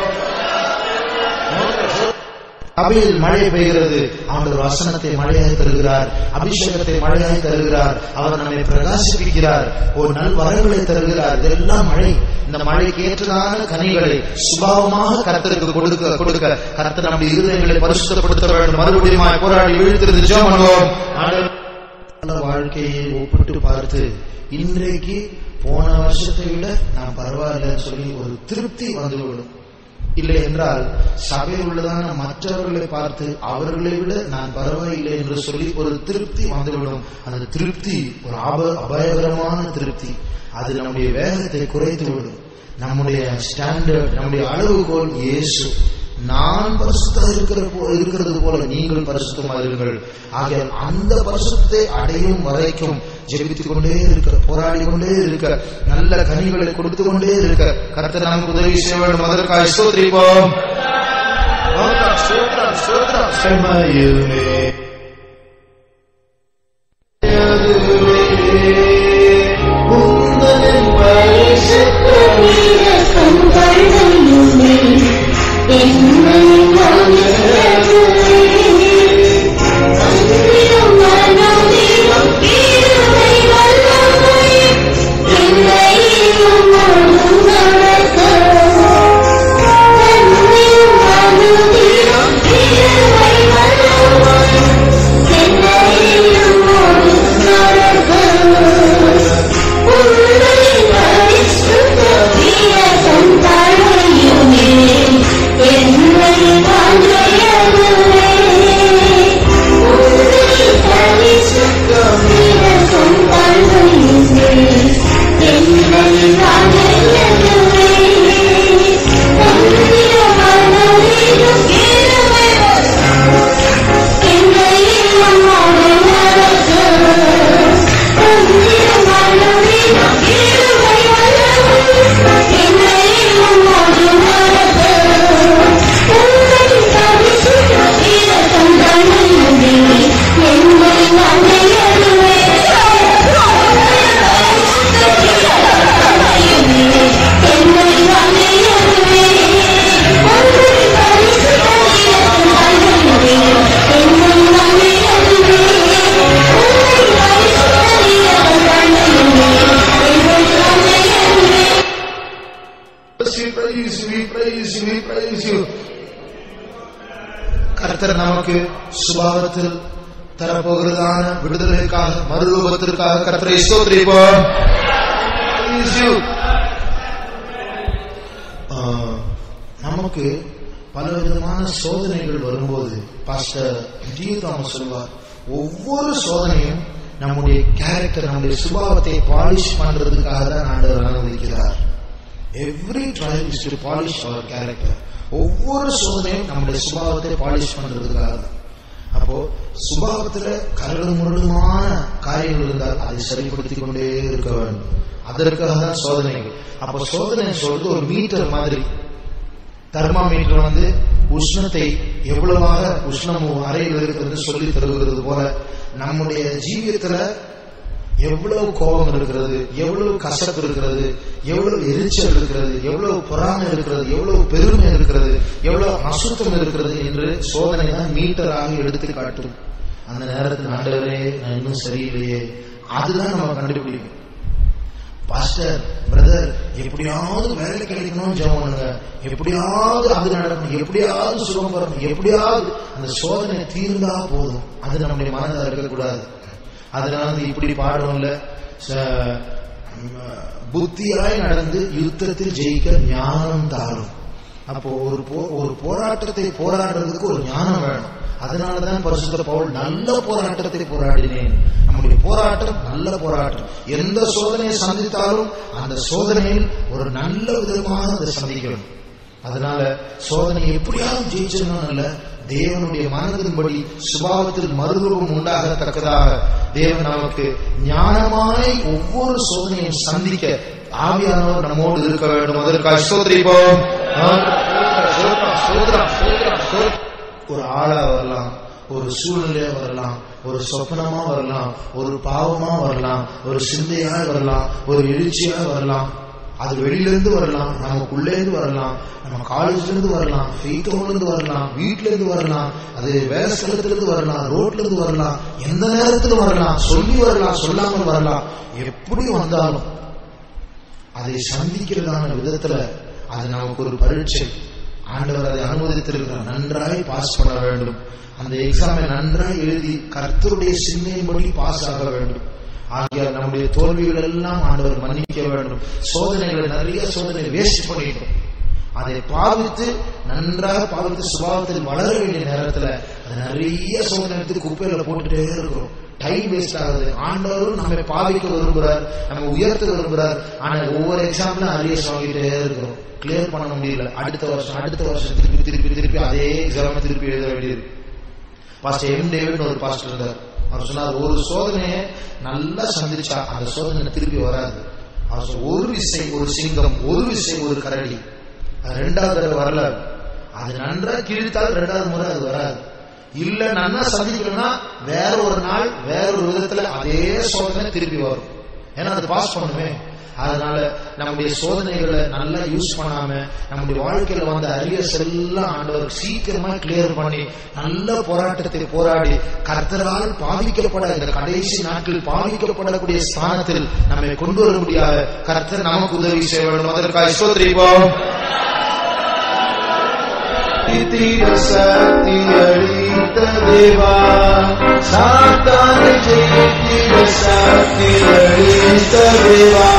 சபையில் மழை பெய்கிறது ஆண்டவர் வசனத்தை மழையாய் தருகிறார் அபிஷேகத்தை மழையாய் தருகிறார் அவர் நம்மை பிரகாசிப்பிக்கிறார் ஒரு நல் வரங்களை தருகிறார் இதெல்லாம் மழை இந்த மழைக்கு ஏற்றதான கனிகளை சுபாவமாக கர்த்தருக்கு கொடுக்க கொடுக்க கர்த்தர் நம்முடைய இருதயங்களை பரிசுத்தப்படுத்த வேண்டும் மறுபடியும் போராடி விழுத்திருந்து ஜெபம் பண்ணுவோம் ஆண்டவர் நல்ல வாழ்க்கையை ஒப்பிட்டு பார்த்து இன்றைக்கு போன வருஷத்தை விட நான் பரவாயில்லைன்னு சொல்லி ஒரு திருப்தி வந்துவிடும் இல்லை என்றால் சபையில் உள்ளதான மற்றவர்களை பார்த்து அவர்களை விட நான் பரவாயில்லை என்று சொல்லி ஒரு திருப்தி வந்துவிடும் அந்த திருப்தி ஒரு ஆப அபாயகரமான திருப்தி அது நம்முடைய வேகத்தை குறைத்து விடும் நம்முடைய ஸ்டாண்டர்ட் நம்முடைய அளவுகோல் இயேசு நான் பரிசுத்தா இருக்கிற போ- இருக்கிறது போல நீங்கள் பரிசுத்தமா இருங்கள் ஆகையால் அந்த பரிசுத்தத்தை அடையும் வரைக்கும் ஜெபித்துக் கொண்டே இருக்க போராடி கொண்டே இருக்க நல்ல கனிகளை கொடுத்து கொண்டே இருக்க கர்த்தர் நமக்கு உதவி செய்ய வேண்டும் அதற்காக ஸ்தோத்திரிப்போம் ஸ்தோத்திரம், ஸ்தோத்திரம், செம்மையுமே. அதுவே உந்தனின் பரிசுத்த இரக்கம் கண்ணையுமே என்னை அன்பிலும் மனதிலும் கிருபை வல்லமை என்னையும் முழுதும் நடக்க. அன்பிலும் மனதிலும் கிருபை வல்லமை என்னையும் முழுதும் நடக்க. உன்னை பரிசுத்த வீரகம் தழையுமே, என்னை வாஞ்சையதுவே. உன்னை பரிசுத்த வீரகம் தழையுமே, என்னை வாஞ்சையதுவே. தந்திர மனதிலும் கிருபை என்னையும் நம்மோடு நடக்க. We praise you, we praise you, we praise you. கர்த்தர் நமக்கு சுபாவத்தில் தரப்போகிறதான விடுதலைக்காக மறுரூபத்திற்காக கர்த்தரை ஸ்தோத்திரிப்போம் Praise you. ஆஹ், நமக்கு பல விதமான சோதனைகள் வரும்போது பாஸ்டர் ஜி தாமஸ் சொல்வார் ஒவ்வொரு சோதனையும் நம்முடைய கேரக்டர் நம்முடைய சுபாவத்தை பாலிஷ் பண்றதுக்காக தான் ஆண்டவர் அனுமதிக்கிறார் every trial is to polish அவர் கேரக்டர் ஒவ்வொரு சோதனையும் நம்முடைய சுபாவத்தை பாலிஷ் பண்றதுக்காக தான் அப்போ சுபாவத்துல கரடு முரடுமான காரியங்கள் இருந்தால் அதை சரிப்படுத்திக் கொண்டே இருக்க வேண்டும் அதற்காக தான் சோதனைகள் அப்போ சோதனை சொல்றது ஒரு மீட்டர் மாதிரி தெர்மாமீட்டர் வந்து உஷ்ணத்தை எவ்வளவாக உஷ்ணம் அறையில் இருக்கிறது சொல்லி தருகிறது போல நம்முடைய ஜீவியத்துல எவ்வளவு கோபம் இருக்கிறது எவ்வளவு கசப்பு இருக்கிறது எவ்வளவு எரிச்சல் இருக்கிறது எவ்வளவு பொறாமை இருக்கிறது எவ்வளவு பெருமை இருக்கிறது எவ்வளவு அசுத்தம் இருக்கிறது என்று சோதனை தான் மீட்டராக எடுத்து காட்டும் அந்த நேரத்தில் ஆண்டவரே நான் இன்னும் சரியில்லையே அதுதான் நம்ம கண்டுபிடிக்கும் பாஸ்டர் பிரதர் எப்படியாவது வேலை கிடைக்கணும் ஜெபம் பண்ணுங்க எப்படியாவது அது நடக்கணும் எப்படியாவது சுகம் வரணும் எப்படியாவது அந்த சோதனை தீர்ந்தா போதும் அது நம்முடைய மனதில் இருக்கக்கூடாது அதனால வந்து இப்படி பாடுறோம்ல ச- ம், புத்தியாய் நடந்து யுத்தத்தில் ஜெயிக்க ஞானம் தாரும் அப்போ ஒரு போ- ஒரு போராட்டத்தை போராடுறதுக்கு ஒரு ஞானம் வேணும் அதனாலதான் பரிசுத்த பவுல் நல்ல போராட்டத்தை போராடினேன் நம்முடைய போராட்டம் நல்ல போராட்டம் எந்த சோதனையை சந்தித்தாலும் அந்த சோதனையில் ஒரு நல்ல விதமாக அதை சந்திக்கணும் அதனால சோதனை எப்படியாவது ஜெயிச்சிடணும் இல்ல தேவனுடைய மனதின்படி சுபாவத்தில் மறுரூபம் உண்டாகத்தக்கதாக தேவன் நமக்கு ஞானமாய் ஒவ்வொரு சோதனையும் சந்திக்க ஆவியானவர் நம்மோடு இருக்க வேண்டும் அதற்காக சோதரிப்போம் ஒரு ஆளா வரலாம் ஒரு சூழ்நிலையா வரலாம் ஒரு சொப்னமா வரலாம் ஒரு பாவமா வரலாம் ஒரு சிந்தையா வரலாம் ஒரு எழுச்சியா வரலாம் அது வெளியில இருந்து வரலாம் நமக்குள்ளே இருந்து வரலாம் நம்ம காலேஜ்ல இருந்து வரலாம் ஃபெய்த்தோன்ல இருந்து வரலாம் வீட்ல இருந்து வரலாம் அது வேலை ஸ்தலத்துல இருந்து வரலாம் ரோட்ல இருந்து வரலாம் எந்த நேரத்துல வரலாம் சொல்லி வரலாம் சொல்லாமல் வரலாம் எப்படி வந்தாலும் அதை சந்திக்கிறதான விதத்துல அது நமக்கு ஒரு பரீட்சை ஆண்டவர் அதை அனுமதித்திருக்கிறார் நன்றாய் பாஸ் பண்ண வேண்டும் அந்த எக்ஸாமை நன்றாய் எழுதி கர்த்தருடைய சிந்தையின்படி பாஸ் ஆக வேண்டும் ஆகிய நம்முடைய தோல்விகள் எல்லாம் ஆண்டவர் மன்னிக்க வேண்டும் சோதனைகளை நிறைய சோதனை வேஸ்ட் பண்ணிட்டோம் அதை பாவித்து நன்றாக பாவித்து சுபாவத்தில் வளர வேண்டிய நேரத்துல அது நிறைய சோதனை எடுத்து குப்பையில போட்டுட்டே இருக்கிறோம் டைம் வேஸ்ட் ஆகுது ஆண்டவரும் நம்மை பாவிக்க விரும்புறார் நம்ம உயர்த்த விரும்புறார் ஆனா ஒவ்வொரு எக்ஸாம்ல நிறைய வாங்கிட்டே இருக்கிறோம் கிளியர் பண்ண முடியல அடுத்த வருஷம் அடுத்த வருஷம் திருப்பி திருப்பி திருப்பி அதே எக்ஸாம் திருப்பி எழுத வேண்டியது பாஸ்டர் எம் டேவிட் ஒரு பாஸ்டர் இருந்தார் அவர் சொன்னார் ஒரு சோதனையை நல்லா சந்திச்சா அந்த சோதனை திருப்பி வராது அவர் சொன்னார், ஒரு விசை ஒரு சிங்கம் ஒரு விசை ஒரு கரடி அது ரெண்டாவது தடவை வரல அது நன்றா கிழித்தால் ரெண்டாவது முறை அது வராது இல்ல நன்னா சந்திக்கணும்னா வேற ஒரு நாள் வேற ஒரு விதத்துல அதே சோதனை திருப்பி வரும் ஏன்னா அது பாஸ் பண்ணுமே அதனால நம்முடைய சோதனைகளை நல்லா யூஸ் பண்ணாம நம்முடைய வாழ்க்கையில வந்த அரியர்ஸ் எல்லாம் ஆண்டவர் சீக்கிரமா கிளியர் பண்ணி நல்ல போராட்டத்தை போராடி கர்த்தரால் பாதிக்கப்பட இந்த கடைசி நாட்களில் பாதிக்கப்படக்கூடிய ஸ்தானத்தில் நம்மை கொண்டு வர முடியாத கர்த்தர் நமக்கு உதவி செய்ய வேண்டும் அதற்காக சோதரிப்போம் தீர சக்தி அளித்த தேவா சாத்தானை ஜெயித்திட சக்தி அளித்த தேவா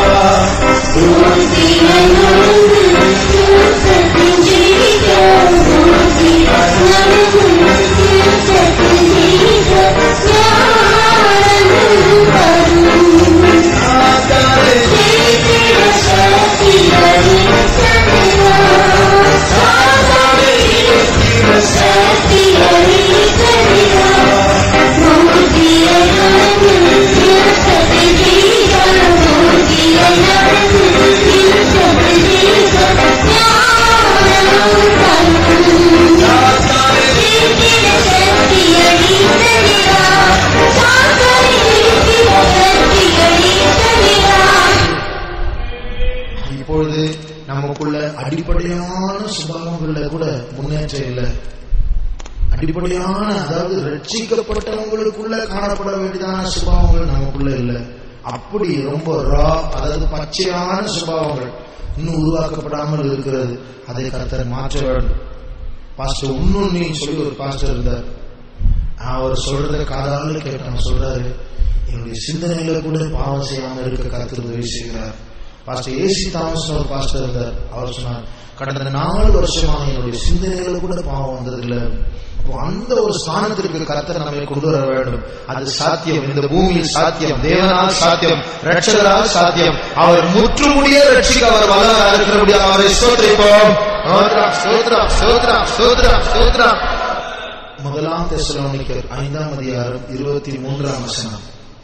இப்பொழுது நமக்குள்ள அடிப்படையான சுபாவங்கள்ல கூட முன்னேற்றம் இல்லை அடிப்படையான அதாவது ரட்சிக்கப்பட்டவங்களுக்குள்ள காணப்பட வேண்டியதான சுபாவங்கள் நமக்குள்ள இல்ல அப்படி ரொம்ப ரா அதாவது பச்சையான சுபாவங்கள் இன்னும் உருவாக்கப்படாமல் இருக்கிறது அதை கர்த்தர் மாற்ற வேண்டும் பாஸ்டர் உன்னுண்ணி சொல்லி ஒரு பாஸ்டர் இருந்தார் அவர் சொல்றத காதால கேட்டான் சொல்றாரு என்னுடைய சிந்தனைகளை கூட பாவம் செய்யாம இருக்க கருத்து உதவி செய்கிறார் பாஸ்டர் ஏசி தாமஸ் ஒரு பாஸ்டர் இருந்தார் அவர் சொன்னார் கடந்த நாலு வருஷமா என்னுடைய சிந்தனைகளை கூட பாவம் வந்ததில்ல அப்போ அந்த ஒரு ஸ்தானத்திற்கு கர்த்தர் நம்மை கொண்டு வர வேண்டும் அது சாத்தியம் இந்த பூமியில் சாத்தியம் தேவனால் சாத்தியம் ரட்சகரால் சாத்தியம் அவர் முற்றுமுடிய ரட்சிக்க அவர் வல்லவராக இருக்கிறபடியாக அவரை ஸ்தோத்திரிப்போம் ஸ்தோத்திரம், ஸ்தோத்திரம், ஸ்தோத்திரம், ஸ்தோத்திரம், ஸ்தோத்திரம். முதலாம் தெசலோனிக்கர் ஐந்தாம் அதிகாரம் இருபத்தி மூன்றாம் வசனம்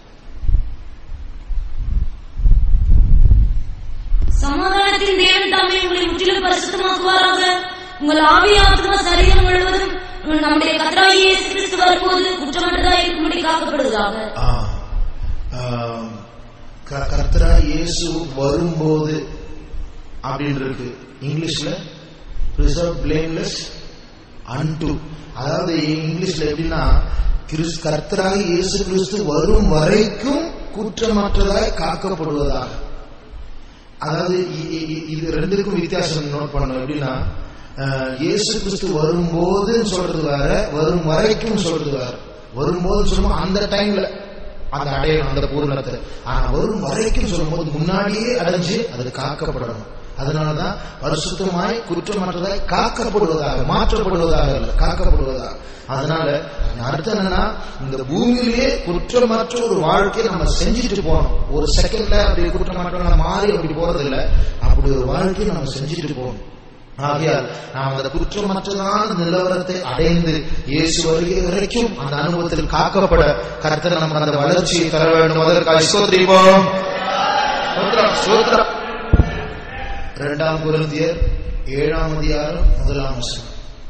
சமாதானத்தின் தேவன் தாமே உங்களை முற்றிலும் பரிசுத்தமாக்குவாராக உங்கள் ஆவி ஆத்மா சரீரம் முழுவதும் நம்முடைய கத்தராகிய இயேசு கிறிஸ்து வரும்போது குற்றமற்றதாக இருக்கும்படி காக்கப்படுவதாக ஆ, ஆ, க- கர்த்தரா இயேசு வரும்போது அப்படின்னு இருக்கு இங்கிலீஷ்ல ரிசர்வ் பிளேம்லெஸ் அன்டு அதாவது இங்கிலீஷ்ல எப்படின்னா கிறிஸ் கர்த்தராக இயேசு கிறிஸ்து வரும் வரைக்கும் குற்றமற்றதாய் காக்கப்படுவதாக அதாவது இ- இ- இ- இது ரெண்டுக்கும் வித்தியாசம் நோட் பண்ணணும் எப்படின்னா அஹ், இயேசு கிறிஸ்து வரும்போது சொல்றது வேற வரும் வரைக்கும் சொல்றது வேற வரும்போது சொல்லும்போது அந்த டைம்ல அந்த அடையணும் அந்த பூர்ணத்தை ஆனா வரும் வரைக்கும் சொல்லும்போது முன்னாடியே அடைஞ்சு அது காக்கப்படணும் அதனாலதான் பரிசுத்தமாய் குற்றமற்றதாய் காக்கப்படுவதாக மாற்றப்படுவதாக இல்ல காக்கப்படுவதாக அதனால அர்த்தம் என்னன்னா இந்த பூமியிலேயே குற்றமற்ற ஒரு வாழ்க்கையை நம்ம செஞ்சுட்டு போகணும் ஒரு செகண்ட்ல அப்படி குற்றமற்ற மாறி அப்படி போறது இல்ல அப்படி ஒரு வாழ்க்கையை நம்ம செஞ்சுட்டு போகணும் ஆகையால் நாம் அந்த குற்றமற்றதான நிலவரத்தை அடைந்து இயேசு வருகை வரைக்கும் அந்த அனுபவத்தில் காக்கப்பட கர்த்தர் நமக்கு அந்த வளர்ச்சியை தர வேண்டும் அதற்காக ஸ்தோத்திரிப்போம் ஸ்தோத்திரம், ஸ்தோத்திரம். இரண்டாம் குருந்தியர் ஏழாம் அதிகாரம் முதலாம் வசனம்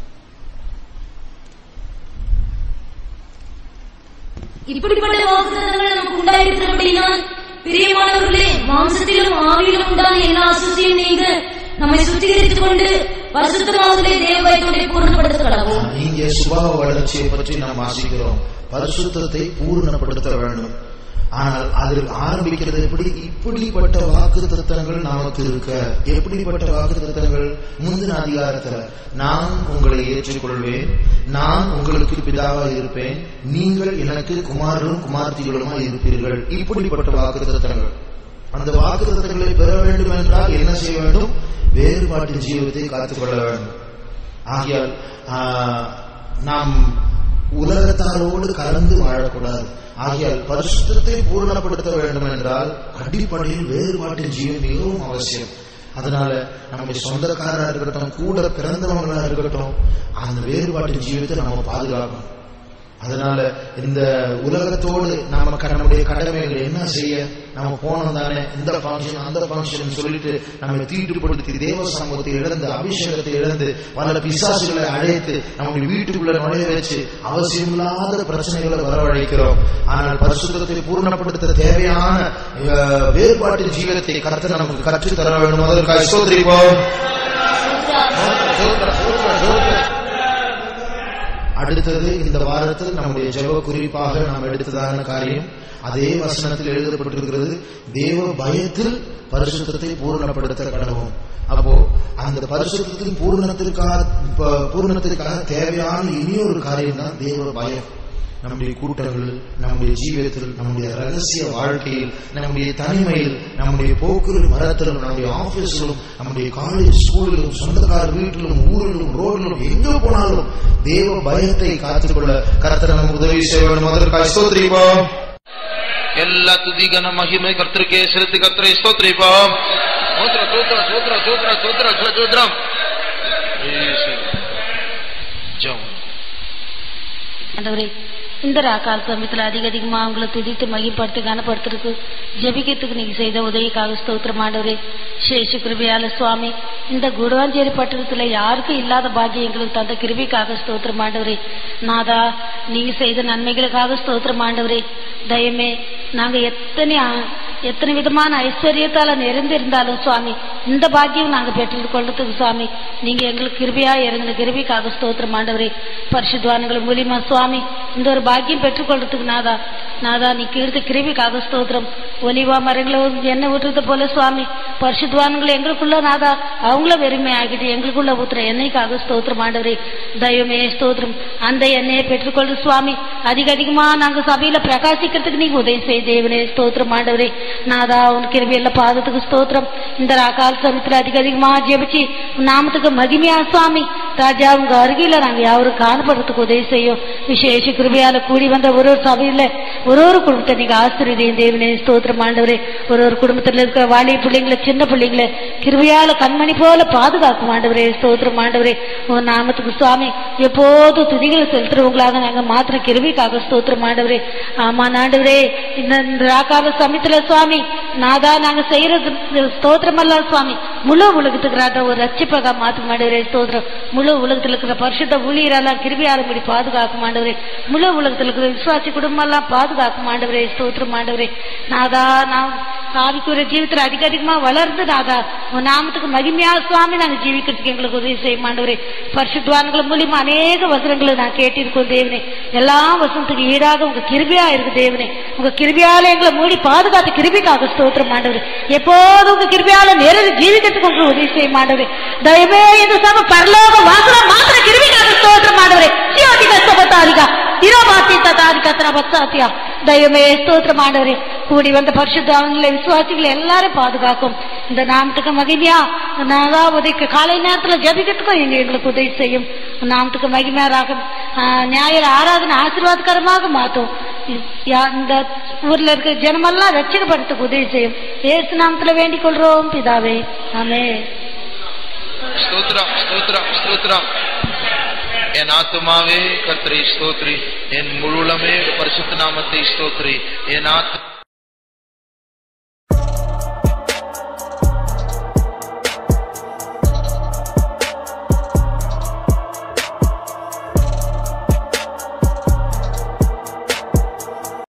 இப்படிப்பட்ட வாக்குத்தத்தங்கள் நமக்கு உண்டாயிருக்கிறபடினால் பிரியமானவர்களே மாம்சத்திலும் ஆவியிலும் உண்டான எல்லா அசுசியும் நீங்க நம்மை சுத்திகரித்துக் கொண்டு பரிசுத்தமாவதிலே தேவ பயத்தோட பூர்ணப்படுத்த கடவும் இங்கே சுபாவ வளர்ச்சியை பற்றி நாம் வாசிக்கிறோம் பரிசுத்தத்தை பூர்ணப்படுத்த வேண்டும் ஆனால் அதில் ஆரம்பிக்கிறது எப்படி இப்படிப்பட்ட வாக்கு தத்தங்கள் நமக்கு இருக்க எப்படிப்பட்ட வாக்கு தத்தங்கள் முந்தின அதிகாரத்துல நான் உங்களை ஏற்றுக்கொள்வேன் நான் உங்களுக்கு பிதாவாக இருப்பேன் நீங்கள் எனக்கு குமாரரும் குமார்த்திகளுமா இருப்பீர்கள் இப்படிப்பட்ட வாக்கு தத்தங்கள் அந்த வாக்கு தத்தங்களை பெற வேண்டும் என்றால் என்ன செய்ய வேண்டும் வேறுபாட்டின் ஜீவத்தை காத்துக்கொள்ள வேண்டும் ஆகையால் ஆ, நாம் உலகத்தாரோடு கலந்து வாழக்கூடாது ஆகையால் பரிசுத்தத்தை பூரணப்படுத்த வேண்டும் என்றால் அடிப்படையில் வேறுபாட்டின் ஜீவன் மிகவும் அவசியம் அதனால நம்முடைய சொந்தக்காரா இருக்கட்டும் கூட பிறந்தவங்களா இருக்கட்டும் அந்த வேறுபாட்டின் ஜீவத்தை நம்ம பாதுகாக்கணும் அதனால இந்த உலகத்தோடு நாம க- நம்முடைய கடமைகள் என்ன செய்ய நம்ம போனோம் தானே இந்த ஃபங்க்ஷன் அந்த ஃபங்க்ஷன் சொல்லிட்டு நம்ம தீட்டுப்படுத்தி தேவ சமூகத்தை இழந்து அபிஷேகத்தை இழந்து பல பிசாசுகளை அழைத்து நம்முடைய வீட்டுக்குள்ள நுழைய வச்சு அவசியமில்லாத பிரச்சனைகளை வரவழைக்கிறோம் ஆனால் பரிசுத்தத்தை பூர்ணப்படுத்த தேவையான அஹ், வேறுபாட்டு ஜீவத்தை கர்த்தர் நமக்கு கற்றுத் தர வேண்டும் அதற்காக சோதரிப்போம் அடுத்தது இந்த வாரத்தில் நம்முடைய ஜெப குறிப்பாக நாம் எடுத்ததான காரியம் அதே வசனத்தில் எழுதப்பட்டிருக்கிறது தேவ பயத்தில் பரிசுத்தத்தை பூரணப்படுத்த கடவும் அப்போ அந்த பரிசுத்தத்தின் பூரணத்திற்காக ப- பூரணத்திற்காக தேவையான இனியொரு காரியம் தான் தேவ பயம் நம்முடைய கூட்டங்கள் நம்முடைய ஜீவியத்தில் நம்முடைய ரகசிய வாழ்க்கையில் நம்முடைய தனிமையில் நம்முடைய போக்குகள் மரத்திலும் நம்முடைய ஆபீஸிலும் நம்முடைய காலேஜ் ஸ்கூலிலும் சொந்தக்கார வீட்டிலும் ஊரிலும் ரோடிலும் எங்க போனாலும் தேவ பயத்தை காத்துக்கொள்ள கர்த்தர் நமக்கு உதவி செய்ய வேண்டும் அதற்காக ஸ்தோத்திரிப்போம் ಎಲ್ಲ ತುದಿ ಘನ ಮಹಿಮೆ ಕರ್ತೃಕೆ ಸೆலுத்தி கர்த்தரை ஸ்தோத்திரிப்போம் சோத்ர சோத்ர சோத்ர சோத்ர சோத்ர சோத்ரம் ஜெபம் ஆண்டவரே இந்த ராக்கால சமயத்தில் அதிக அதிகமா உங்களை துதித்து மகிப்படுத்தி கனப்படுத்துறதுக்கு ஜெபிக்கிறதுக்கு நீங்க செய்த உதவிக்காக ஸ்தோத்திரம் ஆண்டவரே சேஷு கிருபையால சுவாமி இந்த குடுவாஞ்சேரி பட்டணத்துல யாருக்கும் இல்லாத பாக்கியம் எங்களுக்கு தந்த கிருபிக்காக ஸ்தோத்திரம் ஆண்டவரே நாதா நீங்க செய்த நன்மைகளுக்காக ஸ்தோத்திரம் ஆண்டவரே தயமே நாங்க எத்தனை ஆ- எத்தனை விதமான ஐஸ்வர்யத்தால நிறைந்திருந்தாலும் சுவாமி இந்த பாக்கியம் நாங்க பெற்றுக் கொள்றதுக்கு சுவாமி நீங்க எங்களுக்கு கிருபையா இறங்கின கிருபிக்காக ஸ்தோத்திரம் ஆண்டவரே பரிசுத்வான்கள் மூலியமா சுவாமி இந்த ஒரு பாக்கியம் பெற்றுக்கொள்றதுக்கு நாதா நாதா நீ கீழ்த்து கிருபிக்காக ஸ்தோத்திரம் ஒலிவா மரங்களை எண்ணெய் விட்டுறது போல சுவாமி பரிசுத்வான்களை எங்களுக்குள்ள நாதா அவங்கள வெறுமை ஆகிட்டு எங்களுக்குள்ள ஊத்துற எண்ணெய்க்காக ஸ்தோத்திரம் ஆண்டவரே தெய்வமே ஸ்தோத்திரம் அந்த எண்ணெயை பெற்றுக்கொள்ற சுவாமி அதிக அதிகமா நாங்க சபையில பிரகாசிக்கிறதுக்கு நீங்க உதவி செய்ய தேவனே ஸ்தோத்திரம் ஆண்டவரே நாதா உன் கிருபியல்ல பாதத்துக்கு ஸ்தோத்திரம் இந்த ராக்கால் சமயத்துல அதிக அதிகமா ஜெபிச்சு உன் நாமத்துக்கு மகிமையா சுவாமி ராஜா உங்க அருகில நாங்க யாரும் காணப்படுறதுக்கு உதவி செய்யும் விசேஷ கிருபையால கூடி வந்த ஒரு ஒரு சபையில ஒரு ஒரு குடும்பத்தை நீங்க ஆசிரியர் தேவனே ஸ்தோத்திரம் ஆண்டவரே ஒரு ஒரு குடும்பத்துல இருக்கிற வாலி பிள்ளைங்களை சின்ன பிள்ளைங்களை கிருபையால கண்மணி போல பாதுகாக்கும் ஆண்டவரே ஸ்தோத்திரம் ஆண்டவரே உன் நாமத்துக்கு சுவாமி எப்போதும் துதிகளை செலுத்துறவங்களாக நாங்க மாத்திர கிருபிக்காக ஸ்தோத்திரம் ஆண்டவரே ஆமா ஆண்டவரே இந்த இந்த ராக்கால சமயத்துல சுவாமி நாதா நாங்க செய்யறது ஸ்தோத்திரம் அல்ல சுவாமி முழு உலகத்துக்கு ராஜா ஒரு ரட்சிப்பகா மாத்தும் ஆண்டவரே ஸ்தோத்திரம் முழு உலகத்துல இருக்கிற பரிசுத்த ஊழியரெல்லாம் கிருபியால முடி பாதுகாக்கும் ஆண்டவரே முழு உலகத்துல இருக்கிற விசுவாசி குடும்பம் எல்லாம் பாதுகாக்கும் ஆண்டவரே ஸ்தோத்திரம் ஆண்டவரே நாதா நான் ஆவிக்குரிய ஜீவித்துல அதிக அதிகமா வளர்ந்து நாதா உன் நாமத்துக்கு மகிமையா சுவாமி நாங்க ஜீவிக்கிறதுக்கு எங்களுக்கு உதவி செய்ய மாண்டவரே பரிசுத்வான்கள் மூலியமா அநேக வசனங்களை நான் கேட்டிருக்கோம் தேவனே எல்லா வசனத்துக்கு ஈடாக உங்க கிருபியா இருக்கு தேவனே உங்க கிருபியால எங்களை மூடி பாதுகாத்து கிருபிக்காக ஸ்தோத்திரம் மாண்டவரே எப்போதும் உங்க கிருபியால நேரடி ஜீவிக்கிறதுக்கு உங்களுக்கு உதவி செய்ய மாண்டவரே தயவே இந்த சபை பரலோக வாசலம் மாத்திர கிருபிக்காக ஸ்தோத்திரம் மாண்டவரே சியோதிக சபத்தாதிகா இரோபாத்தி ததாதிகா திரபத்தாத்தியா தெய்வமே ஸ்தோத்திரம் ஆண்டவரே கூடி வந்த பரிசுத்தவங்களை விசுவாசிகளை எல்லாரும் பாதுகாக்கும் இந்த நாமத்துக்கு மகிமையா நாதா உதவிக்கு காலை நேரத்துல ஜபிக்கிறதுக்கும் எங்க எங்களுக்கு உதவி செய்யும் நாமத்துக்கு மகிமையாராகும் ஞாயிறு ஆராதனை ஆசீர்வாதகரமாக மாற்றும் யா- இந்த ஊர்ல இருக்க ஜனமெல்லாம் ரட்சிக்கப்படுறதுக்கு உதவி செய்யும் ஏசு நாமத்துல வேண்டிக் கொள்றோம் பிதாவே ஆமே ஸ்தோத்திரம் ஸ்தோத்திரம் ஸ்தோத்திரம் என் ஆத்துமாவே கர்த்தரை ஸ்தோத்ரி என் முழுலமே பரிசுத்த நாமத்தை ஸ்தோத்ரி என் ஆத்து